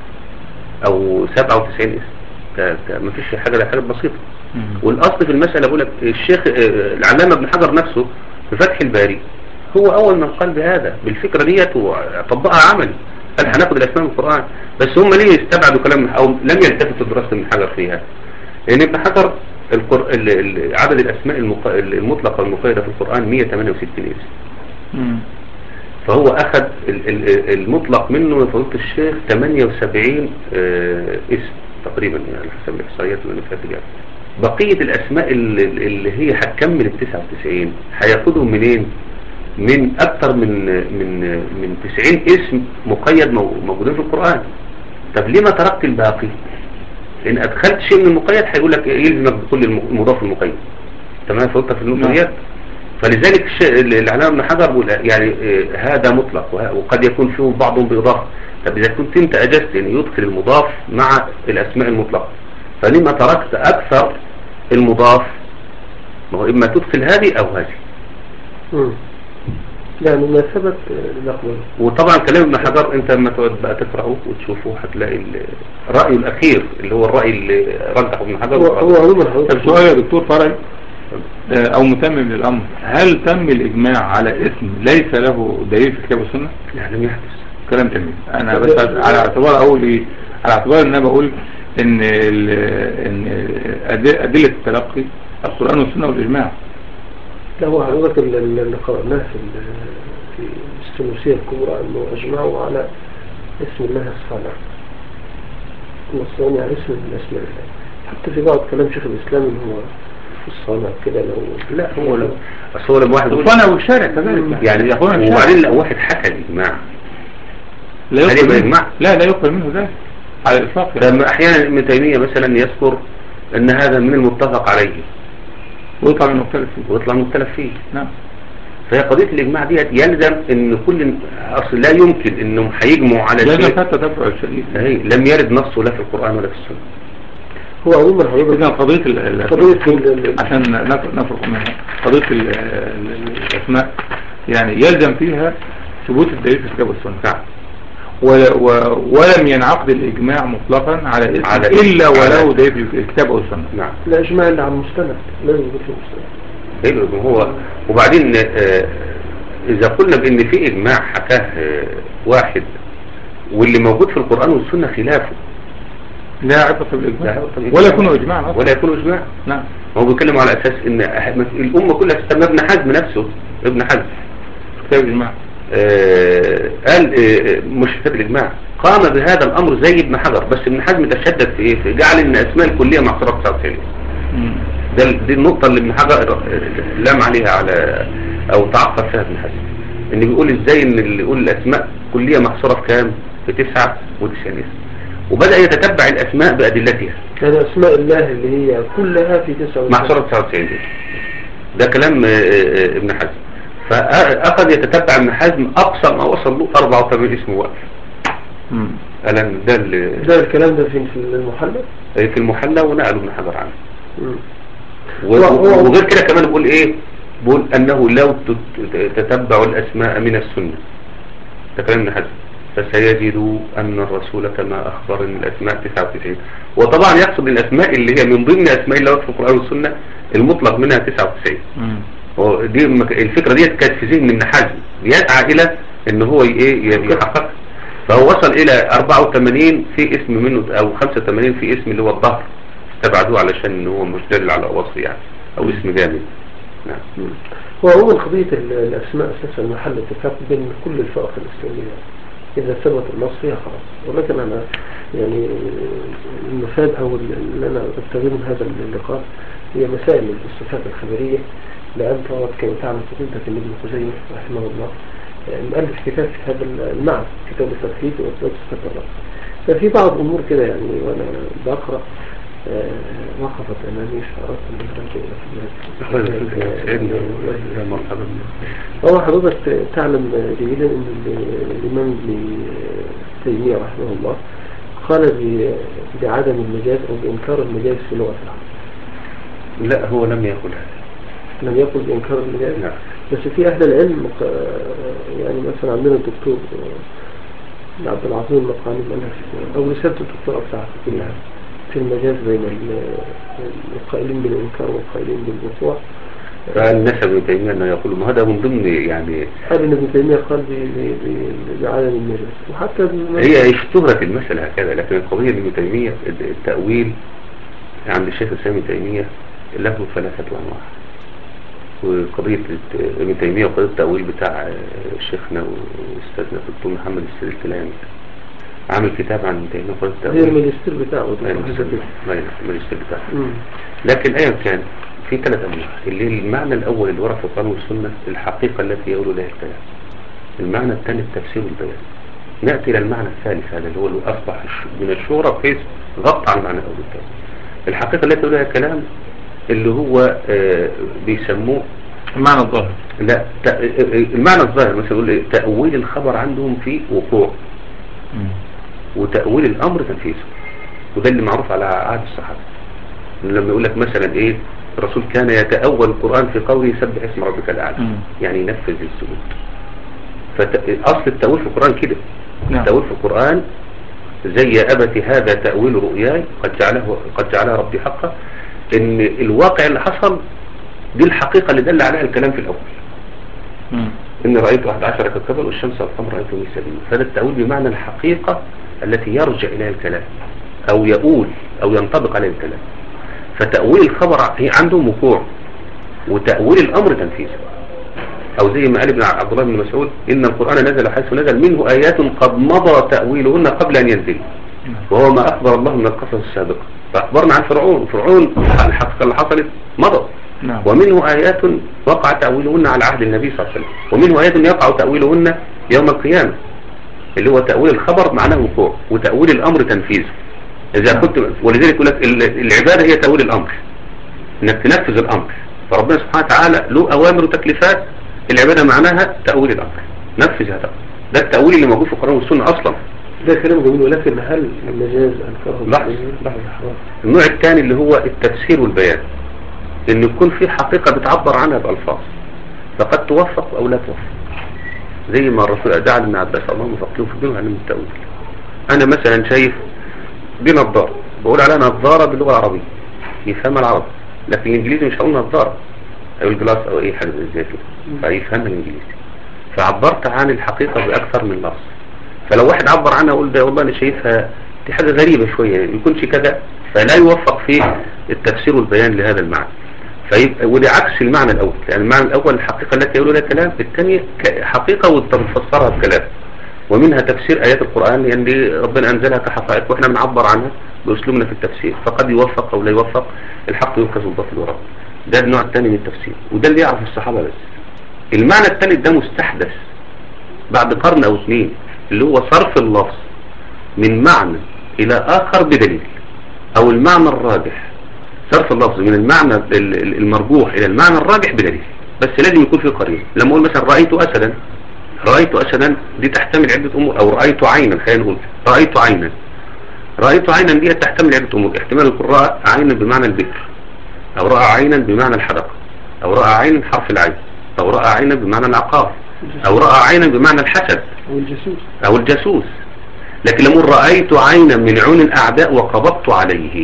او 97 اسم ك- ك- مفيش حاجة ده حاجة بسيطة مم. والاصل في المسألة بقول لك الشيخ آه، العلامة ابن حجر نفسه في فتح الباري هو اول من قال بهذا بالفكرة ديت وطبقها عملي قال هناخد الاسماء من القرآن بس هم ليه استبعدوا كلام او لم يلتفتوا دراسة ابن حجر فيها لان ابن حجر القر... ال... ال... عدد الاسماء المق... المطلقة والمقيدة في القرآن 168 اسم مم. فهو أخذ ال- ال- المطلق منه من فضيلة الشيخ 78 آه، اسم تقريبا يعني على حسب الإحصائيات اللي أنا فاكر يعني بقية الأسماء اللي, اللي هي هتكمل ال 99 هياخدهم منين؟ من أكثر من من من 90 اسم مقيد مو- موجودين في القرآن طب ليه ما تركت الباقي؟ إن أدخلت شيء من المقيد هيقول لك يلزمك بكل الم- المضاف المقيد تمام فهمت في النقطة نعم. ديت؟ فلذلك الشيء- العلامة ابن حجر بيقول يعني آه، هذا مطلق وه- وقد يكون فيه بعضهم بإضافة طب إذا كنت أنت أجزت أن يدخل المضاف مع الأسماء المطلقة فلما تركت أكثر المضاف ما هو إما تدخل هذه أو هذه مم. يعني ما ثبت آه، نقبله وطبعا كلام ابن حجر أنت لما تقعد بقى تقرأه وتشوفه هتلاقي ال- رأيه الأخير اللي هو الرأي اللي رجحه ابن حجر هو هو عموما طب حضرتك سؤال يا دكتور فرج آه، او متمم للامر هل تم الاجماع على اسم ليس له دليل في كتاب والسنه يعني لم يحدث كلام جميل انا بس على اعتبار اقول ايه على اعتبار ان انا بقول ان ال- ان أد- ادله التلقي القران والسنه والاجماع لا هو حضرتك اللي اللي قرأناه في ال- في السنوسية الكبرى أنه أجمعوا على اسم الله الصالح النصراني على اسم من أسماء الله حتى في بعض كلام شيخ الإسلام إن هو في الصلاة كده لو لا هو لا بس هو لما واحد يقول الصنع والشارع كذلك يعني يقولون الشارع وبعدين لا واحد حكى الإجماع لا هل يقبل يبقى منه إجماع؟ لا لا يقبل منه ذلك على الاطلاق يعني. لما احيانا ابن تيمية مثلا يذكر ان هذا من المتفق عليه ويطلع من مختلف فيه ويطلع مختلف فيه نعم فهي قضية الاجماع ديت يلزم ان كل اصل لا يمكن انهم هيجمعوا على لازم شيء حتى تتبع الشديد هي لم يرد نصه لا في القرآن ولا في السنة هو عموما حضرتك إذا قضية ال- ال- قضية ال- ال- عشان نف- نفرق منها قضية ال- ال- الأسماء يعني يلزم فيها ثبوت الدليل في الكتاب والسنة نعم و- و- ولم ينعقد الإجماع مطلقا على اسم على إلا اسم. ولو على- دليل في الكتاب أو السنة نعم الإجماع اللي على المستند لازم يكون في المستند حلو ما هو وبعدين آه، اذا قلنا بان في اجماع حكاه آه، واحد واللي موجود في القرآن والسنة خلافه لا عبرة بالإجماع لا عبرة بالإجماع. ولا يكون إجماع أصلا. ولا يكون اجماع نعم هو بيتكلم على اساس ان أح- الامه كلها تستمع ابن حزم نفسه ابن حزم كتاب الإجماع آه قال آه مش كتاب الاجماع قام بهذا الامر زي ابن حجر بس ابن حزم تشدد في ايه في جعل ان اسماء الكليه محصوره في 99 مم. ده ال- دي النقطه اللي ابن حجر آه، لام عليها على او تعقب فيها ابن حزم ان بيقول ازاي ان اللي يقول الاسماء كليه محصوره في كام في 99 اسم وبدا يتتبع الاسماء بادلتها يعني أسماء الله اللي هي كلها في 99 محصورة 99 دي. ده كلام آه، آه، ابن حزم فأخذ يتتبع ابن حزم أقصى ما وصل له 84 اسم واقف مم. قال أن ده اللي ده الكلام ده فين في المحلى في المحلى ونقلوا ابن حجر عنه مم. و- هو- هو- وغير كده كمان بيقول إيه بيقول أنه لو تت- تتبعوا الأسماء من السنة ده كلام ابن حزم فسيجدوا أن الرسول كما أخبر أن الأسماء 99 وطبعا يقصد الأسماء اللي هي من ضمن أسماء الله في القرآن والسنة المطلق منها 99 مم. هو دي مك- الفكرة دي كانت في ذهن ابن حزم بيسعى إلى إن هو ي- إيه ي- يحقق فهو وصل إلى 84 في اسم منه أو 85 في اسم اللي هو الظهر استبعدوه علشان إن هو مش دليل على وصف يعني أو اسم جامد نعم مم. هو عموما قضية ال- الأسماء أساسا محل اتفاق بين كل الفرق الإسلامية إذا ثبت النص فيها خلاص ولكن أنا يعني المفاد أو اللي أنا أبتغي من هذا اللقاء هي مسائل الصفات الخبرية لأن طبعا كما تعلم فضيلة ابن خزيمة رحمه الله آه، مؤلف كتاب في هذا المعنى كتاب التوحيد وإثبات صفات الله ففي بعض أمور كده يعني وأنا بقرأ آه، وقفت أمامي فأردت أن أراجع يا مرحبا هو حضرتك تعلم جيدا أن ال- الإمام ابن تيمية رحمه الله قال ب- بعدم المجاز أو بإنكار المجاز في لغة العرب لا هو لم يقل هذا لم يقل بإنكار المجاز نعم بس في أهل العلم ق- يعني مثلا عندنا الدكتور آه، عبد العظيم المقاني منهج أو رسالة الدكتوراه بتاعته كلها في المجاز بين ال- القائلين بالإنكار والقائلين بالوقوع فالنسب ابن تيمية أنه يقول ما هذا من ضمن يعني قال إن ابن تيمية قال ب- ب- ب- بعدم المجاز وحتى ابن- هي اشتهرت المسألة هكذا لكن القضية ابن تيمية التأويل عند الشيخ الإسلام ابن تيمية له ثلاثة أنواع وقضية ابن تيمية وقضية التأويل بتاع شيخنا وأستاذنا الدكتور محمد السيد الكلامي عامل كتاب عن ابن تيمية وقضية هي التأويل الماجستير بتاعه ده، أيوة، حاجة كده. أيوة، الماجستير بتاعه مم. لكن أيا كان في ثلاث أنواع اللي المعنى الأول اللي ورد في القرآن والسنة الحقيقة التي يقول لها الكلام المعنى الثاني التفسير والبيان نأتي إلى المعنى الثالث هذا اللي هو اللي أصبح الش- من الشهرة بحيث غطى على المعنى الأول الثاني الحقيقة التي يقول لها الكلام اللي هو آه، بيسموه المعنى الظاهر لا ت- المعنى الظاهر مثلا يقول إيه؟ تأويل الخبر عندهم في وقوع وتأويل الأمر تنفيذه وده اللي معروف على عهد الصحابة لما يقول لك مثلا إيه الرسول كان يتأول القرآن في قوله سبح اسم ربك الأعلى مم. يعني ينفذ السجود فأصل التأويل في القرآن كده نعم. التأويل في القرآن زي أبت هذا تأويل رؤياي قد جعله قد جعلها ربي حقا إن الواقع اللي حصل دي الحقيقة اللي دل عليها الكلام في الأول مم. إن رأيت أحد عشر كوكبا والشمس والقمر رأيتهم سبيل فهذا التأويل بمعنى الحقيقة التي يرجع إليها الكلام أو يقول أو ينطبق عليه الكلام فتأويل الخبر هي عندهم وقوع وتأويل الأمر تنفيذه أو زي ما قال ابن عبد الله بن مسعود إن القرآن نزل حيث نزل منه آيات قد مضى تأويلهن قبل أن ينزل وهو ما أخبر الله من القصص السابقة فأخبرنا عن فرعون فرعون الحقيقة اللي حصلت مضى نعم ومنه آيات وقع تأويلهن على عهد النبي صلى الله عليه وسلم ومنه آيات يقع تأويلهن يوم القيامة اللي هو تأويل الخبر معناه وقوع وتأويل الأمر تنفيذه إذا نعم. كنت ولذلك يقول لك ال- العبادة هي تأويل الأمر إنك تنفذ الأمر فربنا سبحانه وتعالى له أوامر وتكليفات العبادة معناها تأويل الأمر نفذ هذا ده التأويل اللي موجود في القرآن والسنة أصلا ده كلام جميل ولكن هل المجاز أنكره لحظة المسلمين؟ لحظة النوع الثاني اللي هو التفسير والبيان ان يكون في حقيقة بتعبر عنها بألفاظ فقد توفق او لا توفق زي ما الرسول دعا ابن عباس اللهم فقهه في الدين وعلم التأويل انا مثلا شايف دي نظارة بقول عليها نظارة باللغة العربية يفهمها العرب لكن الانجليزي مش هقول نظارة او الجلاس او اي حاجة زي كده فيفهمها الانجليزي فعبرت عن الحقيقة باكثر من لفظ فلو واحد عبر عنها يقول ده والله انا شايفها دي حاجة غريبة شوية يعني يكونش كده فلا يوفق في التفسير والبيان لهذا المعنى فيبقى ودي عكس المعنى الاول يعني المعنى الاول الحقيقة التي يقولوا لها كلام الثانية ك- حقيقة وانت بتفسرها بكلام ومنها تفسير آيات القرآن لأن دي ربنا أنزلها كحقائق وإحنا بنعبر عنها بأسلوبنا في التفسير فقد يوفق أو لا يوفق الحق يؤخذ والباطل يرد ده النوع الثاني من التفسير وده اللي يعرف الصحابة بس المعنى الثالث ده مستحدث بعد قرن أو اثنين اللي هو صرف اللفظ من معنى إلى آخر بدليل أو المعنى الراجح صرف اللفظ من المعنى ال- ال- المرجوح إلى المعنى الراجح بدليل بس لازم يكون في قرينة لما أقول مثلا رأيت أسدا رأيت أسدا دي تحتمل عدة أمور أو رأيت عينا خلينا نقول رأيت عينا رأيت عينا دي تحتمل عدة أمور احتمال يكون رأى عينا بمعنى البكر أو رأى عينا بمعنى الحدقة أو رأى عينا حرف العين أو رأى عينا بمعنى العقار أو رأى عينا بمعنى الحسد والجاسوس أو الجاسوس لكن لما أقول رأيت عينا من عيون الأعداء وقبضت عليه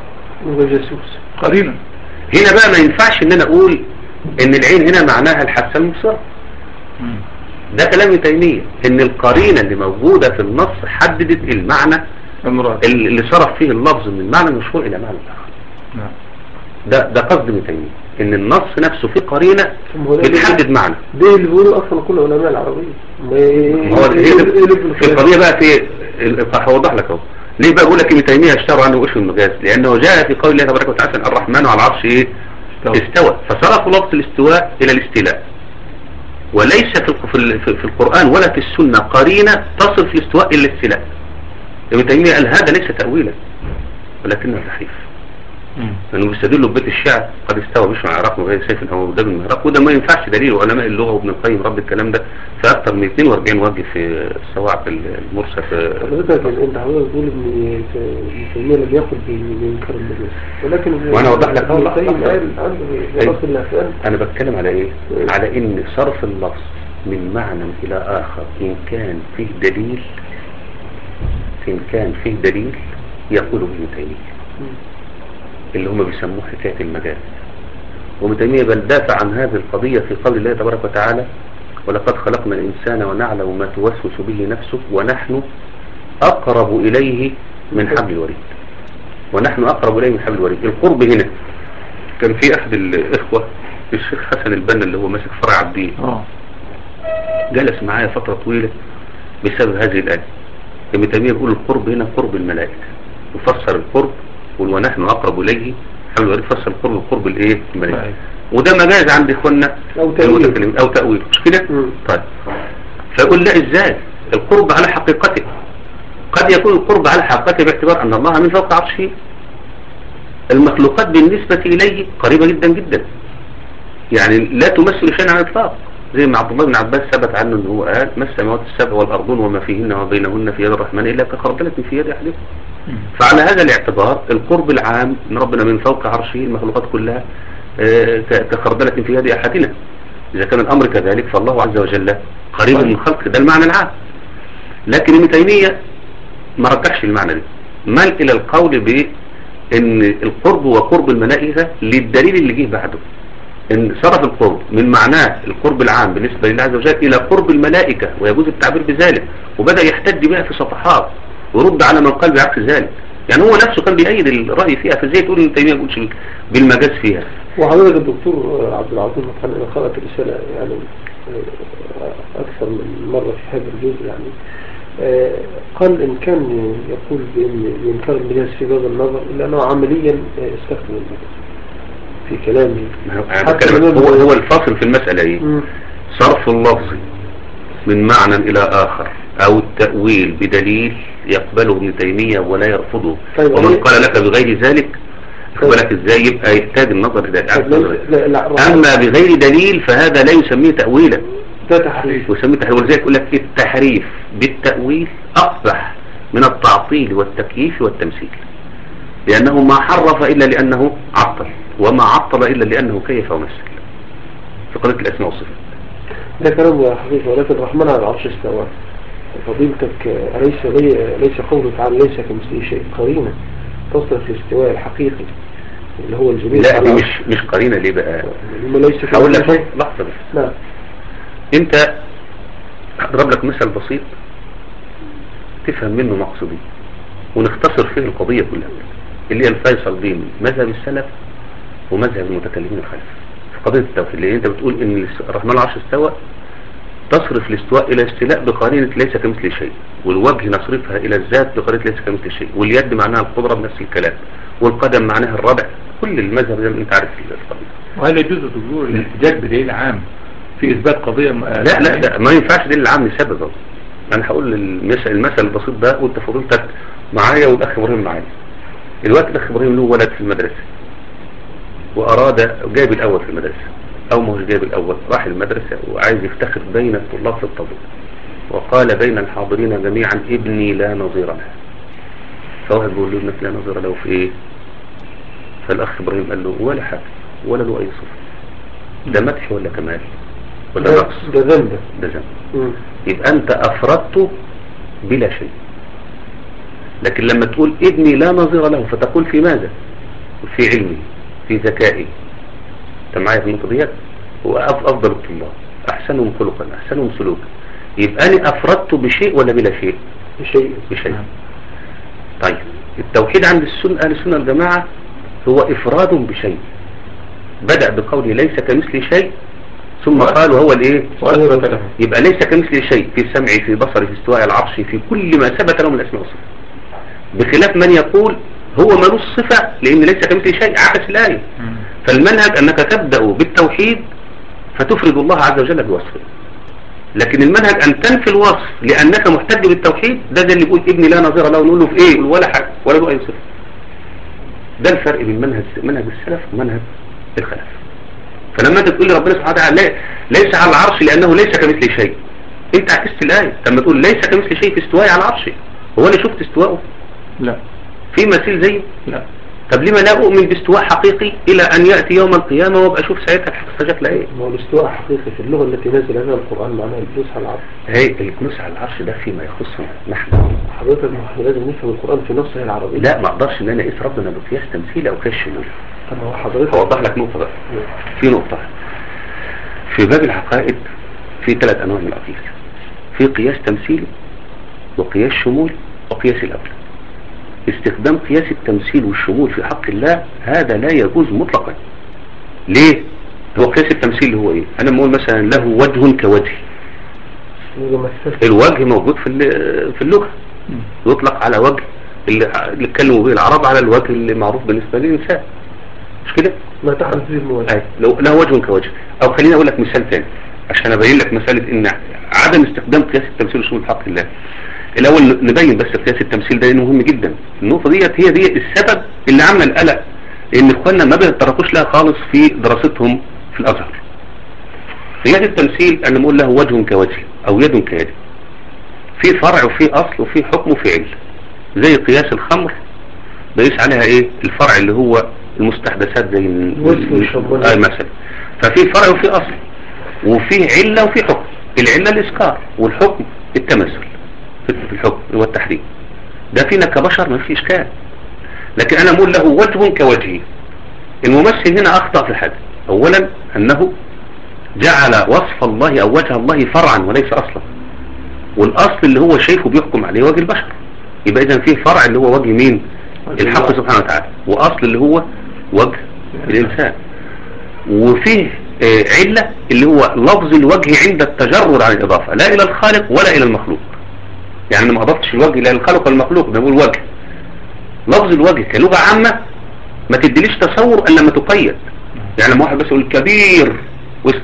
هو جاسوس قرينا هنا بقى ما ينفعش ان انا اقول ان العين هنا معناها الحاسه المبصره مم. ده كلام ابن تيميه ان القرينه اللي موجوده في النص حددت المعنى المراد اللي اللي صرف فيه اللفظ من المعنى المشهور الى معنى اخر نعم ده ده قصد ابن تيميه ان النص نفسه فيه قرينه ثم هو ده- بتحدد معنى ده اللي بيقولوا أصلا كل علماء العربية ما ما هو هي في القضيه بقى في ال- هوضح لك اهو ليه بقى بقول لك ابن تيميه اشتروا عنه وش المغاز لانه جاء في قول الله تبارك وتعالى الرحمن على العرش ايه استوى. استوى فصرفوا لفظ الاستواء الى الاستيلاء وليس في الق- في ال- في- في القرآن ولا في السنة قرينة تصل في الاستواء إلا الاستيلاء ابن تيمية قال هذا ليس تأويلا ولكنه تحريف مم. لأنه بيستدلوا ببيت الشعر قد استوى بشر على العراق من غير سيف أو دم من مهراق وده ما ينفعش دليل علماء اللغة وابن القيم رد الكلام ده في أكثر من 42 وجه في الصواعق المرسى في حضرتك انت حضرتك تقول ان ابن تيميه لم يقل بمنكر النجاسه ولكن وأنا أوضح لك ابن أوضح القيم لك. قال عنده أيوة. دراسه الافعال أنا بتكلم على إيه؟ على إن صرف اللفظ من معنى إلى آخر إن كان فيه دليل إن كان فيه دليل يقوله ابن تيمية اللي هم بيسموه حكاية المجاز وابن تيمية بل دافع عن هذه القضية في قول الله تبارك وتعالى ولقد خلقنا الإنسان ونعلم ما توسوس به نفسه ونحن أقرب إليه من حبل الوريد ونحن أقرب إليه من حبل الوريد القرب هنا كان في أحد الإخوة الشيخ حسن البنا اللي هو ماسك فرع الدين اه جلس معايا فترة طويلة بسبب هذه الآية ابن تيمية بيقول القرب هنا قرب الملائكة يفسر القرب يقول ونحن أقرب إليه حول الوريد فسر القرب القرب الإيه الملائكة ملائكة. وده مجاز عند إخواننا أو تأويل. المتكلمين أو تأويل مش كده؟ مم. طيب فيقول لا إزاي القرب على حقيقته قد يكون القرب على حقيقته باعتبار أن الله من فوق عرشه المخلوقات بالنسبة إليه قريبة جدا جدا يعني لا تمثل شيئا على الإطلاق زي ما عبد الله بن عباس ثبت عنه أنه هو قال ما السماوات السبع والأرضون وما فيهن وما بينهن في يد الرحمن إلا كخردلة في يد أحدهم مم. فعلى هذا الاعتبار القرب العام من ربنا من فوق عرشه المخلوقات كلها آه، ك- كخردلة في يد أحدنا إذا كان الأمر كذلك فالله عز وجل قريب من خلقه ده المعنى العام لكن ابن تيمية ما رجحش المعنى ده مال إلى القول بأن القرب وقرب الملائكة للدليل اللي جه بعده ان صرف القرب من معناه القرب العام بالنسبة لله عز وجل الى قرب الملائكة ويجوز التعبير بذلك وبدأ يحتج بها في صفحات ورد على من قال بعكس ذلك يعني هو نفسه كان بيأيد الرأي فيها فازاي تقول ان تيمية يقولش بالمجاز فيها وحضرتك الدكتور عبد العظيم كان قرأت رسالة يعني آه، أكثر من مرة في هذا الجزء يعني آه، قال إن كان يقول بأن ينكر النجاس في باب النظر إلا أنه عمليا آه، استخدم النجاس في كلامه ما هو- أنا حتى بتكلم الإمام- هو هو الفاصل في المسألة ايه مم. صرف اللفظ من معنى إلى آخر أو التأويل بدليل يقبله ابن تيمية ولا يرفضه طيب، ومن إيه؟ قال لك بغير ذلك طيب. بالك ازاي يبقى يحتاج النظر إلى طب إعادة ليس- النظر لا لا أما بغير دليل فهذا لا يسميه تأويلا ده تحريف ويسميه تحريف ولذلك يقول لك التحريف بالتأويل أقبح من التعطيل والتكييف والتمثيل لأنه ما حرف إلا لأنه عطل وما عطل إلا لأنه كيف ومثل في قضية الأسماء والصفات ده كلام يا حقيقي ولكن الرحمن على العرش استوى فضيلتك آه، أليس لي ليس قوله تعالى ليس كمثله شيء قرينة تصرف الاستواء الحقيقي اللي هو الجميل لا على دي العرش. مش مش قرينة ليه بقى لما ليس هقول كمثله لك شيء لحظة بس نعم انت اضرب لك مثل بسيط تفهم منه مقصودي ونختصر فيه القضية كلها اللي هي الفيصل بين مذهب السلف ومذهب المتكلمين الخلف في قضية التوحيد لان انت بتقول ان الرحمن العرش استوى تصرف الاستواء الى استيلاء بقرينة ليس كمثل شيء والوجه نصرفها الى الذات بقرينة ليس كمثل شيء واليد معناها القدرة بنفس الكلام والقدم معناها الربع كل المذهب زي ما انت عارف القضية وهل يجوز تقول الاحتجاج بدليل عام في إثبات قضية م- لا لا لا ما ينفعش دليل العام لسبب أهو. انا هقول المثل المثل البسيط ده وانت فضلتك معايا والاخ ابراهيم معايا الوقت الاخ ابراهيم له ولد في المدرسة واراد جايب الاول في المدرسة او ما هوش جايب الاول راح المدرسة وعايز يفتخر بين الطلاب في الطابور وقال بين الحاضرين جميعا ابني لا نظير له فواحد بيقول له ابنك لا نظير له في ايه فالاخ ابراهيم قال له ولا حاجة ولا له اي صفة ده مدح ولا كمال ولا ده نقص ده ذنب ده ذنب مم. يبقى انت افردته بلا شيء لكن لما تقول ابني لا نظير له فتقول في ماذا في علمي في ذكائي انت معايا في النقطه ديت هو أف- افضل الطلاب احسنهم خلقا احسنهم سلوكا يبقى انا افردته بشيء ولا بلا شيء شيء بشيء طيب التوحيد عند السنة أهل السنة الجماعة هو إفراد بشيء بدأ بقوله ليس كمثل شيء ثم قال وهو الايه وأثبت له يبقى ليس كمثل شيء في سمعي في بصري في استواء العرش في كل ما ثبت له من الاسماء والصفات بخلاف من يقول هو ملوش صفة لان ليس كمثل شيء عكس الآية مم. فالمنهج انك تبدأ بالتوحيد فتفرد الله عز وجل بوصفه لكن المنهج ان تنفي الوصف لانك محتج بالتوحيد ده زي اللي بيقول ابني لا نظير له نقول له في ايه يقول ولا حاجه ولا له اي صفه ده الفرق بين منهج منهج السلف ومنهج الخلف فلما انت تقول لي ربنا سبحانه وتعالى لا- ليس على العرش لانه ليس كمثله شيء انت عكست الايه لما تقول ليس كمثل شيء في استوائه على عرشه هو انا شفت استواءه لا في مثيل زيه لا طب لما لا اؤمن باستواء حقيقي الى ان ياتي يوم القيامه وابقى اشوف ساعتها الحقيقه شكلها ايه ما هو الاستواء حقيقي في اللغة التي نزل بها القرآن معناها الجلوس على العرش هي الجلوس على العرش ده فيما يخصنا نحن حضرتك ما احنا لازم نفهم القرآن في نصه العربي لا ما اقدرش ان انا اقيس ربنا بقياس تمثيل او قياس شمول طب ما هو حضرتك هوضح لك نقطه بقى في نقطه في باب العقائد في ثلاث انواع من العقيده في قياس تمثيلي وقياس شمول وقياس الاولى استخدام قياس التمثيل والشمول في حق الله هذا لا يجوز مطلقا ليه هو قياس التمثيل اللي هو ايه انا بقول مثلا له وجه كوجهي يبقى مثلت الوجه موجود في ال- في اللغة يطلق على وجه اللي اللي اتكلموا به العرب على الوجه اللي معروف بالنسبة للإنسان مش كده؟ ما تحدث به المواجهة أي لو له وجه كوجه أو خليني أقول لك مثال تاني عشان أبين لك مسألة إن عدم استخدام قياس التمثيل والشمول في حق الله الأول نبين بس قياس التمثيل ده لأنه مهم جدا النقطة ديت هي دي السبب اللي عامله القلق إن إخواننا ما بيتطرقوش لها خالص في دراستهم في الأزهر قياس التمثيل أن نقول له وجه كوجه أو يد كيد في فرع وفي أصل وفي حكم وفي علة زي قياس الخمر بيقيس عليها ايه الفرع اللي هو المستحدثات زي ال- الوسك والشربان. آه مثلا ففي فرع وفي أصل وفي علة وفي حكم العلة الإسكار والحكم التمثل في في الحكم هو التحريم ده فينا كبشر ما في إشكال لكن أنا أقول له وجه كوجهي الممثل هنا أخطأ في حاجة أولا أنه جعل وصف الله أو وجه الله فرعا وليس أصلا والأصل اللي هو شايفه بيحكم عليه وجه البشر يبقى إذا فيه فرع اللي هو وجه مين الحق سبحانه وتعالى وأصل اللي هو وجه الإنسان وفيه آه، علة اللي هو لفظ الوجه عند التجرد عن الإضافة لا إلى الخالق ولا إلى المخلوق يعني أنا ما أضفتش الوجه لا للخالق ولا المخلوق ده بقول وجه لفظ الوجه كلغة عامة ما تديليش تصور إلا لما تقيد يعني لما واحد بس يقول كبير واسكت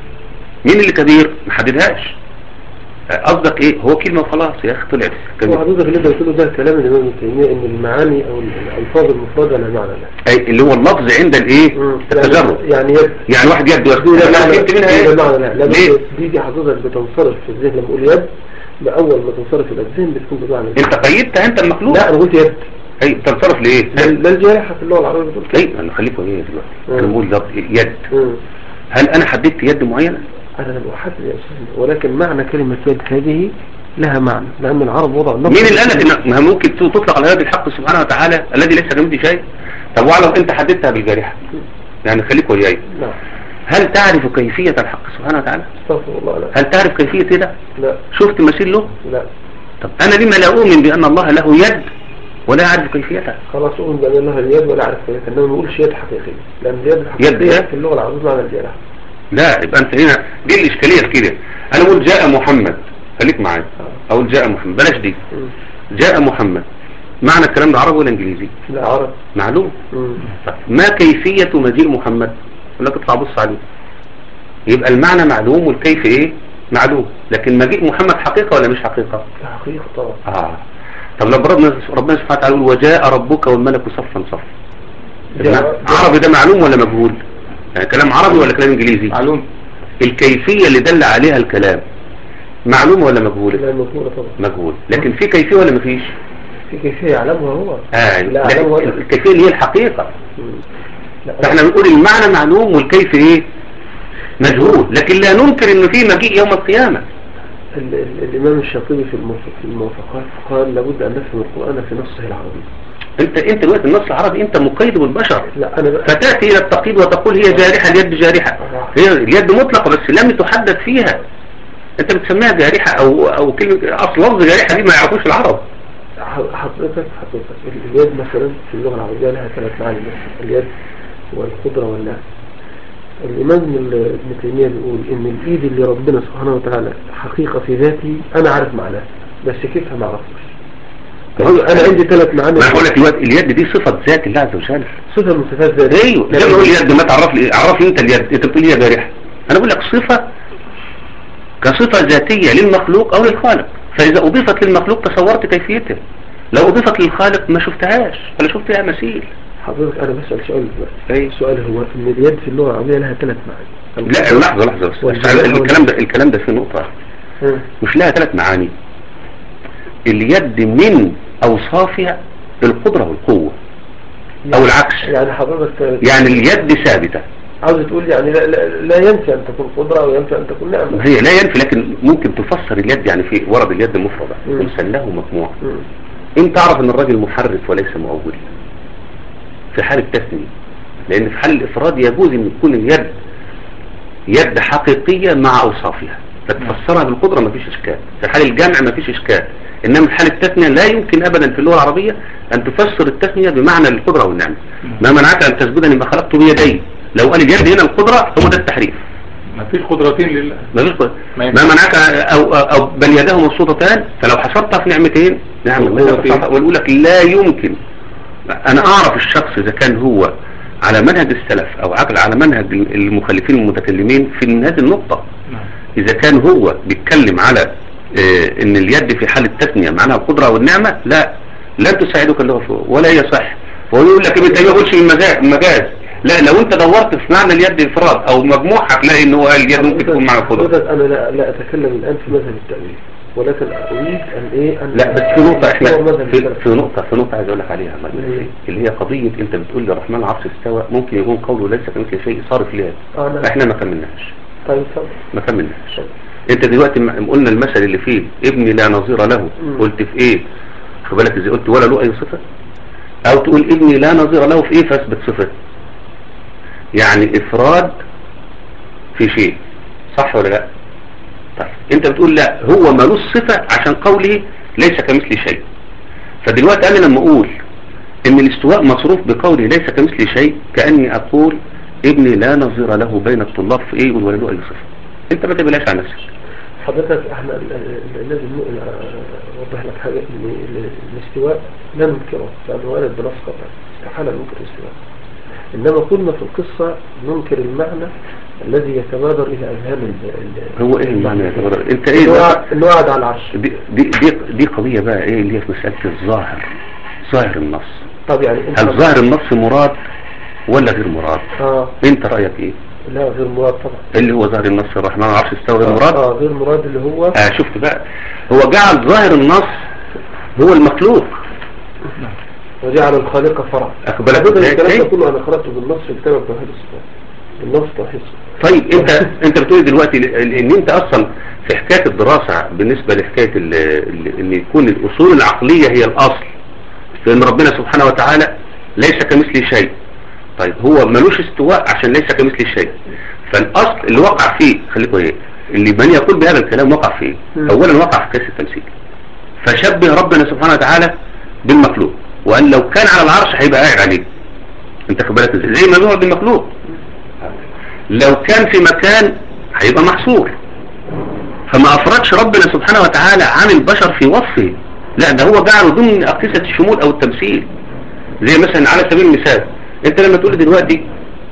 مين اللي كبير ما حددهاش آه، قصدك ايه هو كلمة وخلاص يا اخي طلعت كبير وحضرتك اللي انت بتقوله ده كلام الإمام ابن تيمية إن المعاني أو الألفاظ المفردة لا معنى لها أي اللي هو اللفظ عند الايه التجرد يعني يعني يد يعني واحد يد واسكت دي لا انا معنى فهمت منها دي ايه لا معنى لها لا ليه؟ بس بيجي حضرتك بتنصرف في الذهن لما أقول يد بأول ما تنصرف إلى الذهن بتكون بمعنى انت قيدتها انت المخلوق لا أنا قلت يد اي تنصرف لايه لا لا الجارحة في اللغة العربية بتقول كده اي انا خليكم ايه دلوقتي مم. انا بقول لفظ يد مم. هل انا حددت يد معينة أنا لم أحدد يا أستاذ ولكن معنى كلمة يد هذه لها معنى لأن العرب وضع اللفظ مين اللي قالك ان ما ممكن تطلق على يد الحق سبحانه وتعالى الذي ليس كمثله شيء طب واعلم انت حددتها بالجارحة يعني خليك وياي نعم هل تعرف كيفية الحق سبحانه وتعالى استغفر الله لا هل تعرف كيفية ده لا شفت مثيل له لا طب انا لما لا اؤمن بان الله له يد ولا اعرف كيفيتها خلاص أؤمن بأن الله اليد ولا أعرف كيف إنما ما نقولش يد حقيقية لأن اليد يد الحقيقية إيه؟ في اللغة العربية معنى الجارحة لا يبقى انت هنا دي الاشكالية في كده انا اقول جاء محمد خليك معايا اقول جاء محمد بلاش دي مم. جاء محمد معنى الكلام ده عربي ولا انجليزي لا عرب معلوم مم. طب ما كيفية مجيء محمد يقول لك اطلع بص عليه يبقى المعنى معلوم والكيف ايه معلوم لكن مجيء محمد حقيقة ولا مش حقيقة ده حقيقة طبعا اه طب لو ربنا ربنا سبحانه وتعالى يقول وجاء ربك والملك صفا صفا جاء- عربي ده معلوم ولا مجهول يعني كلام عربي ولا كلام انجليزي معلوم الكيفية اللي دل عليها الكلام معلومة ولا مجهولة لا مفهومة طبعا مجهول لكن في كيفية ولا مفيش في كيفية يعلمها هو آه لا لا يعلمها الكيفية اللي هي الحقيقة مم. لا فاحنا بنقول المعنى معلوم والكيف ايه مجهول لكن لا ننكر انه في مجيء يوم القيامة ال- ال- الإمام الشاطبي في الموافق- في الموافقات قال لابد أن نفهم القرآن في نصه العربي انت انت دلوقتي النص العربي انت مقيد بالبشر لا أنا بقى فتأتي الى التقييد وتقول هي جارحة اليد جارحة هي اليد مطلقة بس لم تحدد فيها انت بتسميها جارحة او او كلمة اصل لفظ جارحة دي ما يعرفوش العرب ح- حضرتك حضرتك ال- اليد مثلا في اللغة العربية لها ثلاث معاني بس اليد والقدرة والنعم الإمام ابن ابن تيمية بيقول إن الإيد اللي ربنا سبحانه وتعالى حقيقة في ذاته أنا عارف معناها بس كيفها ما أعرفش بقول أنا عندي ثلاث معاني ما انا بقول لك دلوقتي اليد دي صفة ذات الله عز وجل صفة من صفات ذاته ايوه زي ما اقول اليد ما تعرف لي عرف لي انت اليد انت بتقول لي يا جارحة انا بقول لك صفة كصفة ذاتية للمخلوق او للخالق فاذا اضيفت للمخلوق تصورت كيفيتها لو اضيفت للخالق ما شفتهاش ولا شفت لها مثيل حضرتك انا بسأل سؤال دلوقتي أي. السؤال هو ان اليد في اللغة العربية لها ثلاث معاني لا لحظة لحظة بس والجمال الكلام ده الكلام ده في نقطة ها. مش لها ثلاث معاني اليد من اوصافها القدرة والقوة او العكس يعني حضرتك يعني اليد ثابتة عاوز تقول يعني لا, لا, لا ينفي ان تكون قدرة وينفي ان تكون نعمة هي لا ينفي لكن ممكن تفسر اليد يعني في ورد اليد مفردة مم. ومثناه مجموعة مم. انت تعرف ان الراجل محرف وليس مؤول في حال التثنية لان في حال الافراد يجوز ان تكون اليد يد حقيقية مع اوصافها فتفسرها بالقدرة مفيش اشكال في حال الجمع مفيش اشكال انما في حال التثنية لا يمكن ابدا في اللغة العربية ان تفسر التثنية بمعنى القدرة والنعمة ما منعك ان تسجدني ما خلقت بيدي لو قال اليد هنا القدرة هو ده التحريف ما فيش قدرتين لله ما فيش قدرة. ما ما ينفعش. منعك أو, أو بل يداه مبسوطتان فلو حصرتها في نعمتين نعم قوتين. ويقول لك لا يمكن أنا أعرف الشخص إذا كان هو على منهج السلف أو عقل على منهج المخلفين المتكلمين في هذه النقطة نعم. إذا كان هو بيتكلم على آه، إن اليد في حال التثنية معناها القدرة والنعمة لا لن تساعدك اللغة في- ولا هي صح وهو يقول لك ابن تيمية يقولش المجاز المجاز لا لو انت دورت في معنى اليد افراد او مجموع هتلاقي ان هو قال اليد ممكن تكون معنى القدرة حضرتك انا لا, لا اتكلم الان في مذهب التأويل ولكن اريد ان ايه ان لا بس في نقطة احنا هو مذهب في, السلف. في نقطة في نقطة عايز اقول لك عليها مرة. إيه؟ اللي هي قضية انت بتقول لي الرحمن العرش استوى ممكن يكون قوله ليس كمثل شيء صارف ليه اه نعم احنا ما كملناش طيب اتفضل ما كملناش انت دلوقتي م- قلنا المثل اللي فيه ابني لا نظير له مم. قلت في ايه خد بالك ازاي قلت ولا له اي صفة او تقول ابني لا نظير له في ايه فاثبت صفة يعني افراد في شيء صح ولا لا طيب انت بتقول لا هو ملوش صفة عشان قوله ليس كمثل شيء فدلوقتي انا لما اقول ان الاستواء مصروف بقوله ليس كمثل شيء كأني اقول ابني لا نظير له بين الطلاب في ايه ولا له اي صفة انت ما تبلاش عن نفسك حضرتك احنا ال- ال- لازم ن- اوضح لك حاجة ان ال- الاستواء لا ننكره لانه وارد بنص قطع استحالة ننكر الاستواء انما كنا في القصة ننكر المعنى الذي يتبادر الى اذهان ال- ال- هو ايه المعنى يا تبرر انت ايه انه بقى قاعد- انه قاعد على العرش دي, دي, دي, دي قضية بقى ايه اللي هي في مسألة الظاهر ظاهر النص طب يعني انت هل ظاهر النص مراد ولا غير مراد اه انت رأيك ايه لا غير مراد طبعا اللي هو ظاهر النص الرحمن العرش استوى غير مراد اه غير مراد اللي هو آه شفت بقى هو جعل ظاهر النص هو المخلوق وجعل الخالق فرع أخد بالك حضرتك إزاي؟ الكلام ده إيه؟ كله انا قرأته بالنص في كتاب توحيد الصفات بالنص توحيد الصفات طيب انت انت بتقول دلوقتي ال- ان انت اصلا في حكاية الدراسة بالنسبة لحكاية ال- ال- ان يكون الاصول العقلية هي الاصل لان ربنا سبحانه وتعالى ليس كمثله شيء طيب هو ملوش استواء عشان ليس كمثله شيء فالاصل اللي وقع فيه خليكوا ايه اللي من يقول بهذا الكلام وقع فيه مم. اولا وقع في كاس التمثيل فشبه ربنا سبحانه وتعالى بالمخلوق وان لو كان على العرش هيبقى قاعد عليه انت خد بالك ازاي زي ما بيقعد بالمخلوق لو كان في مكان هيبقى محصور فما افردش ربنا سبحانه وتعالى عن البشر في وصفه لا ده هو جعله ضمن اقيسة الشمول او التمثيل زي مثلا على سبيل المثال انت لما تقول دلوقتي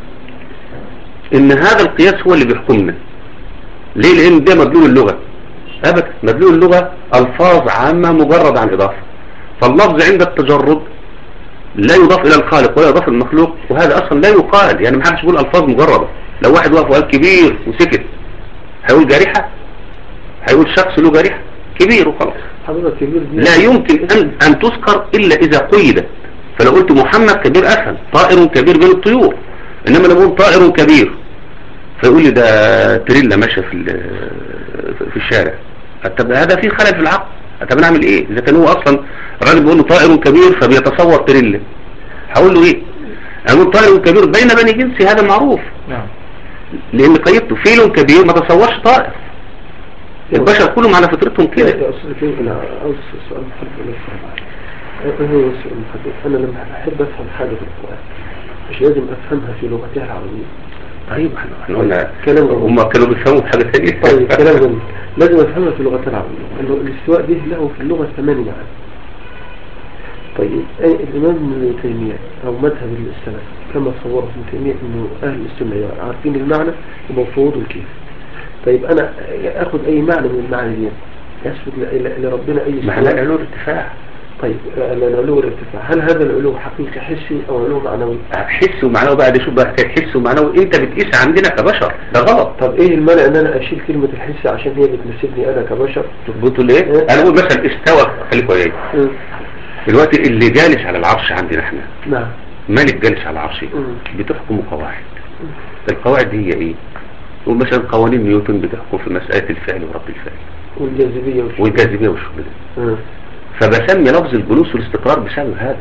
ان هذا القياس هو اللي بيحكمنا ليه لان ده مدلول اللغة ابدا مدلول اللغة الفاظ عامة مجرد عن اضافة فاللفظ عند التجرد لا يضاف الى الخالق ولا يضاف للمخلوق وهذا اصلا لا يقال يعني ما حدش يقول الفاظ مجردة لو واحد وقف وقال كبير وسكت هيقول جارحة هيقول شخص له جارحة كبير وخلاص حضرتك كبير دي لا يمكن أن, أن تذكر إلا إذا قيدت فلو قلت محمد كبير أسهل طائر كبير بين الطيور إنما لو قلت طائر كبير فيقول لي ده تريلا ماشية في ال- في الشارع طب هذا في خلل في العقل طب نعمل ايه اذا كان هو اصلا الراجل بيقول له طائر كبير فبيتصور تريلا هقول له ايه اقول طائر كبير بين بني جنسي هذا معروف نعم لان قيدته فيل كبير ما تصورش طائر البشر كلهم على فطرتهم كده يا أستاذ كريم أنا عاوز سؤال محدد ولا سؤال هو السؤال محدد أنا لما أحب أفهم حاجة في القرآن مش لازم أفهمها في لغتها العربية طيب احنا احنا قلنا كلام جميل. هم كانوا بيفهموا في حاجة تانية طيب كلام جميل لازم أفهمها في لغتها العربية إنه الاستواء دي له في اللغة ثماني معاني طيب أي الإمام ابن تيمية أو مذهب السلف كما صوره ابن تيمية إنه أهل السنة عارفين المعنى ومفروض الكيف طيب أنا أخذ أي معنى من المعاني دي يثبت ل- ل- لربنا أي معنى استواء العلو ارتفاع طيب آه، العلو والارتفاع هل هذا العلو حقيقي حسي أو علو معنوي؟ حس ومعنوي بقى ده شوف بقى حكاية حس ومعنوي انت بتقيس عندنا كبشر ده غلط طب إيه المانع إن أنا أشيل كلمة الحس عشان هي بتمثلني أنا كبشر؟ بتقول ايه انا بقول مثلا استوى خليك وياي مم. دلوقتي اللي جالس على العرش عندنا احنا نعم ملك جالس على العرش مم. بتحكم قواعد القواعد دي هي ايه نقول مثلا قوانين نيوتن بتحكم في مسألة الفعل ورب الفعل والجاذبية والشغل. والجاذبية والشغل ده مم. فبسمي لفظ الجلوس والاستقرار بسبب هذا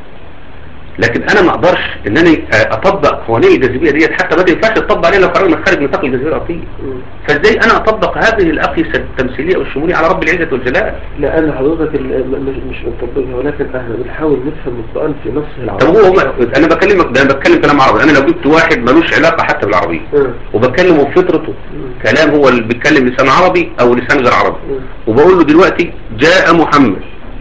لكن انا ما اقدرش ان انا اطبق قوانين الجاذبيه ديت حتى ما ينفعش تطبق عليها لو خرجنا خارج نطاق الجاذبيه الارضيه مم. فازاي انا اطبق هذه الاقيسه التمثيليه والشموليه على رب العزه والجلال لأن حضرتك ال- م- مش مش بنطبقها ولكن احنا بنحاول نفهم القرآن في نصه طب العربي هو ما انا بكلمك ده انا بتكلم كلام عربي انا لو جبت واحد ملوش علاقه حتى بالعربيه مم. وبكلمه بفطرته مم. كلام هو اللي بيتكلم لسان عربي او لسان غير عربي مم. وبقول له دلوقتي جاء محمد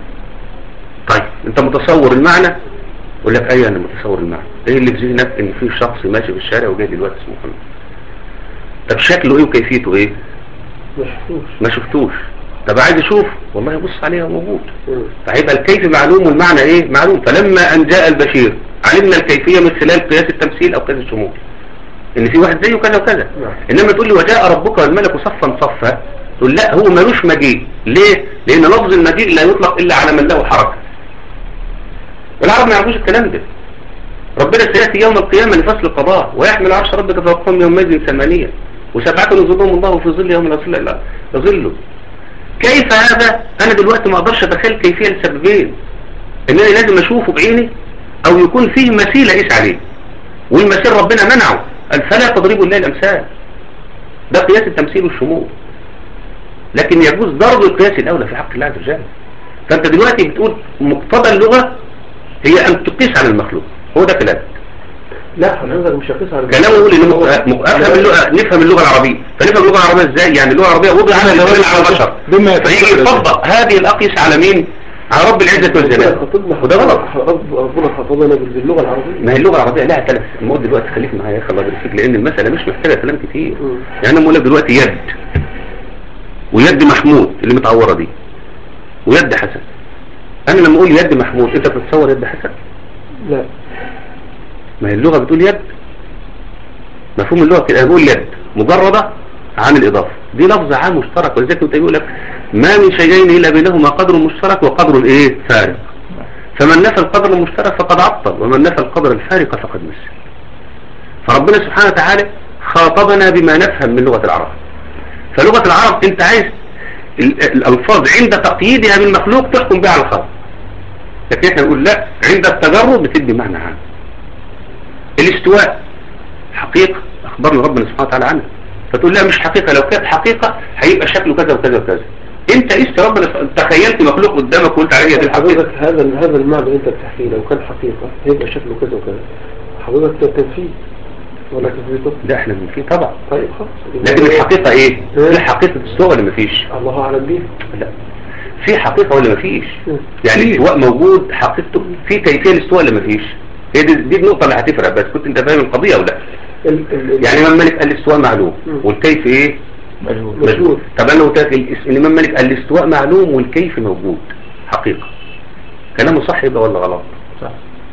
طيب انت متصور المعنى يقول لك ايوه انا متصور المعنى ايه اللي في ذهنك ان في شخص ماشي في الشارع وجاي دلوقتي اسمه محمد طب شكله ايه وكيفيته ايه ما شفتوش ما شفتوش طب عايز اشوف والله بص عليه هو موجود مم. فهيبقى الكيف معلوم والمعنى ايه معلوم فلما ان جاء البشير علمنا الكيفية من خلال قياس التمثيل او قياس الشمول ان في واحد زيه كذا وكذا نعم. انما تقول لي وجاء ربك والملك صفا صفا تقول لا هو ملوش مجيء ليه لان لفظ المجيء لا يطلق الا على من له حركة والعرب ما يعرفوش الكلام ده ربنا سيأتي يوم القيامة لفصل القضاء ويحمل عرش ربك فوقهم يومئذ ثمانية وسبعة يظلهم الله في ظل يوم لا ظل الا ظله كيف هذا انا دلوقتي ما اقدرش اتخيل كيفية لسببين ان انا لازم اشوفه بعيني او يكون فيه مثيل اقيس عليه والمثيل ربنا منعه قال فلا تضربوا الله الامثال ده قياس التمثيل والشمول لكن يجوز ضرب القياس الاولى في حق الله عز وجل فانت دلوقتي بتقول مقتضى اللغة هي ان تقيس على المخلوق هو ده كلام لا حضرتك مش هقيس على كلامه يقول ان مق- مق- افهم اللغة نفهم اللغة العربية فنفهم اللغة العربية ازاي يعني اللغة العربية وضع على الدلالة على البشر بما فيجي يطبق هذه الأقيس على مين على رب العزة والجلال وده غلط رب- ربنا خطبنا بال- باللغة العربية ما هي اللغة العربية لها ثلاث المواد دلوقتي خليك معايا يا اخي الله يبارك فيك لأن المسألة مش محتاجة كلام كتير مم. يعني أنا بقول لك دلوقتي يد ويد محمود اللي متعورة دي ويد حسن أنا لما أقول يد محمود أنت بتتصور يد حسن لا ما هي اللغة بتقول يد مفهوم اللغة كده أنا بقول يد مجردة عن الإضافة دي لفظ عام مشترك ولذلك انت يقول لك ما من شيئين إلا بينهما قدر مشترك وقدر الإيه فارق فمن نفى القدر المشترك فقد عطل ومن نفى القدر الفارق فقد مثل فربنا سبحانه وتعالى خاطبنا بما نفهم من لغة العرب فلغة العرب انت عايز ال- الألفاظ عند تقييدها بالمخلوق تحكم بها على الخلق لكن احنا نقول لا عند التجرب بتدي معنى عام الاستواء حقيقة أخبرنا ربنا سبحانه وتعالى عنها فتقول لا مش حقيقة لو كانت حقيقة هيبقى شكله كذا وكذا وكذا انت قست ربنا سبحانه- تخيلت مخلوق قدامك وقلت عليه دي الحقيقة حضرتك هذا هذا المعنى اللي انت بتحكيه لو كان حقيقة هيبقى شكله كذا وكذا حضرتك تنفيه ولا تثبيته ده احنا من فيه طبعا طيب خلاص لكن الحقيقة ايه إيه؟ في حقيقة استواء ولا مفيش الله اعلم بيه لا في حقيقة ولا مفيش مم. يعني الاستواء موجود حقيقته في كيفية الاستواء ولا مفيش هي دي, دي النقطة اللي هتفرق بس كنت انت فاهم القضية ولا ال- ال- ال- يعني الإمام مالك قال الاستواء معلوم مم. والكيف ايه مجهول مجهول. طب انا قلت لك الاس- الامام مالك قال الاستواء معلوم والكيف موجود حقيقة كلامه صح يبقى ولا غلط صح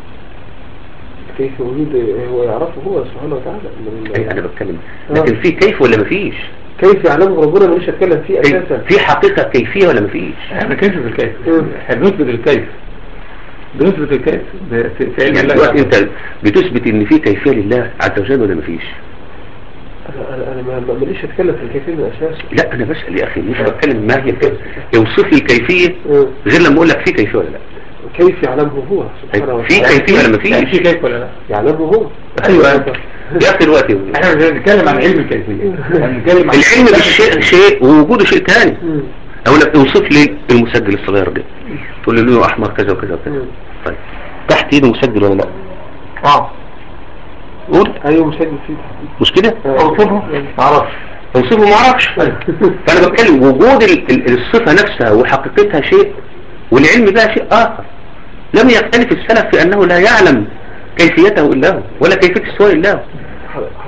كيف وجود هو يعرفه هو سبحانه وتعالى من- اي انا بتكلم آه. لكن في كيف ولا مفيش كيف يعلمه ربنا مش هتكلم فيه اساسا في حقيقة كيفية ولا مفيش احنا كيف بالكيف مم. احنا بنثبت الكيف بنثبت الكيف ب- في في علم يعني الله دلوقتي يعني. انت بتثبت ان في كيفية لله عز وجل ولا مفيش انا انا انا ما- ما- ماليش اتكلم في الكيفيه من اساسه لا انا بسأل يا اخي مش بتكلم ما هي الكيفية اوصف لي الكيفية مم. غير لما اقول لك في كيفية ولا لا كيف يعلمه هو سبحانه في وتعالى كيفية ولا يعني في مفيش كيف ولا لا يعلمه هو ايوه يا اخي دلوقتي احنا مش بنتكلم عن علم الكيفية احنا بنتكلم عن العلم بالشيء شيء ووجوده شيء ثاني مم. اقول لك اوصف لي المسجل الصغير ده تقول لي لونه احمر كذا وكذا وكذا مم. طيب تحت ايده مسجل ولا لا اه قول ايوه مسجل فيه مش كده اوصفه معرفش اوصفه ما اعرفش فانا بتكلم وجود ال- ال- الصفة نفسها وحقيقتها شيء والعلم بها شيء اخر لم يختلف السلف في انه لا يعلم كيفيته الا هو ولا كيفية السؤال الا هو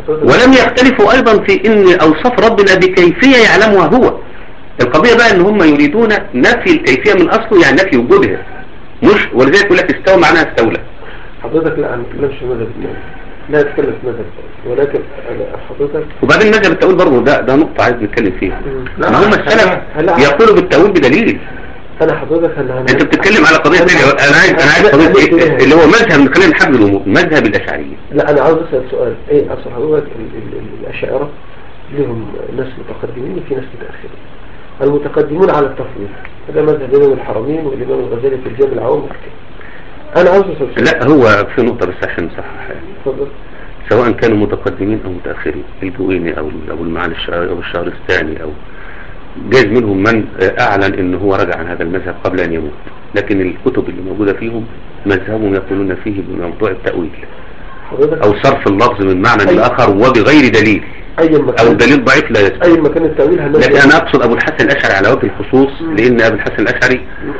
حضرتك ولم يختلفوا ايضا في ان اوصاف ربنا بكيفية يعلمها هو القضية بقى ان هم يريدون نفي الكيفية من اصله يعني نفي وجودها مش ولذلك يقول لك استوى معناها استولى حضرتك لا أنا ما بتكلمش في مذهب الإمام لا أتكلم في مذهب ولكن أنا حضرتك وبعدين مذهب التأويل برضه ده ده نقطة عايز نتكلم فيها لا، ان هم السلف لا. يقولوا بالتأويل بدليل أنا حضرتك أنا أنا انت بتتكلم على قضية ثانية انا عايز انا عايز قضية ايه اللي هو مذهب خلينا نحدد الامور مذهب الاشعرية لا أنا عاوز أسأل سؤال إيه أصل حضرتك ال- ال- ال- الأشاعرة لهم ناس متقدمين وفي ناس متأخرين المتقدمون على التفويض هذا مذهب الإمام الحرمين والإمام الغزالي في الجامع العوام والحكام أنا عاوز أسأل سؤال لا هو في نقطة بس عشان نصحح اتفضل سواء كانوا متقدمين او متأخرين الجويني او او المعالي الشعري او الشهر الثاني او جايز منهم من اعلن ان هو رجع عن هذا المذهب قبل ان يموت لكن الكتب اللي موجودة فيهم مذهبهم يقولون فيه بموضوع التأويل حضرتك او صرف اللفظ من معنى أي- لاخر وبغير دليل أي او مكان دليل ضعيف لا يثبت أي مكان التأويل هنلاقي لكن انا اقصد ابو الحسن الاشعري على وجه الخصوص مم. لان ابو الحسن الاشعري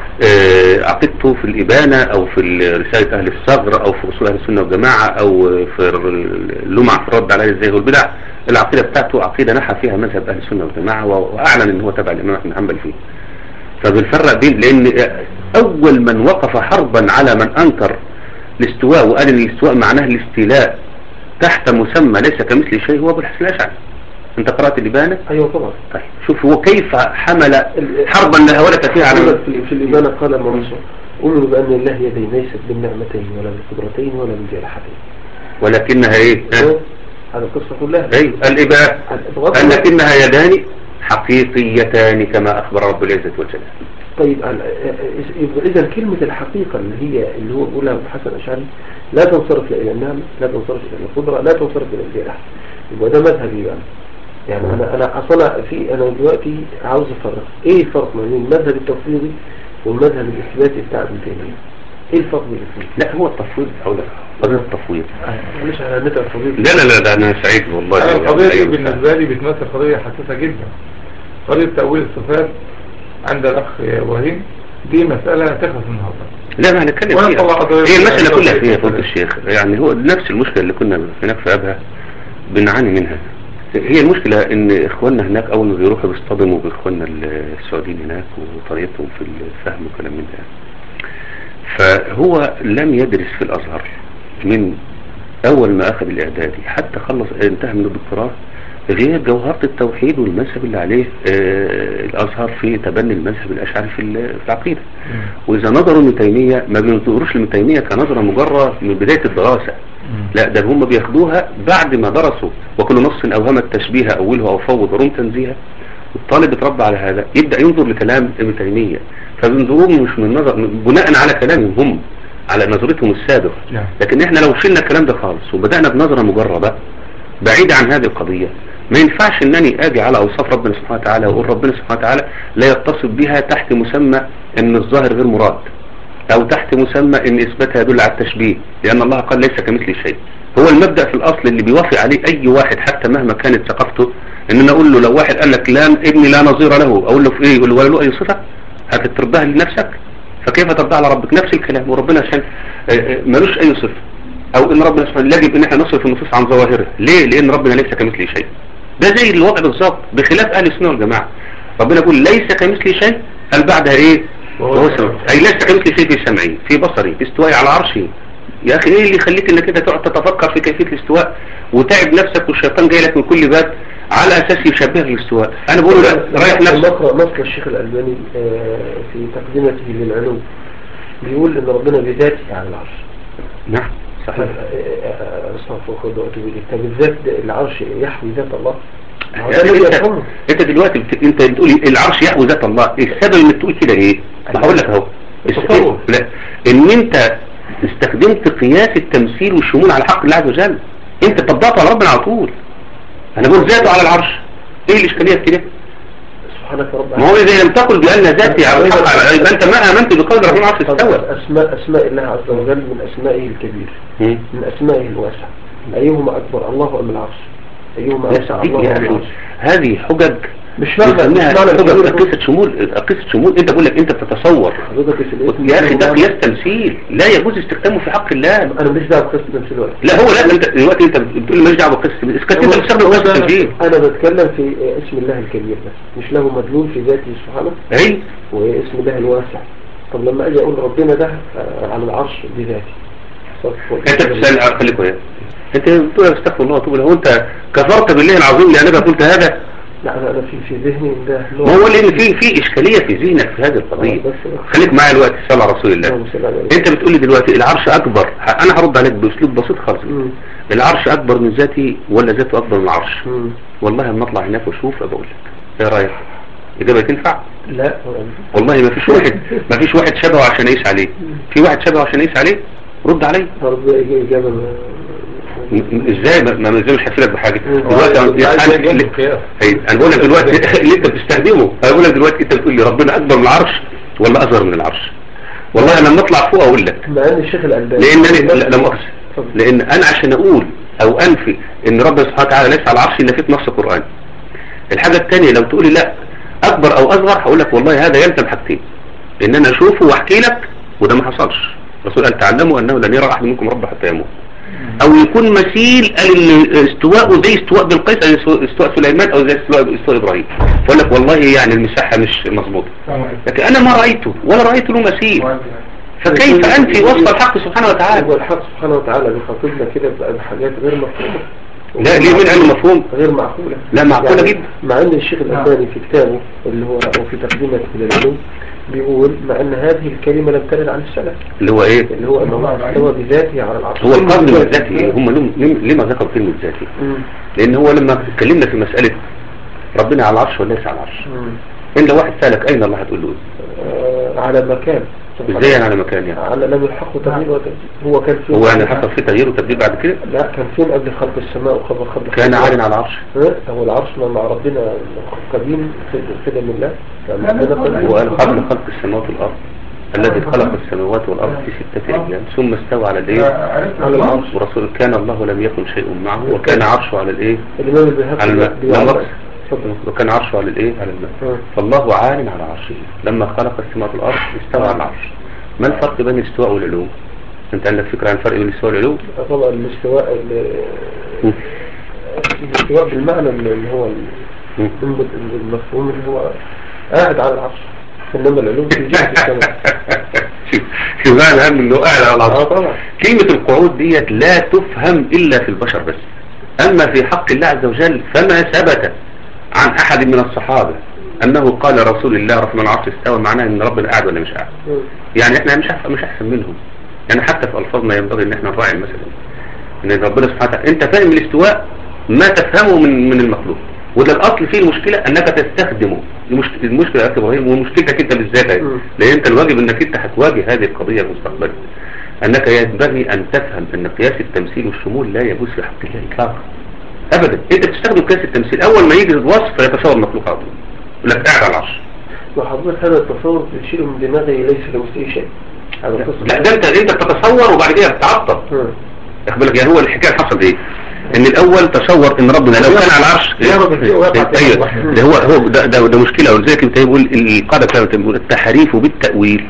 آه، عقيدته في الابانة او في ال- رسالة اهل الصغر او في اصول اهل السنة والجماعة او في ال- اللمع في الرد على الزيغ والبدع العقيدة بتاعته عقيدة نحى فيها مذهب اهل السنة والجماعة و- واعلن ان هو تبع الامام احمد بن حنبل فيه فبنفرق بين لان اول من وقف حربا على من انكر الاستواء وقال ان الاستواء معناه الاستيلاء تحت مسمى ليس كمثل شيء هو ابو الحسن الاشعري انت قرأت الابانة أيوة طبعا طيب شوف هو كيف حمل حربا لا هولة فيها على حضرتك في في الإبانة قال المنصور أمر بأن الله يدي ليست بالنعمتين ولا بالقدرتين ولا بالجارحتين ولكنها ايه ها؟ هذا القصة كلها اي الاباء بغض قال النظر- لكنها يدان حقيقيتان كما اخبر رب العزة والجلال طيب ال- يبقى إذا كلمة الحقيقة اللي هي اللي هو بيقولها أبو الحسن الأشعري لا تنصرف لا إلى النعمة لا تنصرف إلى القدرة لا تنصرف إلى الجارحة يبقى ده مذهبي بقى يعني أنا أنا أصلا في أنا دلوقتي عاوز أفرق إيه الفرق ما بين المذهب التفويضي والمذهب الإثباتي بتاع ابن تيمية إيه الفرق بين الاثنين؟ لا هو التفويض هقول لك قضية التفويض معلش على النت التفويض لا لا لا ده انا سعيد والله أنا القضية دي أيوة. بالنسبة لي بتمثل قضية حساسة جدا قضية تأويل الصفات عند الأخ إبراهيم دي مسألة تخلص النهاردة لا ما هنتكلم وأنا فيها طلع قضية- هي المسألة كلها فيها قضية- فضل الشيخ يعني هو نفس المشكلة اللي كنا هناك في أبها بنعاني منها هي المشكلة ان اخواننا هناك اول ما بيروحوا بيصطدموا باخواننا السعوديين هناك وطريقتهم في الفهم وكلام من ده فهو لم يدرس في الازهر من اول ما اخذ الاعدادي حتى خلص انتهى من الدكتوراه غير جوهرة التوحيد والمذهب اللي عليه آه الازهر في تبني المذهب الاشعري في ال- في العقيدة واذا نظروا ابن تيمية ما بينظروش لابن تيمية كنظرة مجرد من بداية الدراسة لا ده هم بياخدوها بعد ما درسوا وكل نص اوهم التشبيه اوله او فوض وروم تنزيها والطالب اتربى على هذا يبدأ ينظر لكلام ابن تيمية فبينظروه مش من نظر بناء على كلامهم هم على نظرتهم السابق نعم. لكن احنا لو شلنا الكلام ده خالص وبدأنا بنظرة مجردة بعيدة عن هذه القضية ما ينفعش انني اجي على اوصاف ربنا سبحانه وتعالى واقول ربنا سبحانه وتعالى لا يتصف بها تحت مسمى ان الظاهر غير مراد او تحت مسمى ان اثباتها يدل على التشبيه لان الله قال ليس كمثل شيء هو المبدأ في الاصل اللي بيوافق عليه اي واحد حتى مهما كانت ثقافته ان انا اقول له لو واحد قال لك لا ابني لا نظير له اقول له في ايه يقول له ولا له اي صفة هتتربها لنفسك فكيف ترضى على ربك نفس الكلام وربنا عشان آه، آه، ملوش اي صفة او ان ربنا سبحانه يجب ان احنا نصرف النصوص عن ظواهرها ليه لان ربنا ليس كمثله شيء ده زي الوضع بالظبط بخلاف اهل السنه والجماعه ربنا يقول ليس كمثله شيء قال بعدها ايه وهو وهو السميع. سميع اي ليس كمثله شيء في سمعي في بصري في استوائي على عرشي يا اخي ايه اللي يخليك انك كده تقعد تتفكر في كيفيه الاستواء وتعب نفسك والشيطان جاي لك من كل باب على اساس يشبهك بالاستواء انا بقول له لا رايح نفسك نقرأ نص الشيخ الألباني آه، في تقدمته للعلو بيقول إن ربنا بذاته على العرش نعم صحيح استغفر الله واتوب اليك طب الذات ده- العرش يحوي ذات الله ما هو ده يعني الذي انت يفهمه انت دلوقتي بت... انت بتقول العرش يحوي ذات الله السبب انك تقول كده ايه ما هقول لك اهو التصور. لا ان انت استخدمت قياس التمثيل والشمول على حق الله عز وجل انت طبقته على ربنا على طول انا بقول ذاته على العرش ايه الاشكاليه في كده سبحانك يا رب ما هو اذا لم تقل بان ذاتي على الحق على- يبقى انت ما امنت بقول ربنا عرش استوى أسماء أسماء الله عز وجل من أسمائه الكبير مم. من أسمائه الواسعة أيهما أكبر الله أم العرش أيهما أوسع دي الله يا أم أخي العرش هذه حجج مش معنى مش بنسميها معنى قصة الكبير قصة شمول قصة شمول انت بقول لك انت بتتصور حضرتك في الاسم يا اخي ده قياس تمثيل لا يجوز استخدامه في حق الله انا مش دعوه بقصه نفس الوقت لا هو لا انت دلوقتي انت بتقول لي ماليش دعوه بقصه التمثيل اسكت انت بتستخدم قصه التمثيل انا بتكلم في اسم الله الكبير بس مش له مدلول في ذاته سبحانه اي واسم الله الواسع طب لما اجي اقول ربنا ده آه، على العرش بذاته صف انت بتسال خليك وياه انت بتقول استغفر الله وتقول هو انت كفرت بالله العظيم لانك قلت هذا لا انا أنا في في ذهني ده ما هو لان في في اشكاليه في ذهنك في هذه القضيه خليك معايا الوقت صلى على رسول الله اللهم صل على انت بتقول لي دلوقتي العرش اكبر ه- انا هرد عليك باسلوب بسيط خالص مم. العرش اكبر من ذاتي ولا ذاته اكبر من العرش مم. والله لما اطلع هناك واشوف ابقول لك ايه رايك اجابه تنفع لا والله ما فيش واحد ما فيش واحد شبهه عشان يقيس عليه في واحد شبهه عشان يقيس عليه رد علي برضه اجابه ما- م- م- ازاي ما ما ازاي مش هفيدك بحاجه مم. دلوقتي أنا- عايز أنا- يجيب قياس. هي- انا بقول لك دلوقتي اللي انت بتستخدمه انا بقول لك دلوقتي انت بتقول لي ربنا اكبر من العرش ولا اصغر من العرش والله لما اطلع فوق اقول لك مع ان الشيخ الالباني لان انا لا- لما أقصد اتفضل. لان انا عشان اقول او انفي ان ربنا سبحانه وتعالى ليس على العرش الا في نص القران الحاجه الثانيه لو تقولي لا اكبر او اصغر هقول لك والله هذا يلزم حاجتين ان انا اشوفه واحكي لك وده ما حصلش الرسول قال تعلموا انه لن يرى احد منكم ربه حتى يموت او يكون مثيل قال ان استواءه زي استواء بالقيس او استواء سليمان او زي استواء, استواء ابراهيم فاقول لك والله يعني المساحه مش مظبوطه لكن انا ما رايته ولا رايت له مثيل فكيف انفي وصف الحق سبحانه وتعالى هو الحق سبحانه وتعالى بيخاطبنا كده بقى بحاجات غير مفهومة لا ليه من علم مفهوم غير معقولة لا معقولة يعني جدا. مع ان الشيخ الألباني في كتابه اللي هو أو في تقديمه إلى العلوم بيقول مع ان هذه الكلمة لم ترد عن السلف اللي هو ايه اللي هو ان الله استوى بذاته على العرش هو القصد من ذاتي ايه هم لم لم- لما ذكروا كلمة ذاتي مم. لان هو لما اتكلمنا في مسألة ربنا على العرش ولا ليس على العرش مم. ان لو واحد سألك اين الله هتقول له ايه آه، على مكان ازاي يعني على مكان يعني على لم يلحقه تغيير وتبديل هو كان فين هو يعني حصل فيه تغيير وتبديل بعد كده لا كان فين قبل خلق السماء وقبل خلق كان الأرض؟ عالٍ على العرش ها؟ هو العرش مع ربنا قديم خدم من الله يعني ربنا قديم وقال قبل خلق السماوات والارض الذي خلق السماوات والارض في ستة ايام ثم استوى على الايه على العرش ورسول كان الله لم يكن شيء معه وكان عرشه على الايه الإمام البيهقي على الماء بيعلق. لا مؤاخذة. اتفضل. وكان عرشه على الايه على الماء ها. فالله عال على عرشه لما خلق السماوات والارض استوى على العرش ما الفرق بين الاستواء والعلو انت عندك فكرة عن الفرق بين الاستواء والعلو طبعا الاستواء ال- مم. الاستواء بالمعنى اللي هو ال- مم. المفهوم اللي هو قاعد على العرش انما العلوم في جهة السماء شوف شوف معنى هم انه قاعد على اه العرش طبعا كلمة القعود ديت لا تفهم إلا في البشر بس أما في حق الله عز وجل فما ثبت عن أحد من الصحابة أنه قال رسول الله رحمه العرش استوى معناه أن ربنا قاعد ولا مش قاعد مم. يعني احنا مش أحسن مش أحسن منهم يعني حتى في ألفاظنا ينبغي أن احنا نراعي المثل أن ربنا سبحانه وتعالى أنت فاهم الاستواء ما تفهمه من من المخلوق وده الأصل فيه المشكلة أنك تستخدمه المش- المشكلة يا أخي إبراهيم ومشكلتك أنت بالذات أهي. مم. لأن أنت الواجب أنك أنت هتواجه هذه القضية مستقبلا أنك ينبغي أن تفهم أن قياس التمثيل والشمول لا يجوز في حق الله إطلاقا أبدا أنت بتستخدم قياس التمثيل أول ما يجي الوصف فيتصور مخلوق على طول يقول لك قاعد على العرش وحضرتك هذا التصور بتشيله من دماغي ليس لمثله شيء هذا قصة لا ده أنت أنت بتتصور وبعد كده بتعطل مم. واخد بالك يعني هو الحكايه حصل ايه ان الاول تصور ان ربنا لو كان على العرش يهرب الشيء ويقع في ايوه الواحد. ده هو هو ده, ده, ده مشكله ولذلك انت بيقول القاعده بتاعته بيقول التحريف بالتاويل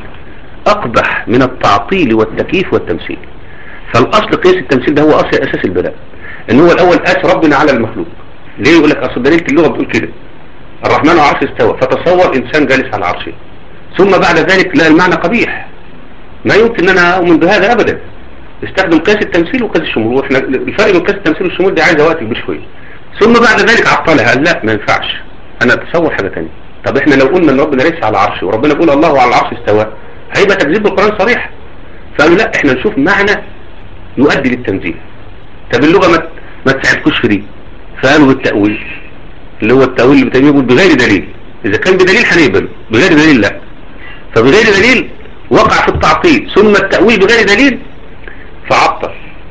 اقبح من التعطيل والتكييف والتمثيل فالاصل قياس التمثيل ده هو اصل اساس البلاء ان هو الاول قاس ربنا على المخلوق ليه يقول لك اصل دليل اللغه بتقول كده الرحمن على العرش استوى فتصور انسان جالس على عرشه ثم بعد ذلك لا المعنى قبيح ما يمكن ان انا اؤمن بهذا ابدا استخدم قياس التمثيل وقياس الشمول واحنا الفرق بين قياس التمثيل والشمول دي عايزه وقت كبير شويه ثم بعد ذلك عطلها قال لا ما ينفعش انا اتصور حاجه ثانيه طب احنا لو قلنا ان ربنا ليس على عرشه وربنا بيقول الله على العرش استوى هيبقى تكذيب بالقران صريح فقالوا لا احنا نشوف معنى يؤدي للتنزيل طب اللغه ما ما تساعدكوش في دي فقالوا بالتاويل اللي هو التاويل اللي بتاويل يقول بغير دليل اذا كان بدليل هنقبله بغير دليل لا فبغير دليل وقع في التعطيل ثم التأويل بغير دليل فعطل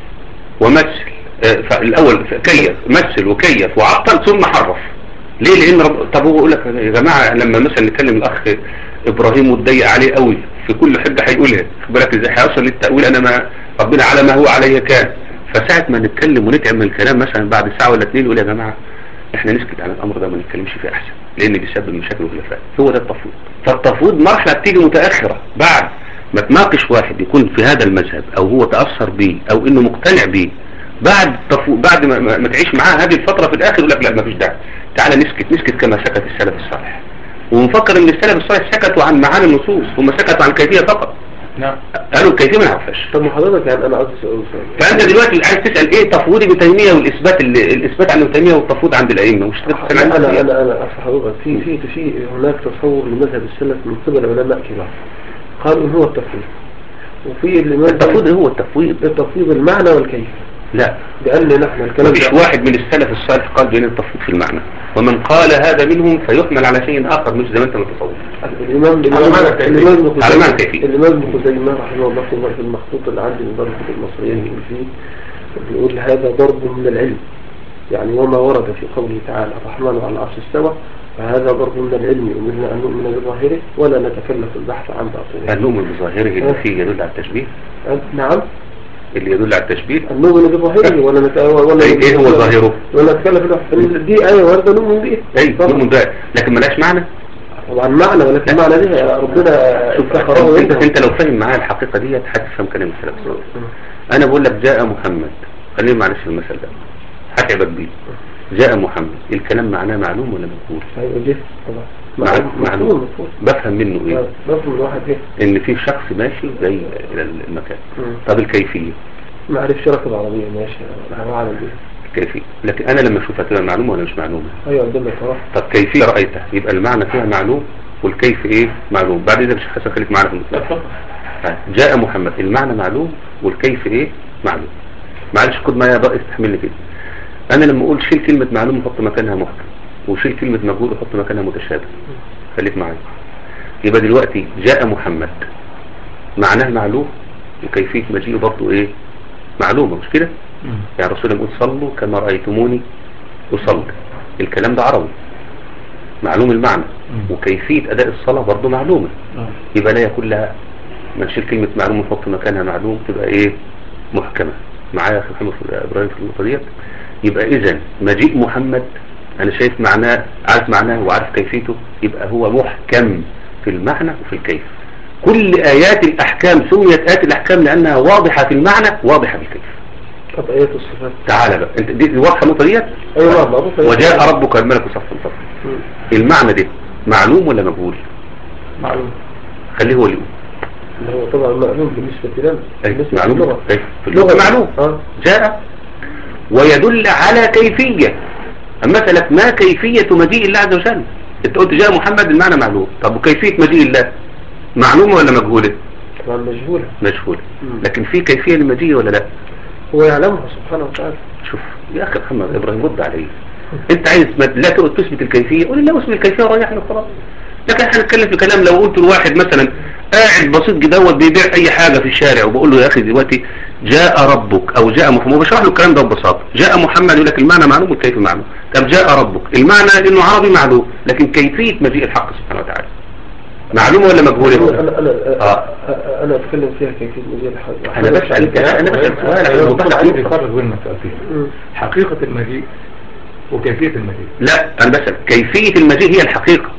ومثل آه، فالأول كيف مثل وكيف وعطل ثم حرف ليه لأن رب... طب هو يقول لك يا جماعة لما مثلا نتكلم الأخ إبراهيم وتضيق عليه قوي في كل حجة هيقولها خد بالك ازاي هيوصل للتأويل أنا ما ربنا على ما هو عليه كان فساعة ما نتكلم ونتعب من الكلام مثلا بعد ساعة ولا اتنين يقول يا جماعة احنا نسكت عن الأمر ده ما نتكلمش فيه أحسن لان بيسبب مشاكل وخلافات هو ده التفويض فالتفويض مرحله بتيجي متاخره بعد ما تناقش واحد يكون في هذا المذهب او هو تاثر بيه او انه مقتنع بيه بعد تفو... بعد ما, ما ما تعيش معاه هذه الفتره في الاخر يقول لك لا ما فيش داعي تعالى نسكت نسكت كما سكت السلف الصالح ونفكر ان السلف الصالح سكتوا عن معاني النصوص هم سكتوا عن الكيفيه فقط نعم قالوا الكيفيه ما نعرفهاش طب ما حضرتك يعني انا عايز اسال سؤال فانت دلوقتي عايز تسال ايه تفويض ابن تيميه والاثبات اللي الاثبات عن ابن تيميه والتفويض عند الائمه مش تسال عن انا انا النفسية. انا انا أصل حضرتك في في في هناك تصور لمذهب السلف من قبل علماء كبار قالوا إن هو التفويض وفي الإمام التفويض هو التفويض التفويض المعنى والكيف لا لأن نحن الكلام ما فيش واحد من السلف الصالح قال بين التفويض في المعنى ومن قال هذا منهم فيحمل على شيء اخر مش زي ما انت متصور الإمام على معنى الكيفية. الإمام ابن على معنى خزيمة الكيفية. الإمام ابن خزيمة رحمه الله في في المخطوط اللي عندي من دار الكتب المصرية يقول فيه بيقول هذا ضرب من العلم يعني وما ورد في قوله تعالى الرحمن على العرش استوى فهذا ضرب من العلم أمرنا أن نؤمن بظاهره ولا نتكلف البحث عن باطنه هل نؤمن بظاهره اللي فيه يدل على التشبيه نعم اللي يدل على التشبيه أن نؤمن بظاهره ولا نت... ولا ايه إيه هو ظاهره ولا نتكلف البحث دي آية واردة نؤمن بها اي طبعا. نؤمن ده لكن ملاش معنى طبعا معنى ولكن معنى دي ربنا شوف افتخره انت, وينهم. انت لو فاهم معايا الحقيقه ديت هتفهم كلام السلف الصالح انا بقول لك جاء محمد خلينا معلش في المثل ده هتعبك بيه جاء محمد الكلام معناه معلوم ولا مجهول ايوه جه طبعا معلوم مفهوم معلوم مفهوم بفهم منه ايه مفهوم الواحد ايه ان في شخص ماشي جاي الى المكان مم. طب الكيفيه ما عرفش راكب عربية ماشي انا اعلم بيه الكيفيه لكن انا لما اشوفها تبقى معلومه ولا مش معلومه ايوه قدامك اهو طب كيفيه رايتها يبقى المعنى فيها معلوم والكيف ايه معلوم بعد اذا مش حسن خليك معانا في المثال ها، جاء محمد المعنى معلوم والكيف ايه معلوم معلش خد معايا بقى استحملني كده انا لما اقول شيل كلمة معلوم وحط مكانها محكم وشيل كلمة مجهول وحط مكانها متشابه خليك معايا يبقى دلوقتي جاء محمد معناه معلوم وكيفية مجيئه برضه ايه معلومة مش كده يعني الرسول يقول صلوا كما رأيتموني أصلي الكلام ده عربي معلوم المعنى وكيفية أداء الصلاة برضه معلومة يبقى لا يكون لها ما نشيل كلمة معلوم ونحط مكانها معلوم تبقى ايه محكمة معايا يا اخي محمد في- ابراهيم في النقطة ديت يبقى اذا مجيء محمد انا شايف معناه عارف معناه وعارف كيفيته يبقى هو محكم في المعنى وفي الكيف كل ايات الاحكام سميت ايات الاحكام لانها واضحة في المعنى واضحة في الكيف طب ايات الصفات تعالى بقى انت دي دي واضحة النقطة ديت ايوه نعم معروفة وجاء ربك الملك صفا صفا مم. المعنى ده معلوم ولا مجهول معلوم خليه هو اللي يقول اللي هو طبعا معلوم بالنسبة لنا أي، بالنسبة معلوم للغة أي، في اللغة معلوم اه جاء ويدل على كيفية مثلا ما كيفية مجيء الله عز وجل انت قلت جاء محمد المعنى معلوم طب وكيفية مجيء الله معلومة ولا مجهولة طبعا مجهولة مجهولة مم. لكن في كيفية للمجيء ولا لا هو يعلمها سبحانه وتعالى شوف يا اخي محمد ابراهيم رد علي انت عايز ما لا تقعد تثبت الكيفية قول لي لا اثبت الكيفية وريحني وخلاص لكن احنا هنتكلم في كلام لو قلت لواحد مثلا قاعد بسيط جدوت بيبيع اي حاجة في الشارع وبقول له يا اخي دلوقتي جاء ربك او جاء محمد وبشرح له الكلام ده ببساطة جاء محمد يقول لك المعنى معلوم والكيف معلوم طب جاء ربك المعنى انه عربي معلوم لكن كيفية مجيء الحق سبحانه وتعالى معلومة ولا مجهولة انا انا آه. انا انا اتكلم فيها كيفية مجيء الحاجة انا بسأل انا بسأل سؤال عشان اوضح لك عايز نقطة. يفرق بين مسألتين مم. حقيقة المجيء وكيفية المجيء لا انا بسأل كيفية المجيء هي الحقيقة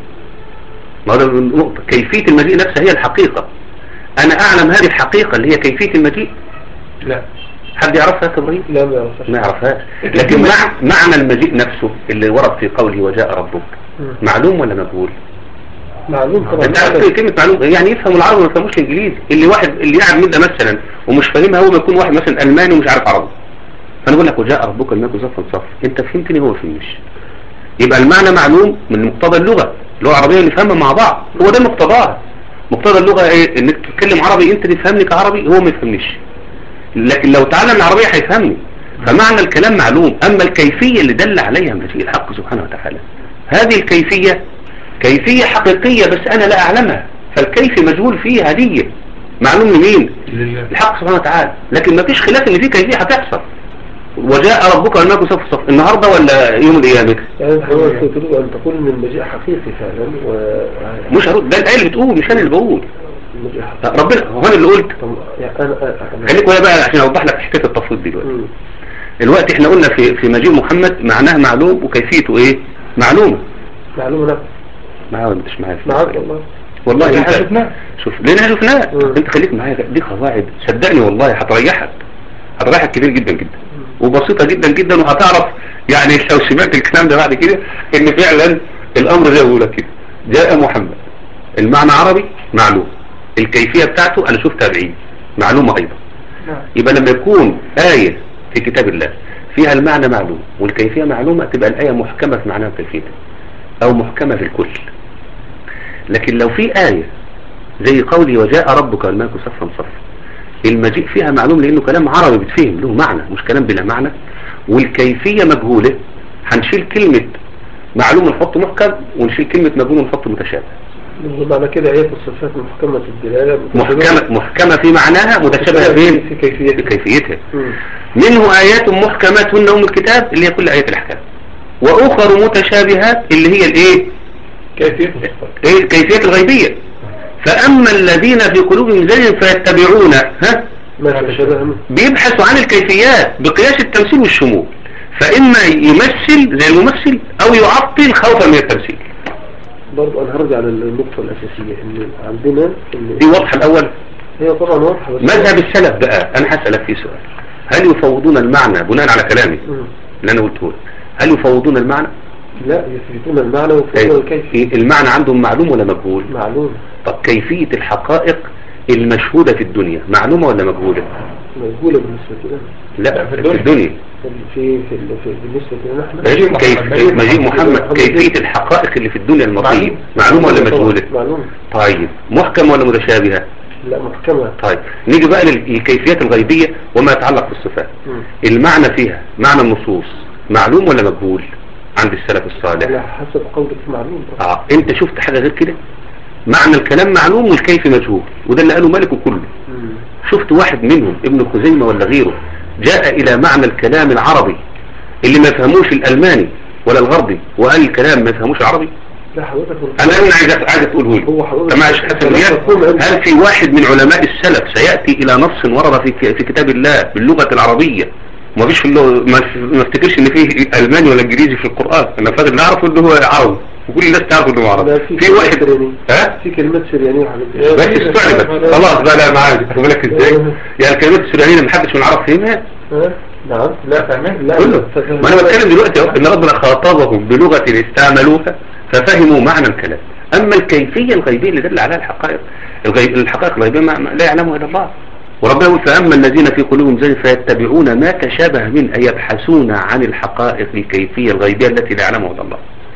ما هذا النقطة كيفية المجيء نفسها هي الحقيقة انا اعلم هذه الحقيقة اللي هي كيفية المجيء لا حد يعرفها يا كبرين لا ما يعرفش ما يعرفهاش لكن مع معنى المجيء نفسه اللي ورد في قوله وجاء ربك مم. معلوم ولا مجهول معلوم طبعا انت عارف كلمة معلوم يعني يفهم العربي وما يفهموش الانجليزي اللي واحد اللي قاعد مدة مثلا ومش فاهمها هو ما يكون واحد مثلا الماني ومش عارف عربي فانا بقول لك وجاء ربك الملك صفا صفا انت فهمتني هو ما فهمنيش يبقى المعنى معلوم من مقتضى اللغة اللغة العربية نفهمها مع بعض هو ده مقتضاها مقتضى اللغة ايه انك تتكلم عربي انت تفهمني كعربي هو ما يفهمنيش لكن لو تعلم العربية هيفهمني فمعنى الكلام معلوم اما الكيفية اللي دل عليها مجيء الحق سبحانه وتعالى هذه الكيفية كيفية حقيقية بس انا لا اعلمها فالكيف مجهول فيها هدية معلوم لمين لله الحق سبحانه وتعالى لكن ما فيش خلاف ان في كيفية هتحصل وجاء ربك والملك صف صف النهاردة ولا يوم القيامة يعني انت حضرتك تريد ان تقول ان المجيء حقيقي فعلا و مش هرد ده الآية اللي بتقول مش انا اللي بقول المجيء حقيقي ربنا هو انا اللي قلت طب يعني انا انا خليك ويا بقى عشان اوضح لك حكايه التفويض دلوقتي مم. الوقت احنا قلنا في في مجيء محمد معناه معلوم وكيفيته ايه معلومه معلومة نعم معايا ولا مش معايا في معاك المسألة؟ والله والله احنا انت شفناه. شوف ليه احنا شفناه مم. انت خليك معايا دي قواعد صدقني والله هتريحك هتريحك كتير جدا جدا وبسيطة جدا جدا وهتعرف يعني لو سمعت الكلام ده بعد كده ان فعلا الامر زي ما بقول لك كده جاء محمد المعنى عربي معلوم الكيفية بتاعته انا شفتها بعيد معلومة ايضا نعم يبقى لما يكون آية في كتاب الله فيها المعنى معلوم والكيفية معلومة تبقى الآية محكمة في معناها وكيفيتها أو محكمة في الكل لكن لو في آية زي قولي وجاء ربك والملك صفا صفا المجيء فيها معلوم لأنه كلام عربي بتفهم له معنى مش كلام بلا معنى والكيفية مجهولة هنشيل كلمة معلوم نحط محكم ونشيل كلمة مجهول ونحط متشابه معنى كده آيات الصفات محكمة الدلالة محكمة, محكمة في معناها متشابهة فين في كيفيتها في كيفيتها مم. منه آيات محكمات هن أم الكتاب اللي هي كل آيات الأحكام وأخر متشابهات اللي هي الإيه كيفية الصفات إيه الكيفيات الغيبية فأما الذين في قلوبهم زي فيتبعون ها ما تشابه منه بيبحثوا عن الكيفيات بقياس التمثيل والشمول فإما يمثل زي الممثل أو يعطل خوفا من التمثيل برضه أنا هرجع للنقطة الأساسية إن عندنا إن دي واضحة الأول هي طبعا واضحة بس مذهب السلف بقى أنا هسألك في سؤال هل يفوضون المعنى بناء على كلامي مم. اللي أنا قلته لك هل يفوضون المعنى لا يثبتون المعنى ويثبتون الكيف إيه المعنى عندهم معلوم ولا مجهول معلوم طب كيفية الحقائق المشهودة في الدنيا معلومة ولا مجهولة مجهولة بالنسبة لنا لا في في الدنيا. الدنيا في في, في بالنسبة لنا احنا مجيء محمد. كيف مجيء مجيء محمد. محمد كيفية الحقائق اللي في الدنيا الماضية معلوم. معلومة ولا طبعاً، مجهولة معلوم طيب محكمة ولا متشابهة لا محكمة طيب نيجي بقى للكيفيات الغيبية وما يتعلق بالصفات مم. المعنى فيها معنى النصوص معلوم ولا مجهول عند السلف الصالح على حسب قولك معلوم طبعاً. اه انت شفت حاجة غير كده معنى الكلام معلوم والكيف مجهول وده اللي قاله مالك كله مم. شفت واحد منهم ابن خزيمة ولا غيره جاء الى معنى الكلام العربي اللي ما يفهموش الالماني ولا الغربي وقال الكلام ما يفهموش العربي لا حضرتك انا انا عايز عايز تقوله لي هو حضرتك طب معلش حسن رياض هل في واحد من علماء السلف سيأتي الى نص ورد في ك- في كتاب الله باللغة العربية ما فيش في اللغة ما ما افتكرش ان فيه الماني ولا انجليزي في القرآن انا فاكر اللي اعرفه ان هو عربي وكل الناس تعرف انه عربي لا، في في واحد سرياني. ها في كلمات سريانية وحاجات بس استوعبت خلاص بقى لا معاك خد بالك ازاي يعني الكلمات السوريانية ما حدش من العرب فهمها ها؟ نعم لا فاهمين لا كله فاهم. ما انا بتكلم دلوقتي اهو ان ربنا خاطبهم بلغة استعملوها ففهموا معنى الكلام اما الكيفية الغيبية اللي دل عليها الحقائق الغيب الحقائق الغيبية ما ما لا يعلمها الا الله وربنا يقول فاما الذين في قلوبهم زي فيتبعون ما تشابه من أي يبحثون عن الحقائق الكيفية الغيبية التي لا يعلمها الا الله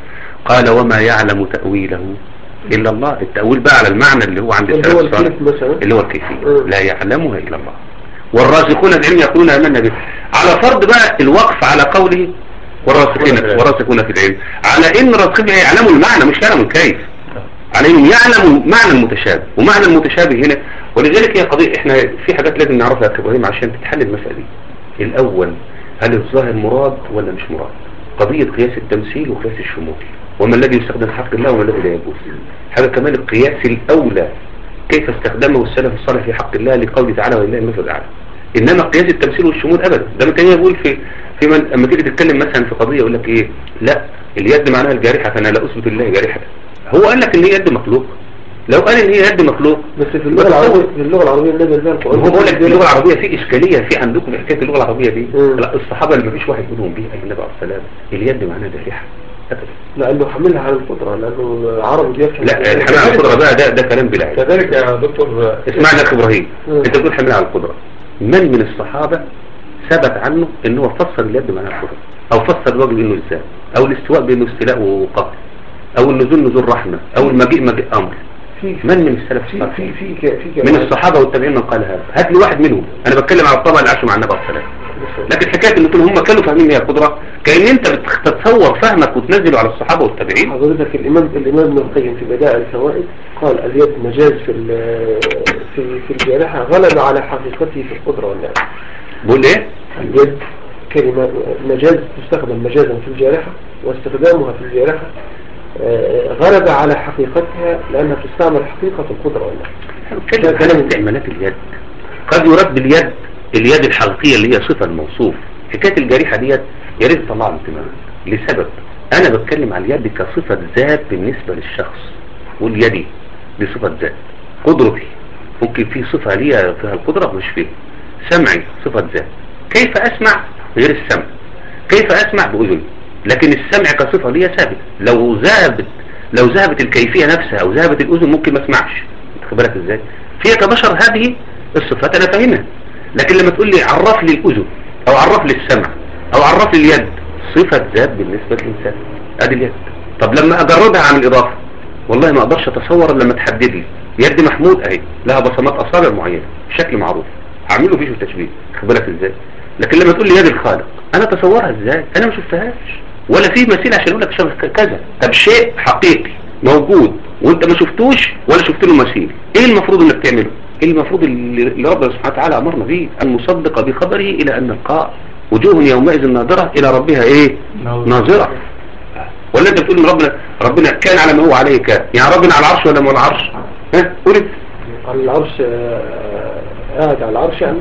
قال وما يعلم تأويله الا الله التأويل بقى على المعنى اللي هو عند اللي السلف هو الصالح الكيف مثلا اللي هو الكيفية مم. لا يعلمها إلا الله والراسخون في العلم يقولون آمنا به على فرض بقى الوقف على قوله والراسخين والراسخون في العلم على ان الراسخين يعلموا المعنى مش يعلموا الكيف على انهم يعلموا معنى المتشابه ومعنى المتشابه هنا ولذلك هي قضية احنا في حاجات لازم نعرفها يا أخي ابراهيم عشان تتحل المسألة دي الاول هل الظاهر مراد ولا مش مراد قضية قياس التمثيل وقياس الشمول وما الذي يستخدم في حق الله وما الذي لا يجوز هذا كمان القياس الأولى كيف استخدمه السلف الصالح في حق الله لقوله تعالى ولله المثل الأعلى إنما قياس التمثيل والشمول أبدا ده من يقول في في من لما تيجي تتكلم مثلا في قضية يقول لك إيه لا اليد معناها الجارحة فأنا لا أثبت لله جارحة هو قال لك إن هي يد مخلوق لو قال إن هي يد مخلوق بس في اللغة العربية في اللغة العربية نزل فيها القرآن هو بقول لك في اللغة العربية في إشكالية في عندكم في حكاية اللغة العربية دي مم. لا الصحابة اللي ما فيش واحد منهم به أي النبي عليه السلام اليد معناها جارحة أبدا لأنه حملها على القدرة لأنه عربي بيفهم لا الحمل على القدرة بقى ده ده كلام بلا علم كذلك يا دكتور اسمعني يا اخي ابراهيم مم. انت بتقول حمل على القدرة من من الصحابة ثبت عنه ان هو فسر اليد معناها القدرة او فسر الوجه بانه ازاي او الاستواء بانه استيلاء وقهر او النزول نزول رحمة او المجيء مجيء امر في من من السلف في الصالح في في ك- في من الصحابة والتابعين من قال هذا هات لي واحد منهم انا بتكلم على الطبقة اللي عاشوا مع النبي عليه الصلاة والسلام لكن حكاية ان تقول هم كانوا فاهمين هي القدرة كأن انت بتتصور فهمك وتنزله على الصحابة والتابعين حضرتك الإمام الإمام ابن القيم في بدائع الفوائد قال اليد مجاز في ال- في في الجارحة غلب على حقيقته في القدرة والنعم بقول ايه اليد كلمة مجاز تستخدم مجازا في الجارحة واستخدامها في الجارحة آه، غلب على حقيقتها لأنها تستعمل حقيقة القدرة والنعم نتكلم على استعمالات اليد قد يراد باليد اليد الحقيقية اللي هي صفة الموصوف حكاية الجريحة ديت يا ريت تطلع انتباه لسبب انا بتكلم على اليد كصفة ذات بالنسبة للشخص واليدي دي صفة ذات قدرتي ممكن في صفة ليها فيها القدرة مش فيه سمعي صفة ذات كيف اسمع غير السمع كيف اسمع باذني لكن السمع كصفة ليها ثابت لو ذهبت لو ذهبت الكيفية نفسها او ذهبت الاذن ممكن ما اسمعش خد بالك ازاي فيها كبشر هذه الصفات انا فاهمها لكن لما تقول لي عرف لي الاذن او عرف لي السمع او عرف لي اليد صفة ذات بالنسبة للإنسان ادي اليد طب لما اجردها عن الاضافة والله ما اقدرش اتصور إلا لما تحدد لي يد محمود اهي لها بصمات اصابع معينة بشكل معروف هعمله فيه تشبيه خد بالك ازاي لكن لما تقول لي يد الخالق انا اتصورها ازاي انا ما شفتهاش ولا في مثيل عشان اقول لك شبه كذا طب شيء حقيقي موجود وانت ما شفتوش ولا شفت له مثيل ايه المفروض انك تعمله ايه المفروض اللي اللي ربنا سبحانه وتعالى امرنا به المصدق بخبره الى ان نلقاه وجوه يومئذ ناظرة الى ربها ايه ناظرة ولا انت بتقول ان ربنا ربنا كان على ما هو عليه كان يعني ربنا على العرش ولا ما على العرش ها قول انت. على العرش آه، قاعد على العرش يعني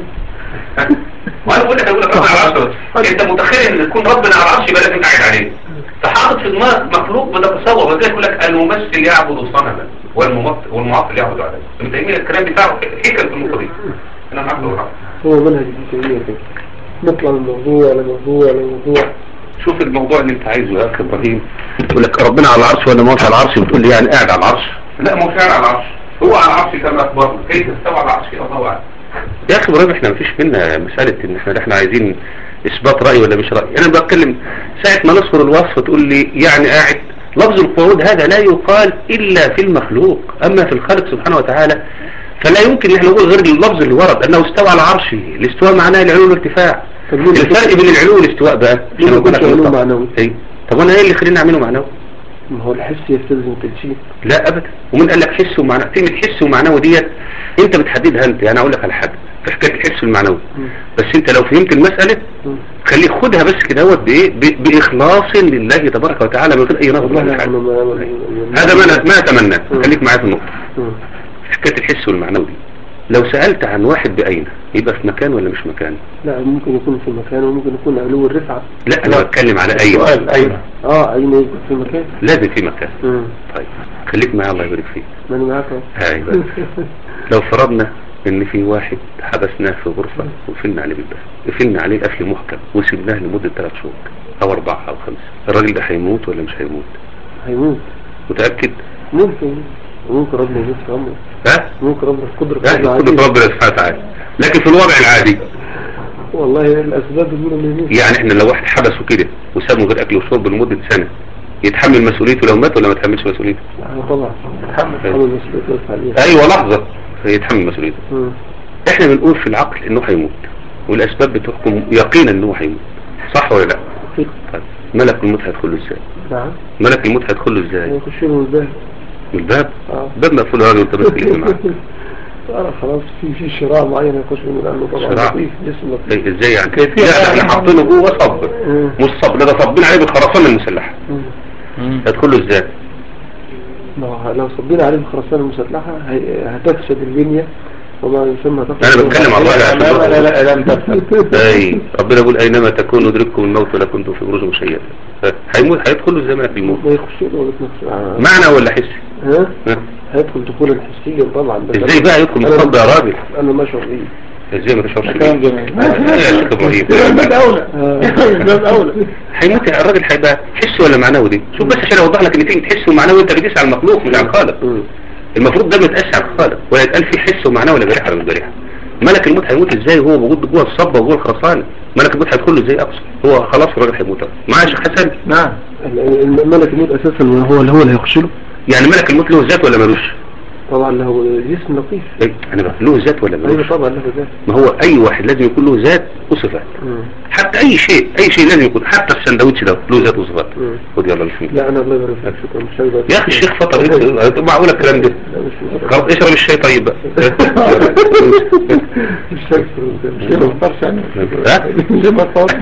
وانا بقول لك اقول لك ربنا على العرش بس. انت متخيل ان تكون ربنا على العرش يبقى لازم قاعد عليه فحاطط في دماغك مخلوق بتتصور وزي يقول لك الممثل يعبد صنما والممثل والمعطل يعبد عليه ابن تيميه الكلام بتاعه حكم في النقطه دي انا معاك بالراحه هو منهج ابن تيمية كده نطلع من موضوع لموضوع لموضوع شوف الموضوع اللي انت عايزه يا اخي ابراهيم يقول لك ربنا على العرش ولا ما هوش على العرش بتقول لي يعني قاعد على العرش لا ما هو فعلا على العرش هو على العرش كما اخبرنا كيف استوى على العرش الله اعلم يا اخي ابراهيم احنا مفيش منا مسألة ان احنا احنا عايزين اثبات رأي ولا مش رأي انا بتكلم ساعة ما نذكر الوصف تقول لي يعني قاعد لفظ القعود هذا لا يقال الا في المخلوق اما في الخالق سبحانه وتعالى فلا يمكن ان احنا نقول غير اللفظ اللي ورد انه استوى على عرشه الاستواء معناه العلو والارتفاع طب ليه ما الفرق بين العلو والاستواء بقى ليه ما عشان أقول لك يكونش علو النقطة. معنوي؟ ايه طب انا ايه اللي خليني اعمله معنوي ما هو الحس يستلزم التجسيد لا ابدا ومن قال لك حس ومعنوي كلمه حس ومعنوي ديت انت بتحددها انت يعني اقول لك على حاجه في حكايه الحس والمعنوي مم. بس انت لو فهمت المساله مم. خليك خدها بس كده هوت بايه ب- باخلاص لله تبارك وتعالى من غير اي نظر والله ولا أنا حاجه ما- ما- ما- هذا ما أنا- ما اتمنى مم. خليك معايا في النقطه مم. حكايه الحس والمعنوي دي لو سالت عن واحد باين يبقى في مكان ولا مش مكان لا ممكن يكون في مكان وممكن يكون علو الرفعة لا انا بتكلم على اي سؤال أين اه أين يكون في مكان لازم في مكان مم. طيب خليك معايا الله يبارك فيك ما أنا معاك أهو. ايوه لو فرضنا ان في واحد حبسناه في غرفة وقفلنا عليه بالباب قفلنا عليه قفل محكم وسيبناه لمدة ثلاث شهور او اربعة او خمسة الراجل ده هيموت ولا مش هيموت هيموت متأكد ممكن ممكن ربنا يجيب في عمره ها ممكن ربنا قدرة لا الله قدرة عزيز. ربنا سبحانه وتعالى لكن في الوضع العادي والله الأسباب بتقول إنه يموت يعني احنا لو واحد حبسه كده وسابه غير اكل وشرب لمدة سنة يتحمل مسؤوليته لو مات ولا ما يتحملش مسؤوليته آه طبعا تحمل حمل مسؤولية بس عليه ايوه لحظة يتحمل مسؤوليته مم. احنا بنقول في العقل انه هيموت والاسباب بتحكم يقينا انه هيموت صح ولا لا في- طيب ملك الموت هيدخله ازاي نعم ملك الموت هيدخله ازاي هيخش له الباب من الباب اه الباب مقفول يا راجل وانت بس اللي معاك آه خلاص في في شراع معين يخش منه لأنه طبعا شراع. لطيف جسم لطيف إيه، ازاي يعني كيفية لا ده احنا حاطينه جوه صب مم. مش صب ده ده صابين عليه بالخرسانه المسلحه مم. هيدخله ازاي ما هو لو صبينا عليه الخرسانة المسلحة هي- هتفسد البنية وما يسمى تفسد انا بتكلم على الراجل عشان أمام لا برضه- لا لم تفهم اي ربنا يقول اينما تكونوا يدرككم الموت ولا كنتم في بروج مشيده هيموت هيدخله ازاي ملك الموت ما يخش له ولا يتنفس آه. معنى ولا حسي ها ها؟ هيدخل دخولا حسيا طبعا بس ازاي أنا- بقى يدخل أنا- مصب يا راجل انا ما اشعر بيه ازاي ما تشعرش كلام بيه؟ جميل يا شيخ ابراهيم باب أولى آه. باب أولى هيموت يا الراجل هيبقى حسي ولا معنوي دي شوف بس عشان اوضح لك ان في حس ومعنوي انت بتقيس على المخلوق مش على الخالق مم. المفروض ده ما يتقاس على الخالق ولا يتقال فيه حس ومعنوي ولا جريحه ولا مش جريحه ملك الموت هيموت ازاي وهو موجود جوه الصبه وجوه الخرسانه ملك الموت هيدخل له ازاي اقصى هو خلاص الراجل هيموت معايا يا شيخ حسن نعم ال- الملك الموت اساسا هو اللي هو اللي هيخش له يعني ملك الموت له ذات ولا ملوش طبعا له جسم لطيف إيه؟ انا بقى له ذات ولا ملوش ايوه طبعا له ذات ما هو اي واحد لازم يكون له ذات وصفات مم. حتى اي شيء اي شيء لازم يكون حتى السندوتش ده له ذات وصفات مم. خد يلا بسم الله لا انا الله يبارك فيك شكرا مش هقدر يا اخي الشيخ فطر إيه؟ معقول الكلام ده لا مش مقدر. خلاص اشرب الشاي طيب بقى مش هكسر مش كده ما تفطرش يعني ها؟ ليه ما تفطرش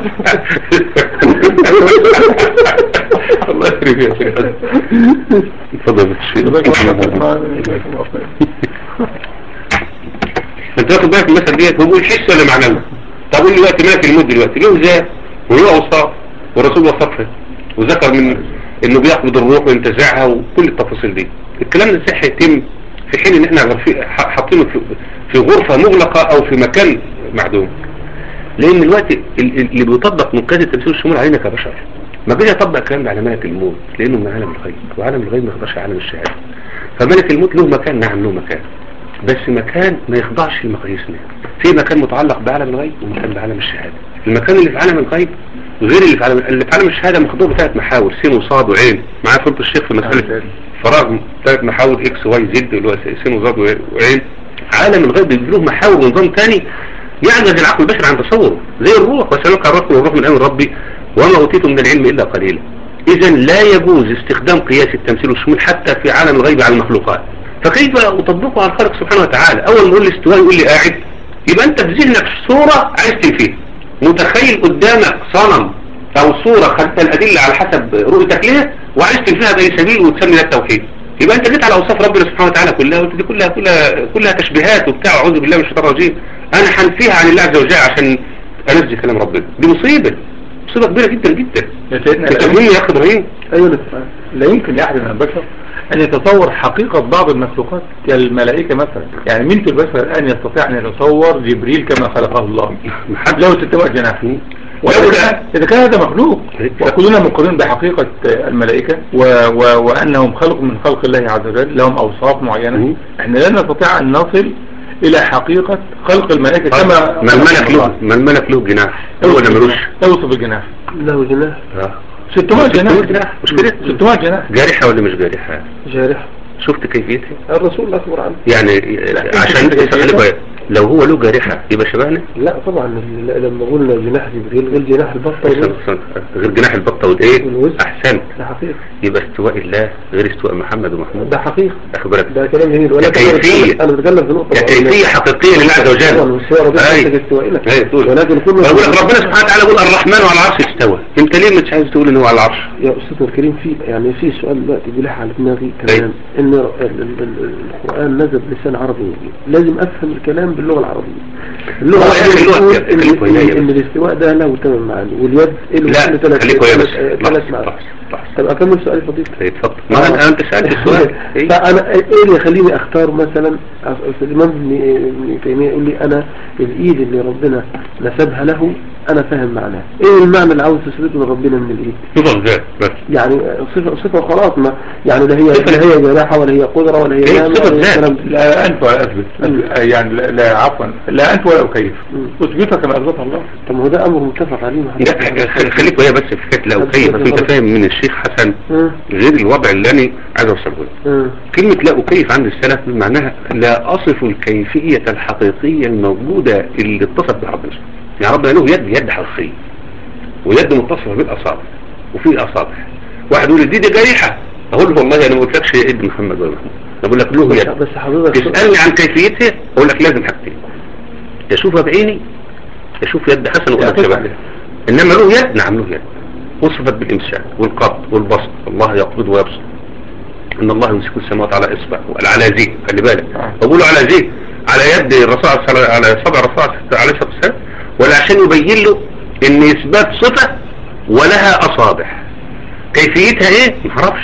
الله يكرمك يا شيخ حسن. اتفضل يا شيخ. انت واخد بالك من المثل ديت هو بيقول حس ولا معنوي طب قول لي دلوقتي ملك الموت دلوقتي له ذات وله اوصاف والرسول وصفها وذكر من انه بيقبض الروح وينتزعها وكل التفاصيل دي الكلام ده ازاي هيتم في حين ان احنا غرفي- ح- حاطينه في- في غرفة مغلقة او في مكان معدوم لان الوقت ال- ال- اللي بيطبق مقياس التمثيل الشمول علينا كبشر ما بيجي يطبق الكلام ده على ملك الموت لانه من عالم الغيب وعالم الغيب ما يخضعش عالم الشهاده فملك الموت له مكان نعم له مكان بس مكان ما يخضعش لمقاييسنا في مكان متعلق بعالم الغيب ومكان بعالم الشهاده المكان اللي في عالم الغيب غير اللي في عالم اللي في عالم الشهاده مخضوع بثلاث محاور سين وصاد وعين معاه فضل الشيخ في مساله فراغ ثلاث محاور اكس واي زد اللي هو سين وصاد وعين عالم الغيب بيبقى له محاور ونظام ثاني يعجز العقل البشري عن تصوره زي الروح وسألوك عن الروح والروح من أمر ربي وما أوتيتم من العلم إلا قليلا إذا لا يجوز استخدام قياس التمثيل والشمول حتى في عالم الغيب على المخلوقات فكيف أطبقه على الخالق سبحانه وتعالى أول ما يقول لي استواء يقول لي قاعد يبقى أنت في ذهنك صورة عايز تنفيها متخيل قدامك صنم أو صورة خدت الأدلة على حسب رؤيتك ليه وعايز تنفيها بأي سبيل وتسمي ده التوحيد يبقى انت جيت على اوصاف ربنا سبحانه وتعالى كلها وانت دي كلها كلها كلها تشبيهات وبتاع اعوذ بالله من الشيطان الرجيم انا هنفيها عن الله عز وجل عشان انزل كلام ربنا دي مصيبه مصيبه كبيره جدا جدا يا سيدنا لا تفهمني يا اخي ابراهيم ايوه أنا فاهم. لا يمكن لأحد من البشر أن يتصور حقيقة بعض المخلوقات كالملائكة مثلا يعني مين في البشر الآن يستطيع أن يتصور جبريل كما خلقه الله محد له 600 جناح ولو وإذا كان- كان- إذا كان هذا مخلوق وكلنا مقرين بحقيقة الملائكة و و وأنهم خلق من خلق الله عز وجل لهم أوصاف معينة مم. احنا لا نستطيع أن نصل إلى حقيقة خلق الملائكة كما ما الملك له ما الملك له جناح هو اللي ملوش توصف الجناح له جناح آه. 600 جناح 600 جناح مش كده 600 جناح جارحة ولا مش جارحة جارح شفت كيفيتها الرسول أخبر عنه يعني لا، عشان أنت كيفيتها؟ تسألك لو هو له جارحة يبقى شبهنا لا طبعا ال- لما قلنا جناح جبريل غير جناح البطة استنى، والوز. استنى. غير جناح البطة والايه والوز. احسن ده حقيقة يبقى استواء الله غير استواء محمد ومحمود ده حقيقة اخد بالك ده كلام جميل ولكن أنا كيفية. بتكلم- أنا بتكلم في نقطة كيفية حقيقية لله عز وجل طبعا واستواء ربنا أي. محتاج استوائنا أي، تقول. ولكن كل بقول لك ربنا سبحانه وتعالى يقول الرحمن على العرش استوى انت ليه مش عايز تقول ان هو على العرش يا أستاذنا الكريم في يعني في سؤال دلوقتي بيلح على دماغي كمان إن ال- ال- ال- القرآن نزل بلسان عربي لازم أفهم الكلام باللغة العربية اللغة هو يا أخي العربية اللغة بتقول كده، خليك إن, وياي إن الاستواء ده له ثمان معاني واليد له لا ثلاث خليك ويا بس ثلاث لحظة، معاني لحظة، لحظة. طب أكمل سؤالي فضيلة اتفضل ما أنا- انت سألت السؤال إيه؟ فانا ايه اللي يخليني اختار مثلا أصل الامام ابن ابن تيميه يقول لي انا الايد اللي ربنا نسبها له انا فاهم معناها ايه المعنى اللي عاوز تثبته لربنا من الايد تفضل ذات بس يعني صفه صفه خلاص ما يعني لا هي صفة لا هي جراحه ولا هي قدره ولا هي هي نعمة صفة ولا هي ذات. الكلام ده. لا أنت ولا أثبت مم. أثبت- يعني لا, لا عفوا لا أنت ولا أكيف مم. أثبتها كما أثبتها الله طب ما هو ده امر متفق عليه مع لا خ- خليك ويا بس في حكاية لو كيف بس انت فاهم من الشيخ حسن مم. غير الوضع اللي انا عايز اوصله لك مم. كلمة لا أكيف عند السلف معناها لا أصف الكيفية الحقيقية الموجودة اللي اتصف بها ربنا سبحانه. يعني ربنا له يد يد حقيقية ويد متصفة بالأصابع وفي أصابع واحد يقول لي دي دي جريحة أقول له والله أنا ما قلتلكش يا ابن محمد ولا محمود أنا بقول لك له بس, يد بس حضرتك تسألني عن كيفيتها أقول لك لازم حاجتين يشوفها بعيني يشوف يد حسن وأقول لك يعطيك شبه عليها. إنما له يد نعم له يد وصفت بالإمساك والقبض والبسط الله يقبض ويبسط ان الله يمسك السماوات على اصبع وقال على زي خلي بالك آه. بقولوا على زي على يد الرسول صلى على صبع الرسول عليه الصلاه والسلام ولا عشان يبين له ان اثبات صفه ولها اصابع كيفيتها ايه ما اعرفش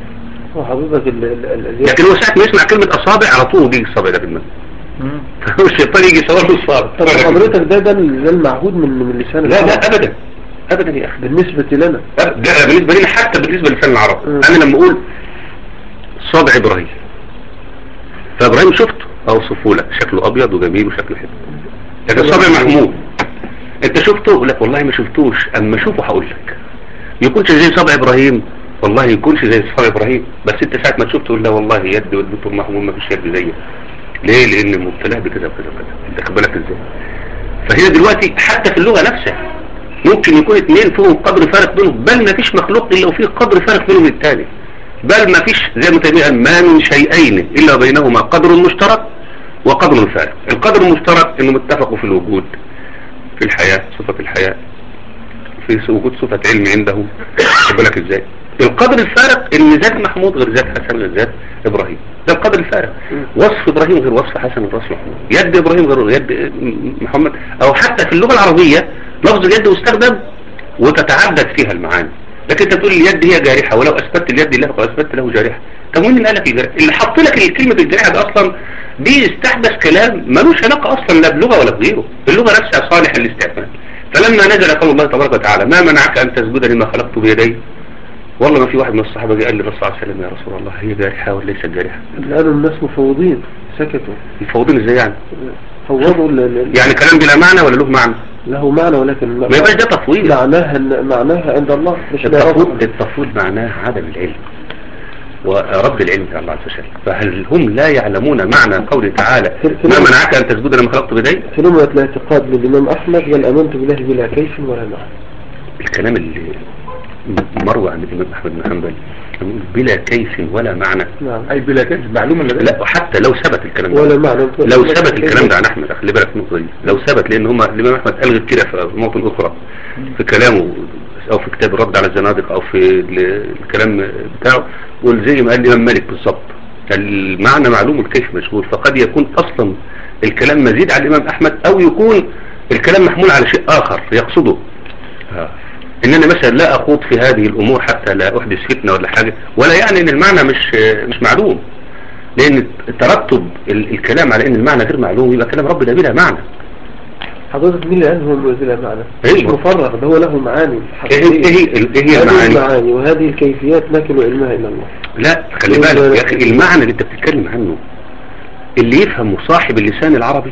هو حضرتك ال- ال- ال- ال- لكن هو ساعه ما يسمع كلمه اصابع على طول يجي الصابع ده في دماغه مم. الشيطان يجي يصور له الصابع طب حضرتك ده ده ال- ده المعهود من من لسان لا لا العرب. ابدا ابدا يا اخي بالنسبة لنا ده بالنسبه لنا حتى بالنسبه لسان العرب مم. انا لما اقول صابع ابراهيم فابراهيم شفته اوصفه لك شكله ابيض وجميل وشكله حلو لكن صابع محمود انت شفته اقول لك والله ما شفتوش اما اشوفه هقول لك يكونش زي صابع ابراهيم والله يكونش زي صابع ابراهيم بس انت ساعه ما تشوفه تقول لا والله يد والدكتور محمود ما فيش يد زيه ليه لان مبتلاه بكذا وكذا وكذا انت خد بالك ازاي فهي دلوقتي حتى في اللغه نفسها ممكن يكون اثنين فيهم قدر فارق بينهم بل ما فيش مخلوق الا وفيه قدر فارق بينهم الثاني بل ما فيش زي ما تقول ما من شيئين الا بينهما قدر مشترك وقدر فارق القدر المشترك انهم اتفقوا في الوجود في الحياة صفة الحياة في وجود صفة علم عنده خد بالك ازاي القدر الفارق ان ذات محمود غير ذات حسن غير ذات ابراهيم ده القدر الفارق وصف ابراهيم غير وصف حسن غير وصف محمود يد ابراهيم غير يد محمد او حتى في اللغة العربية لفظ اليد مستخدم وتتعدد فيها المعاني لكن انت بتقول اليد هي جارحة ولو اثبت اليد له واثبت له جارحة طب مين اللي قال لك الجارحة اللي حط لك كلمة الجارحة ده اصلا دي استحدث كلام ملوش علاقة اصلا لا بلغة ولا بغيره اللغة نفسها صالح للاستعمال فلما نزل قول الله تبارك وتعالى ما منعك ان تسجد لما خلقت بيدي والله ما في واحد من الصحابة جه قال للرسول صلى الله عليه وسلم يا رسول الله هي جارحة ولا ليست جارحة قالوا الناس مفوضين سكتوا الفوضين ازاي يعني فوضوا ال- ال- يعني كلام بلا معنى ولا له معنى له معنى ولكن ما يبقاش ده تفويض معناها إن- معناها عند الله مش التفويض نعرفها. التفويض معناه عدم العلم ورب العلم في الله عز وجل فهل هم لا يعلمون معنى قوله تعالى ما منعك أن تسجد لما خلقت بيدي كلمة الاعتقاد للإمام أحمد بل آمنت بالله بلا كيف ولا معنى الكلام اللي مروى عن الإمام أحمد بن حنبل يقول بلا كيف ولا معنى نعم أي بلا كيف معلومة ولا لا وحتى لو ثبت الكلام ده ولا معنى لو ثبت الكلام ده عن احمد خلي بالك من النقطه دي لو ثبت لان هم الامام احمد الغت كده في موطن اخرى في كلامه او في كتاب الرد على الزنادقه او في ال- الكلام بتاعه والزي ما قال الامام مالك بالظبط المعنى معلوم والكيف مشغول فقد يكون اصلا الكلام مزيد على الامام احمد او يكون الكلام محمول على شيء اخر يقصده ان انا مثلا لا اخوض في هذه الامور حتى لا احدث فتنه ولا حاجه ولا يعني ان المعنى مش مش معلوم لان ترتب ال- الكلام على ان المعنى غير معلوم يبقى كلام رب ده بلا معنى حضرتك مين اللي قال هو بلا معنى أيوة. مش مفرغ ده هو له معاني ايه هي- ايه هي ال- ايه هي هذه المعاني المعاني وهذه الكيفيات نكل علمها إلى الله لا خلي لا، بالك لا، يا اخي المعنى اللي انت بتتكلم عنه اللي يفهمه صاحب اللسان العربي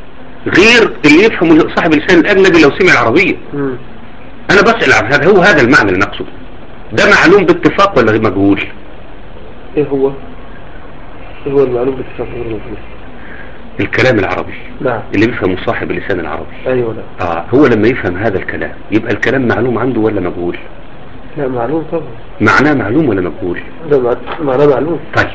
غير اللي يفهمه صاحب اللسان الاجنبي لو سمع العربيه مم. انا بسال عن هذا هو هذا المعنى اللي نقصده ده معلوم باتفاق ولا غير مجهول إيه هو إيه هو المعلوم باتفاق غير مجهول الكلام العربي نعم اللي بيفهمه صاحب اللسان العربي أيوة لا اه هو لما يفهم هذا الكلام يبقى الكلام معلوم عنده ولا مجهول لا معلوم طبعا معناه معلوم ولا مجهول ده مع- معناه معلوم طيب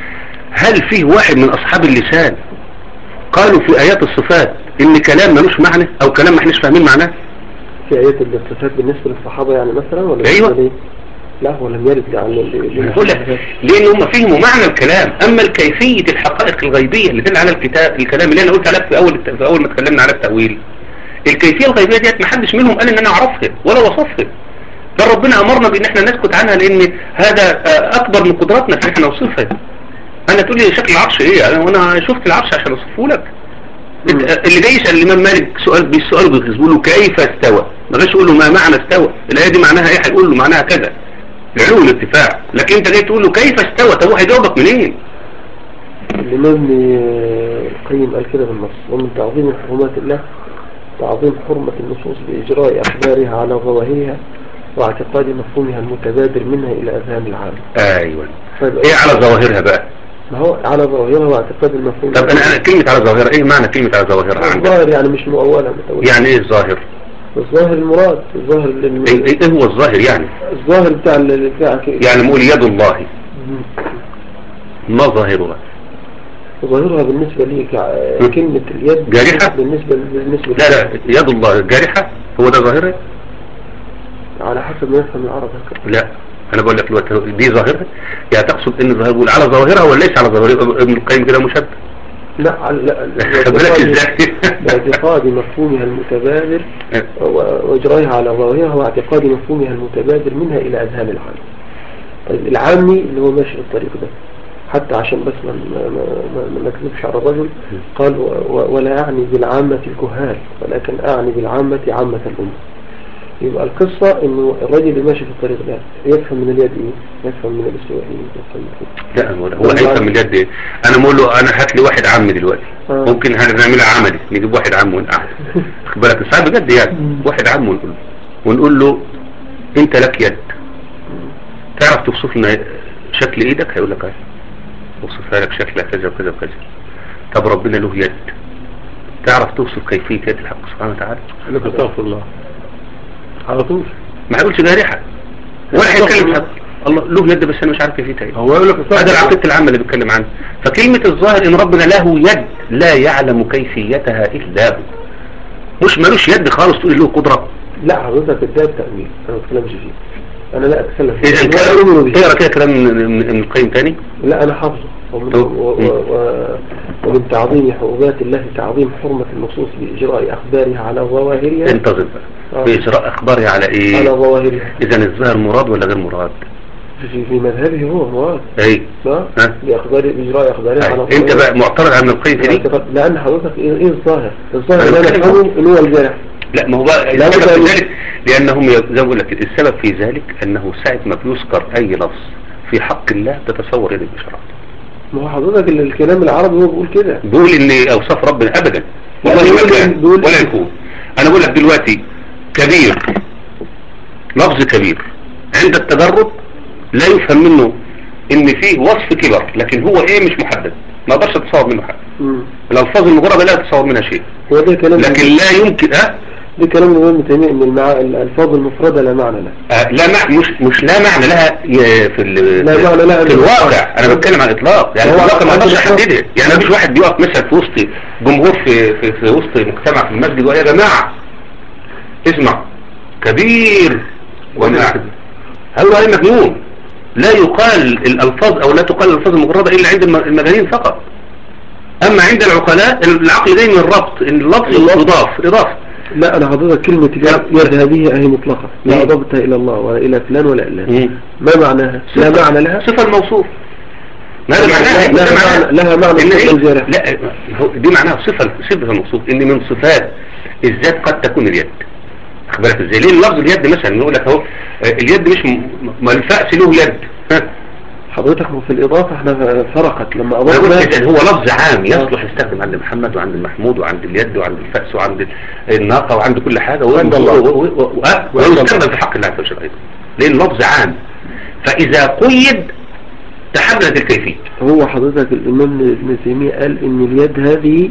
هل فيه واحد من اصحاب اللسان قالوا في ايات الصفات ان كلام ملوش معنى او كلام ما احناش فاهمين معناه في آيات الصفات بالنسبة للصحابة يعني مثلا ولا أيوة. بالنسبة ليه؟ لا هو لم يرد عن ال- بقول لك لان هم فهموا معنى الكلام اما الكيفية الحقائق الغيبية اللي دل على الكتاب الكلام اللي انا قلت عليه في اول الت- في اول ما اتكلمنا على التأويل الكيفية الغيبية ديت ما حدش منهم قال ان انا اعرفها ولا وصفها بل ربنا امرنا بان احنا نسكت عنها لان هذا آه، اكبر من قدراتنا في ان احنا نوصفها انا تقول لي شكل العرش ايه انا وانا شفت العرش عشان اوصفه لك انت- اللي جاي يسال الامام مالك سؤال بالسؤال بيغزبوا له كيف استوى ما جاش يقول له ما معنى استوى الايه دي معناها ايه هيقول له معناها كذا العلو والارتفاع لكن انت جاي تقول له كيف استوى طب هو هيجاوبك منين الإمام ابن القيم قال كده بالنص ومن تعظيم حرمات الله تعظيم حرمة النصوص بإجراء أخبارها على ظواهرها واعتقاد مفهومها المتبادر منها إلى أذهان العام ايوه فيبقى- ايه على ظواهرها بقى ما هو على ظواهرها واعتقاد المفهوم طب انا انا كلمة على ظواهرها ايه معنى كلمة على ظواهرها عندك الظاهر يعني مش مؤولة متأولة يعني ايه الظاهر الظاهر المراد الظاهر ال- ايه, إيه هو الظاهر يعني الظاهر بتاع ال- بتاع ك- يعني نقول يد الله ما ظاهرها ظاهرها بالنسبة لي م. ك- كلمة اليد جارحة؟ بالنسبة بالنسبة لا لا يد الله جارحة هو ده ظاهرها على حسب ما يفهم العرب هكذا. لا انا بقول لك دلوقتي دي ظاهرها يعني تقصد ان ظاهر بقول على ظواهرها ولا ليس على ظواهرها ابن القيم كده مشبه لا على- لا خد بالك باعتقاد- ازاي باعتقاد مفهومها المتبادر و- واجرائها على ظاهرها واعتقاد مفهومها المتبادر منها الى اذهان العام طيب العامي اللي هو ماشي في الطريق ده حتى عشان بس ما ما ما- ما نكذبش على الرجل قال و- و- ولا اعني بالعامة الكهال ولكن اعني بالعامة عامة الامة يبقى القصة انه الرجل اللي ماشي في الطريق ده يفهم من اليد ايه يفهم من الاستواء ايه يفهم من كده. لا هو هو هيفهم من اليد ايه انا بقول له انا هات لي واحد عم دلوقتي آه. ممكن هنعملها عملي نجيب واحد عم ونقعد خد بالك ساعات بجد يعني واحد عم ونقول له ونقول له انت لك يد تعرف توصف لنا شكل ايدك هيقول لك ايه اوصفها لك شكلها كذا وكذا وكذا طب ربنا له يد تعرف توصف كيفية يد الحق سبحانه وتعالى لك استغفر الله على طول ما هيقولش جارحة ولا هيتكلم حد الله له يد بس انا مش عارف كيفيتها ايه هو يقول لك هذا استغفر العقيدة العامة اللي بيتكلم عنها فكلمة الظاهر ان ربنا له يد لا يعلم كيفيتها الا هو مش ملوش يد خالص تقول له قدرة لا حضرتك ده تأمين انا ما بتكلمش فيه انا لا اتكلم فيه اذا ولا أؤمن به. كان اقرا كده كلام من من- من القيم تاني لا انا حافظه ومن- طب. و- و- و- ومن تعظيم حقوقات الله تعظيم حرمة النصوص بإجراء أخبارها على ظواهرها انتظر بقى بإجراء أخبارها على على إيه ظواهرها إذا الظاهر مراد ولا غير مراد في, في مذهبه هو مراد أي لا ها؟ بأخبار بإجراء أخبارها على أي. أنت بقى معترض على ابن القيم في دي لأن حضرتك إيه إيه الظاهر الظاهر أنا اللي أنا بتكلم أفهمه إن هو الجارح لا ما هو بقى لا السبب بد في أن- ذلك لأنهم ي- زي ما بقول لك كده، السبب في ذلك أنه ساعة ما بيذكر أي لفظ في حق الله تتصور يد الإشارات ما هو حضرتك ال- الكلام العربي هو بيقول كده بيقول ان اوصاف ربنا ابدا لا، والله بيقول ما إن- كان بيقول ولا إن- يكون انا بقول لك دلوقتي كبير لفظ كبير عند التجرب لا يفهم منه ان فيه وصف كبر لكن هو ايه مش محدد ما اقدرش اتصور منه حاجه مم. الالفاظ المجرده لا اتصور منها شيء هو ده كلام لكن لا يمكن ها ده كلام الإمام ابن تيمية إن المع... الألفاظ المفردة لا معنى لها آه، لا مع مش مش لا معنى لها ي- في ال- لا معنى لها في الواقع انا بتكلم عن اطلاق يعني هو في الواقع ما عند اقدرش الإطلاق. احددها يعني مفيش واحد بيقف مثلا في وسط جمهور في في, في وسط مجتمع في المسجد ويقول يا جماعه اسمع كبير ومع هو ايه مجنون لا يقال الالفاظ او لا تقال الالفاظ المجرده الا عند الم- المجانين فقط اما عند العقلاء العقل دايما الربط ان اللفظ يضاف اضافه لا أنا حضرتك كلمة يد يد هذه أهي مطلقة لا مم. أضبطها إلى الله ولا إلى فلان ولا إلا مم. ما معناها لا صفة- معنى لها صفة الموصوف ماذا معناها لها ده معناها- معنى- لها معنى إن صفة إيه؟ الجارح. لا هو- دي معناها صفة صفة الموصوف ان من صفات الذات قد تكون اليد خد بالك ازاي ليه لفظ اليد مثلا نقول لك اهو آه، اليد مش م- ما الفأس له يد ها حضرتك في الإضافة احنا فرقت لما أنا بقول أضفنا كده، هو لفظ عام يصلح يستخدم عند محمد وعند المحمود وعند اليد وعند الفأس وعند الناقة وعند كل حاجة و- عند الله. و- و- و- و- آه، ويستخدم في حق الله عز وجل أيضا لأن لفظ عام فإذا قيد تحملت الكيفية هو حضرتك الإمام ابن تيمية قال إن اليد هذه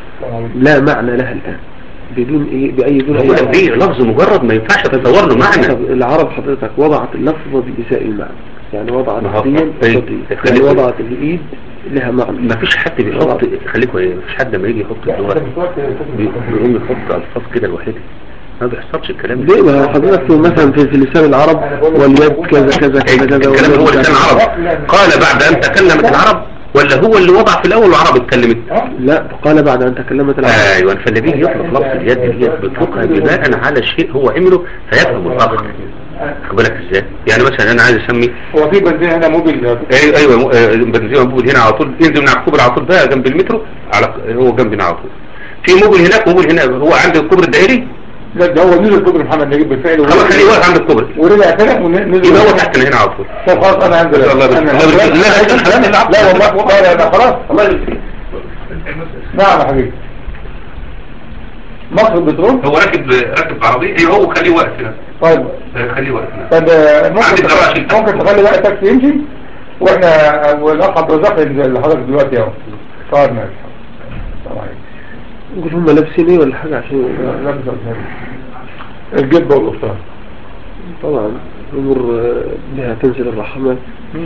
لا معنى لها الآن بدون إيه بأي دون أي هو إضافة. دي لفظ مجرد ما ينفعش تتصور له معنى طب العرب حضرتك وضعت اللفظة بإزاء المعنى يعني وضعت ما هو- الدين طيب، قصدي. يعني خليك- وضعت الإيد لها معنى ما فيش حد بيحط خليكوا ايه ما فيش حد لما يجي يحط اللغة بي- بيقوم يحط الفاظ كده لوحدها ما بيحصلش الكلام ليه ما حضرتك مثلا في, في لسان العرب واليد كذا كذا كذا كذا الكلام هو واليد لسان كذا. العرب قال بعد ان تكلمت العرب ولا هو اللي وضع في الاول والعرب اتكلمت لا قال بعد أن تكلمت العرب ايوه فاللي بيجي يطلق لفظ اليد ديت بيطلقها بناء على شيء هو عمله فيفهم الاخر خد بالك ازاي يعني مثلا انا عايز اسمي هو في بنزين هنا موبيل ايوه ايوه م- آه، بنزين موجود هنا على طول ينزل من على الكوبري على طول بقى جنب المترو على هو جنبنا على طول في موبيل هناك موبيل هنا هو عند الكوبري الدائري لا ده هو نزل كوبري محمد نجيب بالفعل خلاص خليه واقف عند الكوبري ورجع تاني ونزل يبقى هو تحت هنا على طول طب خلاص انا هنزل إن شاء الله بس- أنا لا، هنزل. بس- لا، لا، لا، لا والله والله لا لا خلاص الله يسلمك نعم يا حبيبي مصر البترول هو راكب راكب عربيه ايوه هو خليه واقف هنا طيب خليه واقف هنا طب آه، عندي ممكن دراعة تخلي- شيل. ممكن تخلي بقى تاكسي يمشي واحنا والاخ عبد الرزاق ينزل لحضرتك دلوقتي اهو طيب ماشي السلام عليكم. نقول هم لابسين ايه ولا حاجة عشان لابس أزهري. الجبة والقفطان طبعا امور آه، بها تنزل الرحمات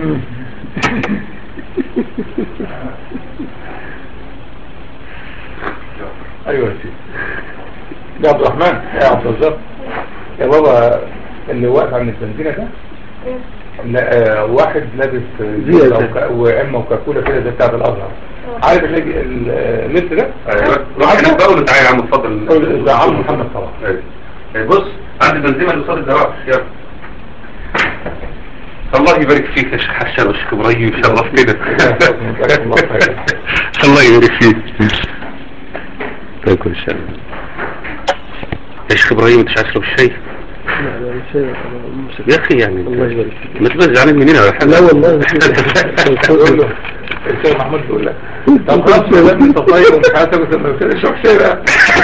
ايوه يا سيدي يا عبد الرحمن يا عبد الرزاق يا بابا اللي واقف عند البنزينة ده لا آه، واحد لابس زي زي ده. وعمة وكاكولا كده زي بتاعت الازهر عارف ال- ال- اللبس ده؟ ايوه روح هناك بقى ولا تعالى يا عم اتفضل ده عم محمد صلاح أيوة. أيوة. بص عندي بنزيمة اللي قصاد الجراج يلا الله يبارك فيك يا شيخ حسن والشيخ ابراهيم شرف كده جزاك الله خير. الله يبارك فيك تاكل الشاي يا شيخ ابراهيم انت مش عايز تشرب الشاي لا لا شيء أنا ممسك يا اخي يعني الله يبارك فيك ما تبقى زعلان مننا ولا حاجه لا والله يقول له الشيخ محمود بيقول لك طب خلاص يا بني انت طيب ومش عايز تاكل سندوتشات اشرب شاي بقى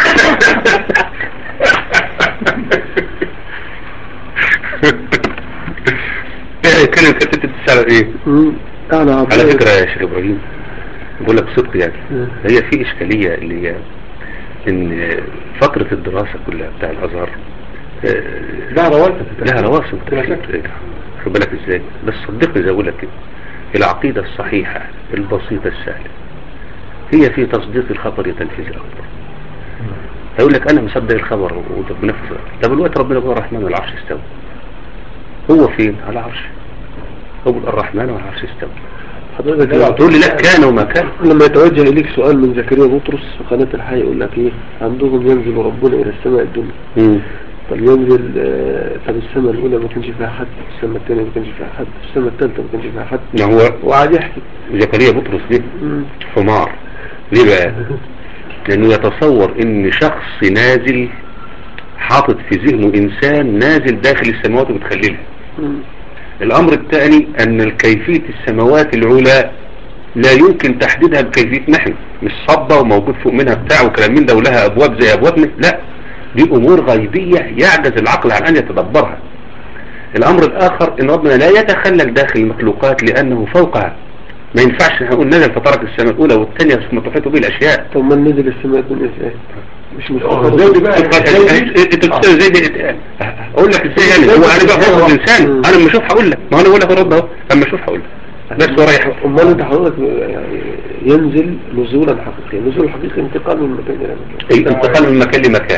ايه كلمة كانت تتسأل ايه مم. أنا عبد على فكرة يا شيخ ابراهيم بقول لك صدق يعني مم. هي في اشكالية اللي هي ان فترة الدراسة كلها بتاع الازهر آه، لا رواتب لها رواسب بلا أكيد. شك. إيه. خد بالك ازاي بس صدقني زي اقول لك كده العقيدة الصحيحة البسيطة السهلة هي في تصديق الخبر تنفيذ الامر هيقول لك انا مصدق الخبر وبنفذ طب الوقت ربنا يقول الرحمن على العرش استوى هو فين على العرش هو بيقول الرحمن على العرش استوى حضرتك لما تقول لي لا كان وما كان لما يتوجه إليك سؤال من زكريا بطرس في قناة الحي يقول لك إيه عندهم ينزل ربنا إلى السماء الدنيا مم. طب ينزل آه، طب السماء الأولى ما كانش فيها حد السماء الثانية ما كانش فيها حد السماء الثالثة ما كانش فيها حد ما هو وقعد يحكي زكريا بطرس ده مم. حمار ليه بقى لانه يتصور ان شخص نازل حاطط في ذهنه انسان نازل داخل السماوات وبتخللها مم. الامر الثاني ان الكيفية السماوات العلى لا يمكن تحديدها بكيفيتنا احنا مش صبة وموجود فوق منها بتاع وكلام من ده ولها ابواب زي ابوابنا لا دي امور غيبية يعجز العقل عن ان يتدبرها الامر الاخر ان ربنا لا يتخلل داخل المخلوقات لانه فوقها ما ينفعش نقول نزل فترك السماء الاولى والثانيه ثم تحيط به الاشياء طب ما نزل السماء الدنيا ازاي مش مستقر زي دي بقى انت بتشتغل زي دي اقول لك ازاي يعني هو انا بقى فوق الانسان انا لما اشوف هقول لك ما انا بقول لك الرد اهو لما اشوف هقول لك بس ورايح امال انت حضرتك يعني ينزل نزولا حقيقيا نزول حقيقي انتقال من مكان الى مكان الانتقال من مكان لمكان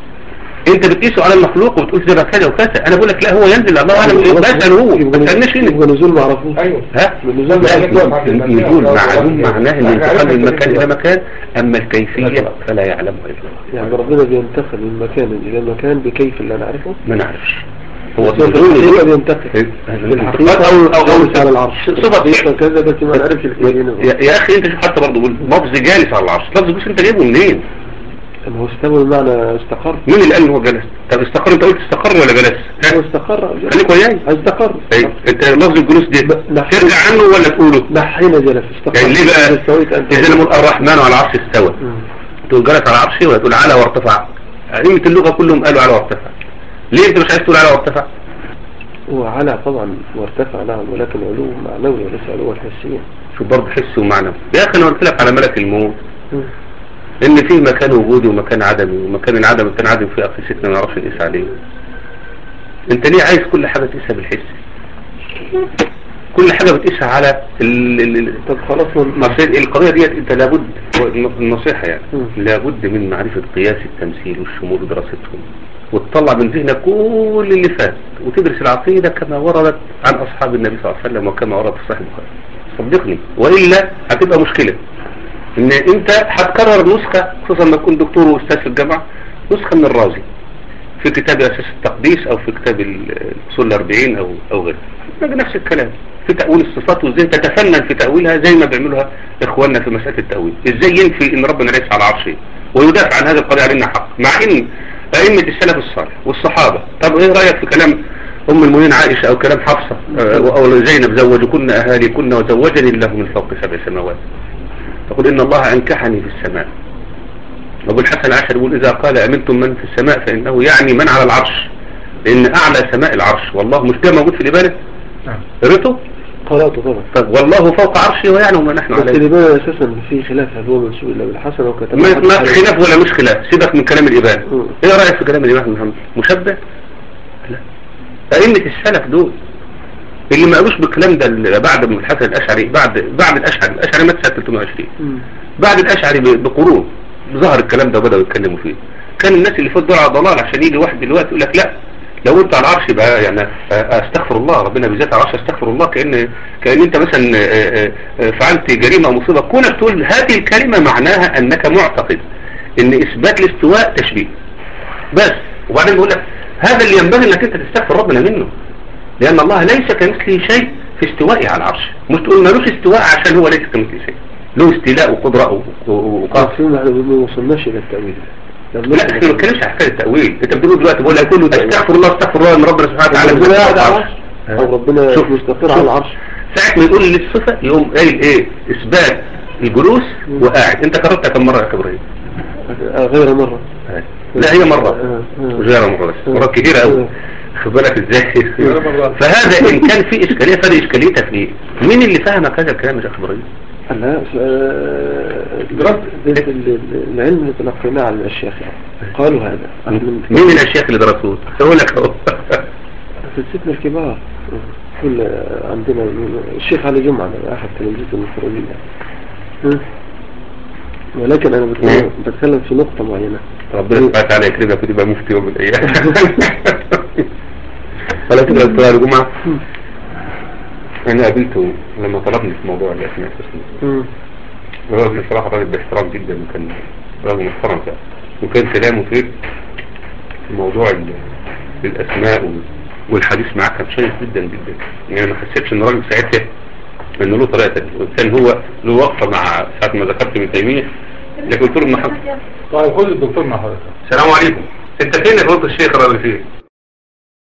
انت بتقيسه على المخلوق وبتقول ده كذا وكذا انا بقول لك لا هو ينزل الله اعلم بسال هو ما تسالنيش انت يبقى نزول معرفوش ايوه ها بالنزول لا، نزول معلوم معناه ان الانتقال من مكان الى مكان اما الكيفية فلا يعلمها الا الله يعني ربنا بينتقل من مكان الى مكان بكيف لا نعرفه ما نعرفش هو بس في النزول الحقيقة نزول بينتقل في الانتقال الحقيقة او او او جالس على العرش صفة الحقيقة كذا بس ما نعرفش الكيفية يا, يا اخي انت شوف حتى برضه بقول لفظ جالس على العرش لفظ جالس انت جايبه منين ما هو استوى بمعنى استقر مين اللي قال ان هو جلس طب استقر انت قلت استقر ولا جلس هو ها استقر خليك وياي استقر طيب انت لفظ الجلوس ده ب- نحن- ترجع عنه ولا تقوله نحين جلس استقر يعني ليه بقى استويت انت اذا لما الرحمن على العرش استوى مم. تقول جلس على عرشه ولا تقول على وارتفع أئمة اللغة كلهم قالوا على وارتفع ليه انت مش عايز تقول على وارتفع هو على طبعا وارتفع نعم ولكن علو معنوي وليس علو حسيا شوف برضه حسي ومعنى يا اخي انا قلت لك على ملك الموت مم. ان فيه مكان وجودي ومكان عدمي ومكان العدم كان عدم فيه اقيستنا ما نعرفش نقيس عليه انت ليه عايز كل حاجة تقيسها بالحس كل حاجة بتقيسها على ال ال ال طب خلاص من- أصل القضية ديت انت لابد النصيحة يعني مم. لابد من معرفة قياس التمثيل والشمول ودراستهم وتطلع من ذهنك كل اللي فات وتدرس العقيدة كما وردت عن أصحاب النبي صلى الله عليه وسلم وكما ورد في صحيح البخاري صدقني وإلا هتبقى مشكلة إن أنت هتكرر نسخة خصوصا لما تكون دكتور وأستاذ في الجامعة نسخة من الرازي في كتاب أساس التقديس أو في كتاب الأصول الأربعين أو أو غيره هتلاقي نفس الكلام في تأويل الصفات وإزاي تتفنن في تأويلها زي ما بيعملوها إخواننا في مسألة التأويل إزاي ينفي إن ربنا ليس على عرشه ويدافع عن هذه القضية علينا حق مع إن أئمة السلف الصالح والصحابة طب إيه رأيك في كلام أم المؤمنين عائشة أو كلام حفصة آه، أو زينب زوجكن أهاليكن وزوجني الله من فوق سبع سماوات تقول إن الله أنكحني في السماء أبو الحسن العشر يقول إذا قال أمنتم من في السماء فإنه يعني من على العرش لأن أعلى سماء العرش والله مش ده موجود في الإبانة نعم. قريته قراءته طبعا طب والله فوق عرشه ويعلم ما نحن بس عليه الإبانة أساسا في خلاف هل هو منسوب إلا بالحسن أو كتب ما ما خلاف ولا مش خلاف سيبك من كلام الإبانة مم. ايه رأيك في كلام الإمام محمد مشبه لا أئمة السلف دول اللي ما قالوش بالكلام ده اللي بعد من الحسن الأشعري بعد بعد الأشعري الأشعري مات سنة 320 مم. بعد الأشعري ب- بقرون ظهر الكلام ده وبدأوا يتكلموا فيه كان الناس اللي فوت دول على ضلال عشان يجي واحد دلوقتي يقول لك لا لو انت على العرش بقى يعني آه، استغفر الله ربنا بالذات على العرش استغفر الله كأن كأن انت مثلا آه، آه، فعلت جريمة او مصيبة كونك تقول هذه الكلمة معناها انك معتقد ان اثبات الاستواء تشبيه بس وبعدين بقول لك هذا اللي ينبغي انك انت تستغفر ربنا منه لان الله ليس كمثله شيء في استوائه على العرش مش تقول ملوش استواء عشان هو ليس كمثله شيء له استيلاء وقدرة و- و- وقهر المفهوم احنا ما وصلناش إلى التأويل لا احنا ما بنتكلمش عن حكايه التاويل انت بتقول دلوقتي بقول لك كله استغفر الله استغفر الله ان ربنا سبحانه وتعالى ربنا قاعد على العرش. العرش أو ربنا شوف. مستقر شوف. على العرش ساعه ما يقول للصفه يقوم قايل ايه اثبات الجلوس وقاعد انت كررتها كم مره يا كبرين آه، غير مرة لا هي مره آه، آه. مش غير مره بس مرات كتيره قوي خد بالك ازاي غير مرة. فهذا ان كان في اشكاليه فهذه اشكاليتها في ايه مين اللي فهمك هذا الكلام يا كبرين لا آه، دراسة. ال- ال- العلم اللي تلقيناه عن الأشياخ يعني. قالوا هذا من مين الاشياخ اللي درسوه اقول لك اهو في ستنا الكبار كل عندنا الشيخ علي جمعة ده أحد تلاميذ المفروضين يعني. ولكن أنا بتكلم, بتكلم في نقطة معينة ربنا سبحانه وتعالى يكرمك وتبقى مفتي يوم من الايام ولا تقرا القران يا جماعه انا قابلته لما طلبني في موضوع الاسماء الحسنى مم. الراجل بصراحة راجل باحترام جدا وكان راجل محترم فعلا وكان كلامه فيه في موضوع ال- الأسماء وال- والحديث معاه كان شيق جدا جدا يعني ما حسيتش ان الراجل ساعتها انه له طريقة تانية وكان هو له وقفة مع ساعة ما ذكرت ابن تيمية لكن قلت له ابن حجر طيب خد الدكتور مع حضرتك السلام عليكم انت فين يا فضل الشيخ الراجل فين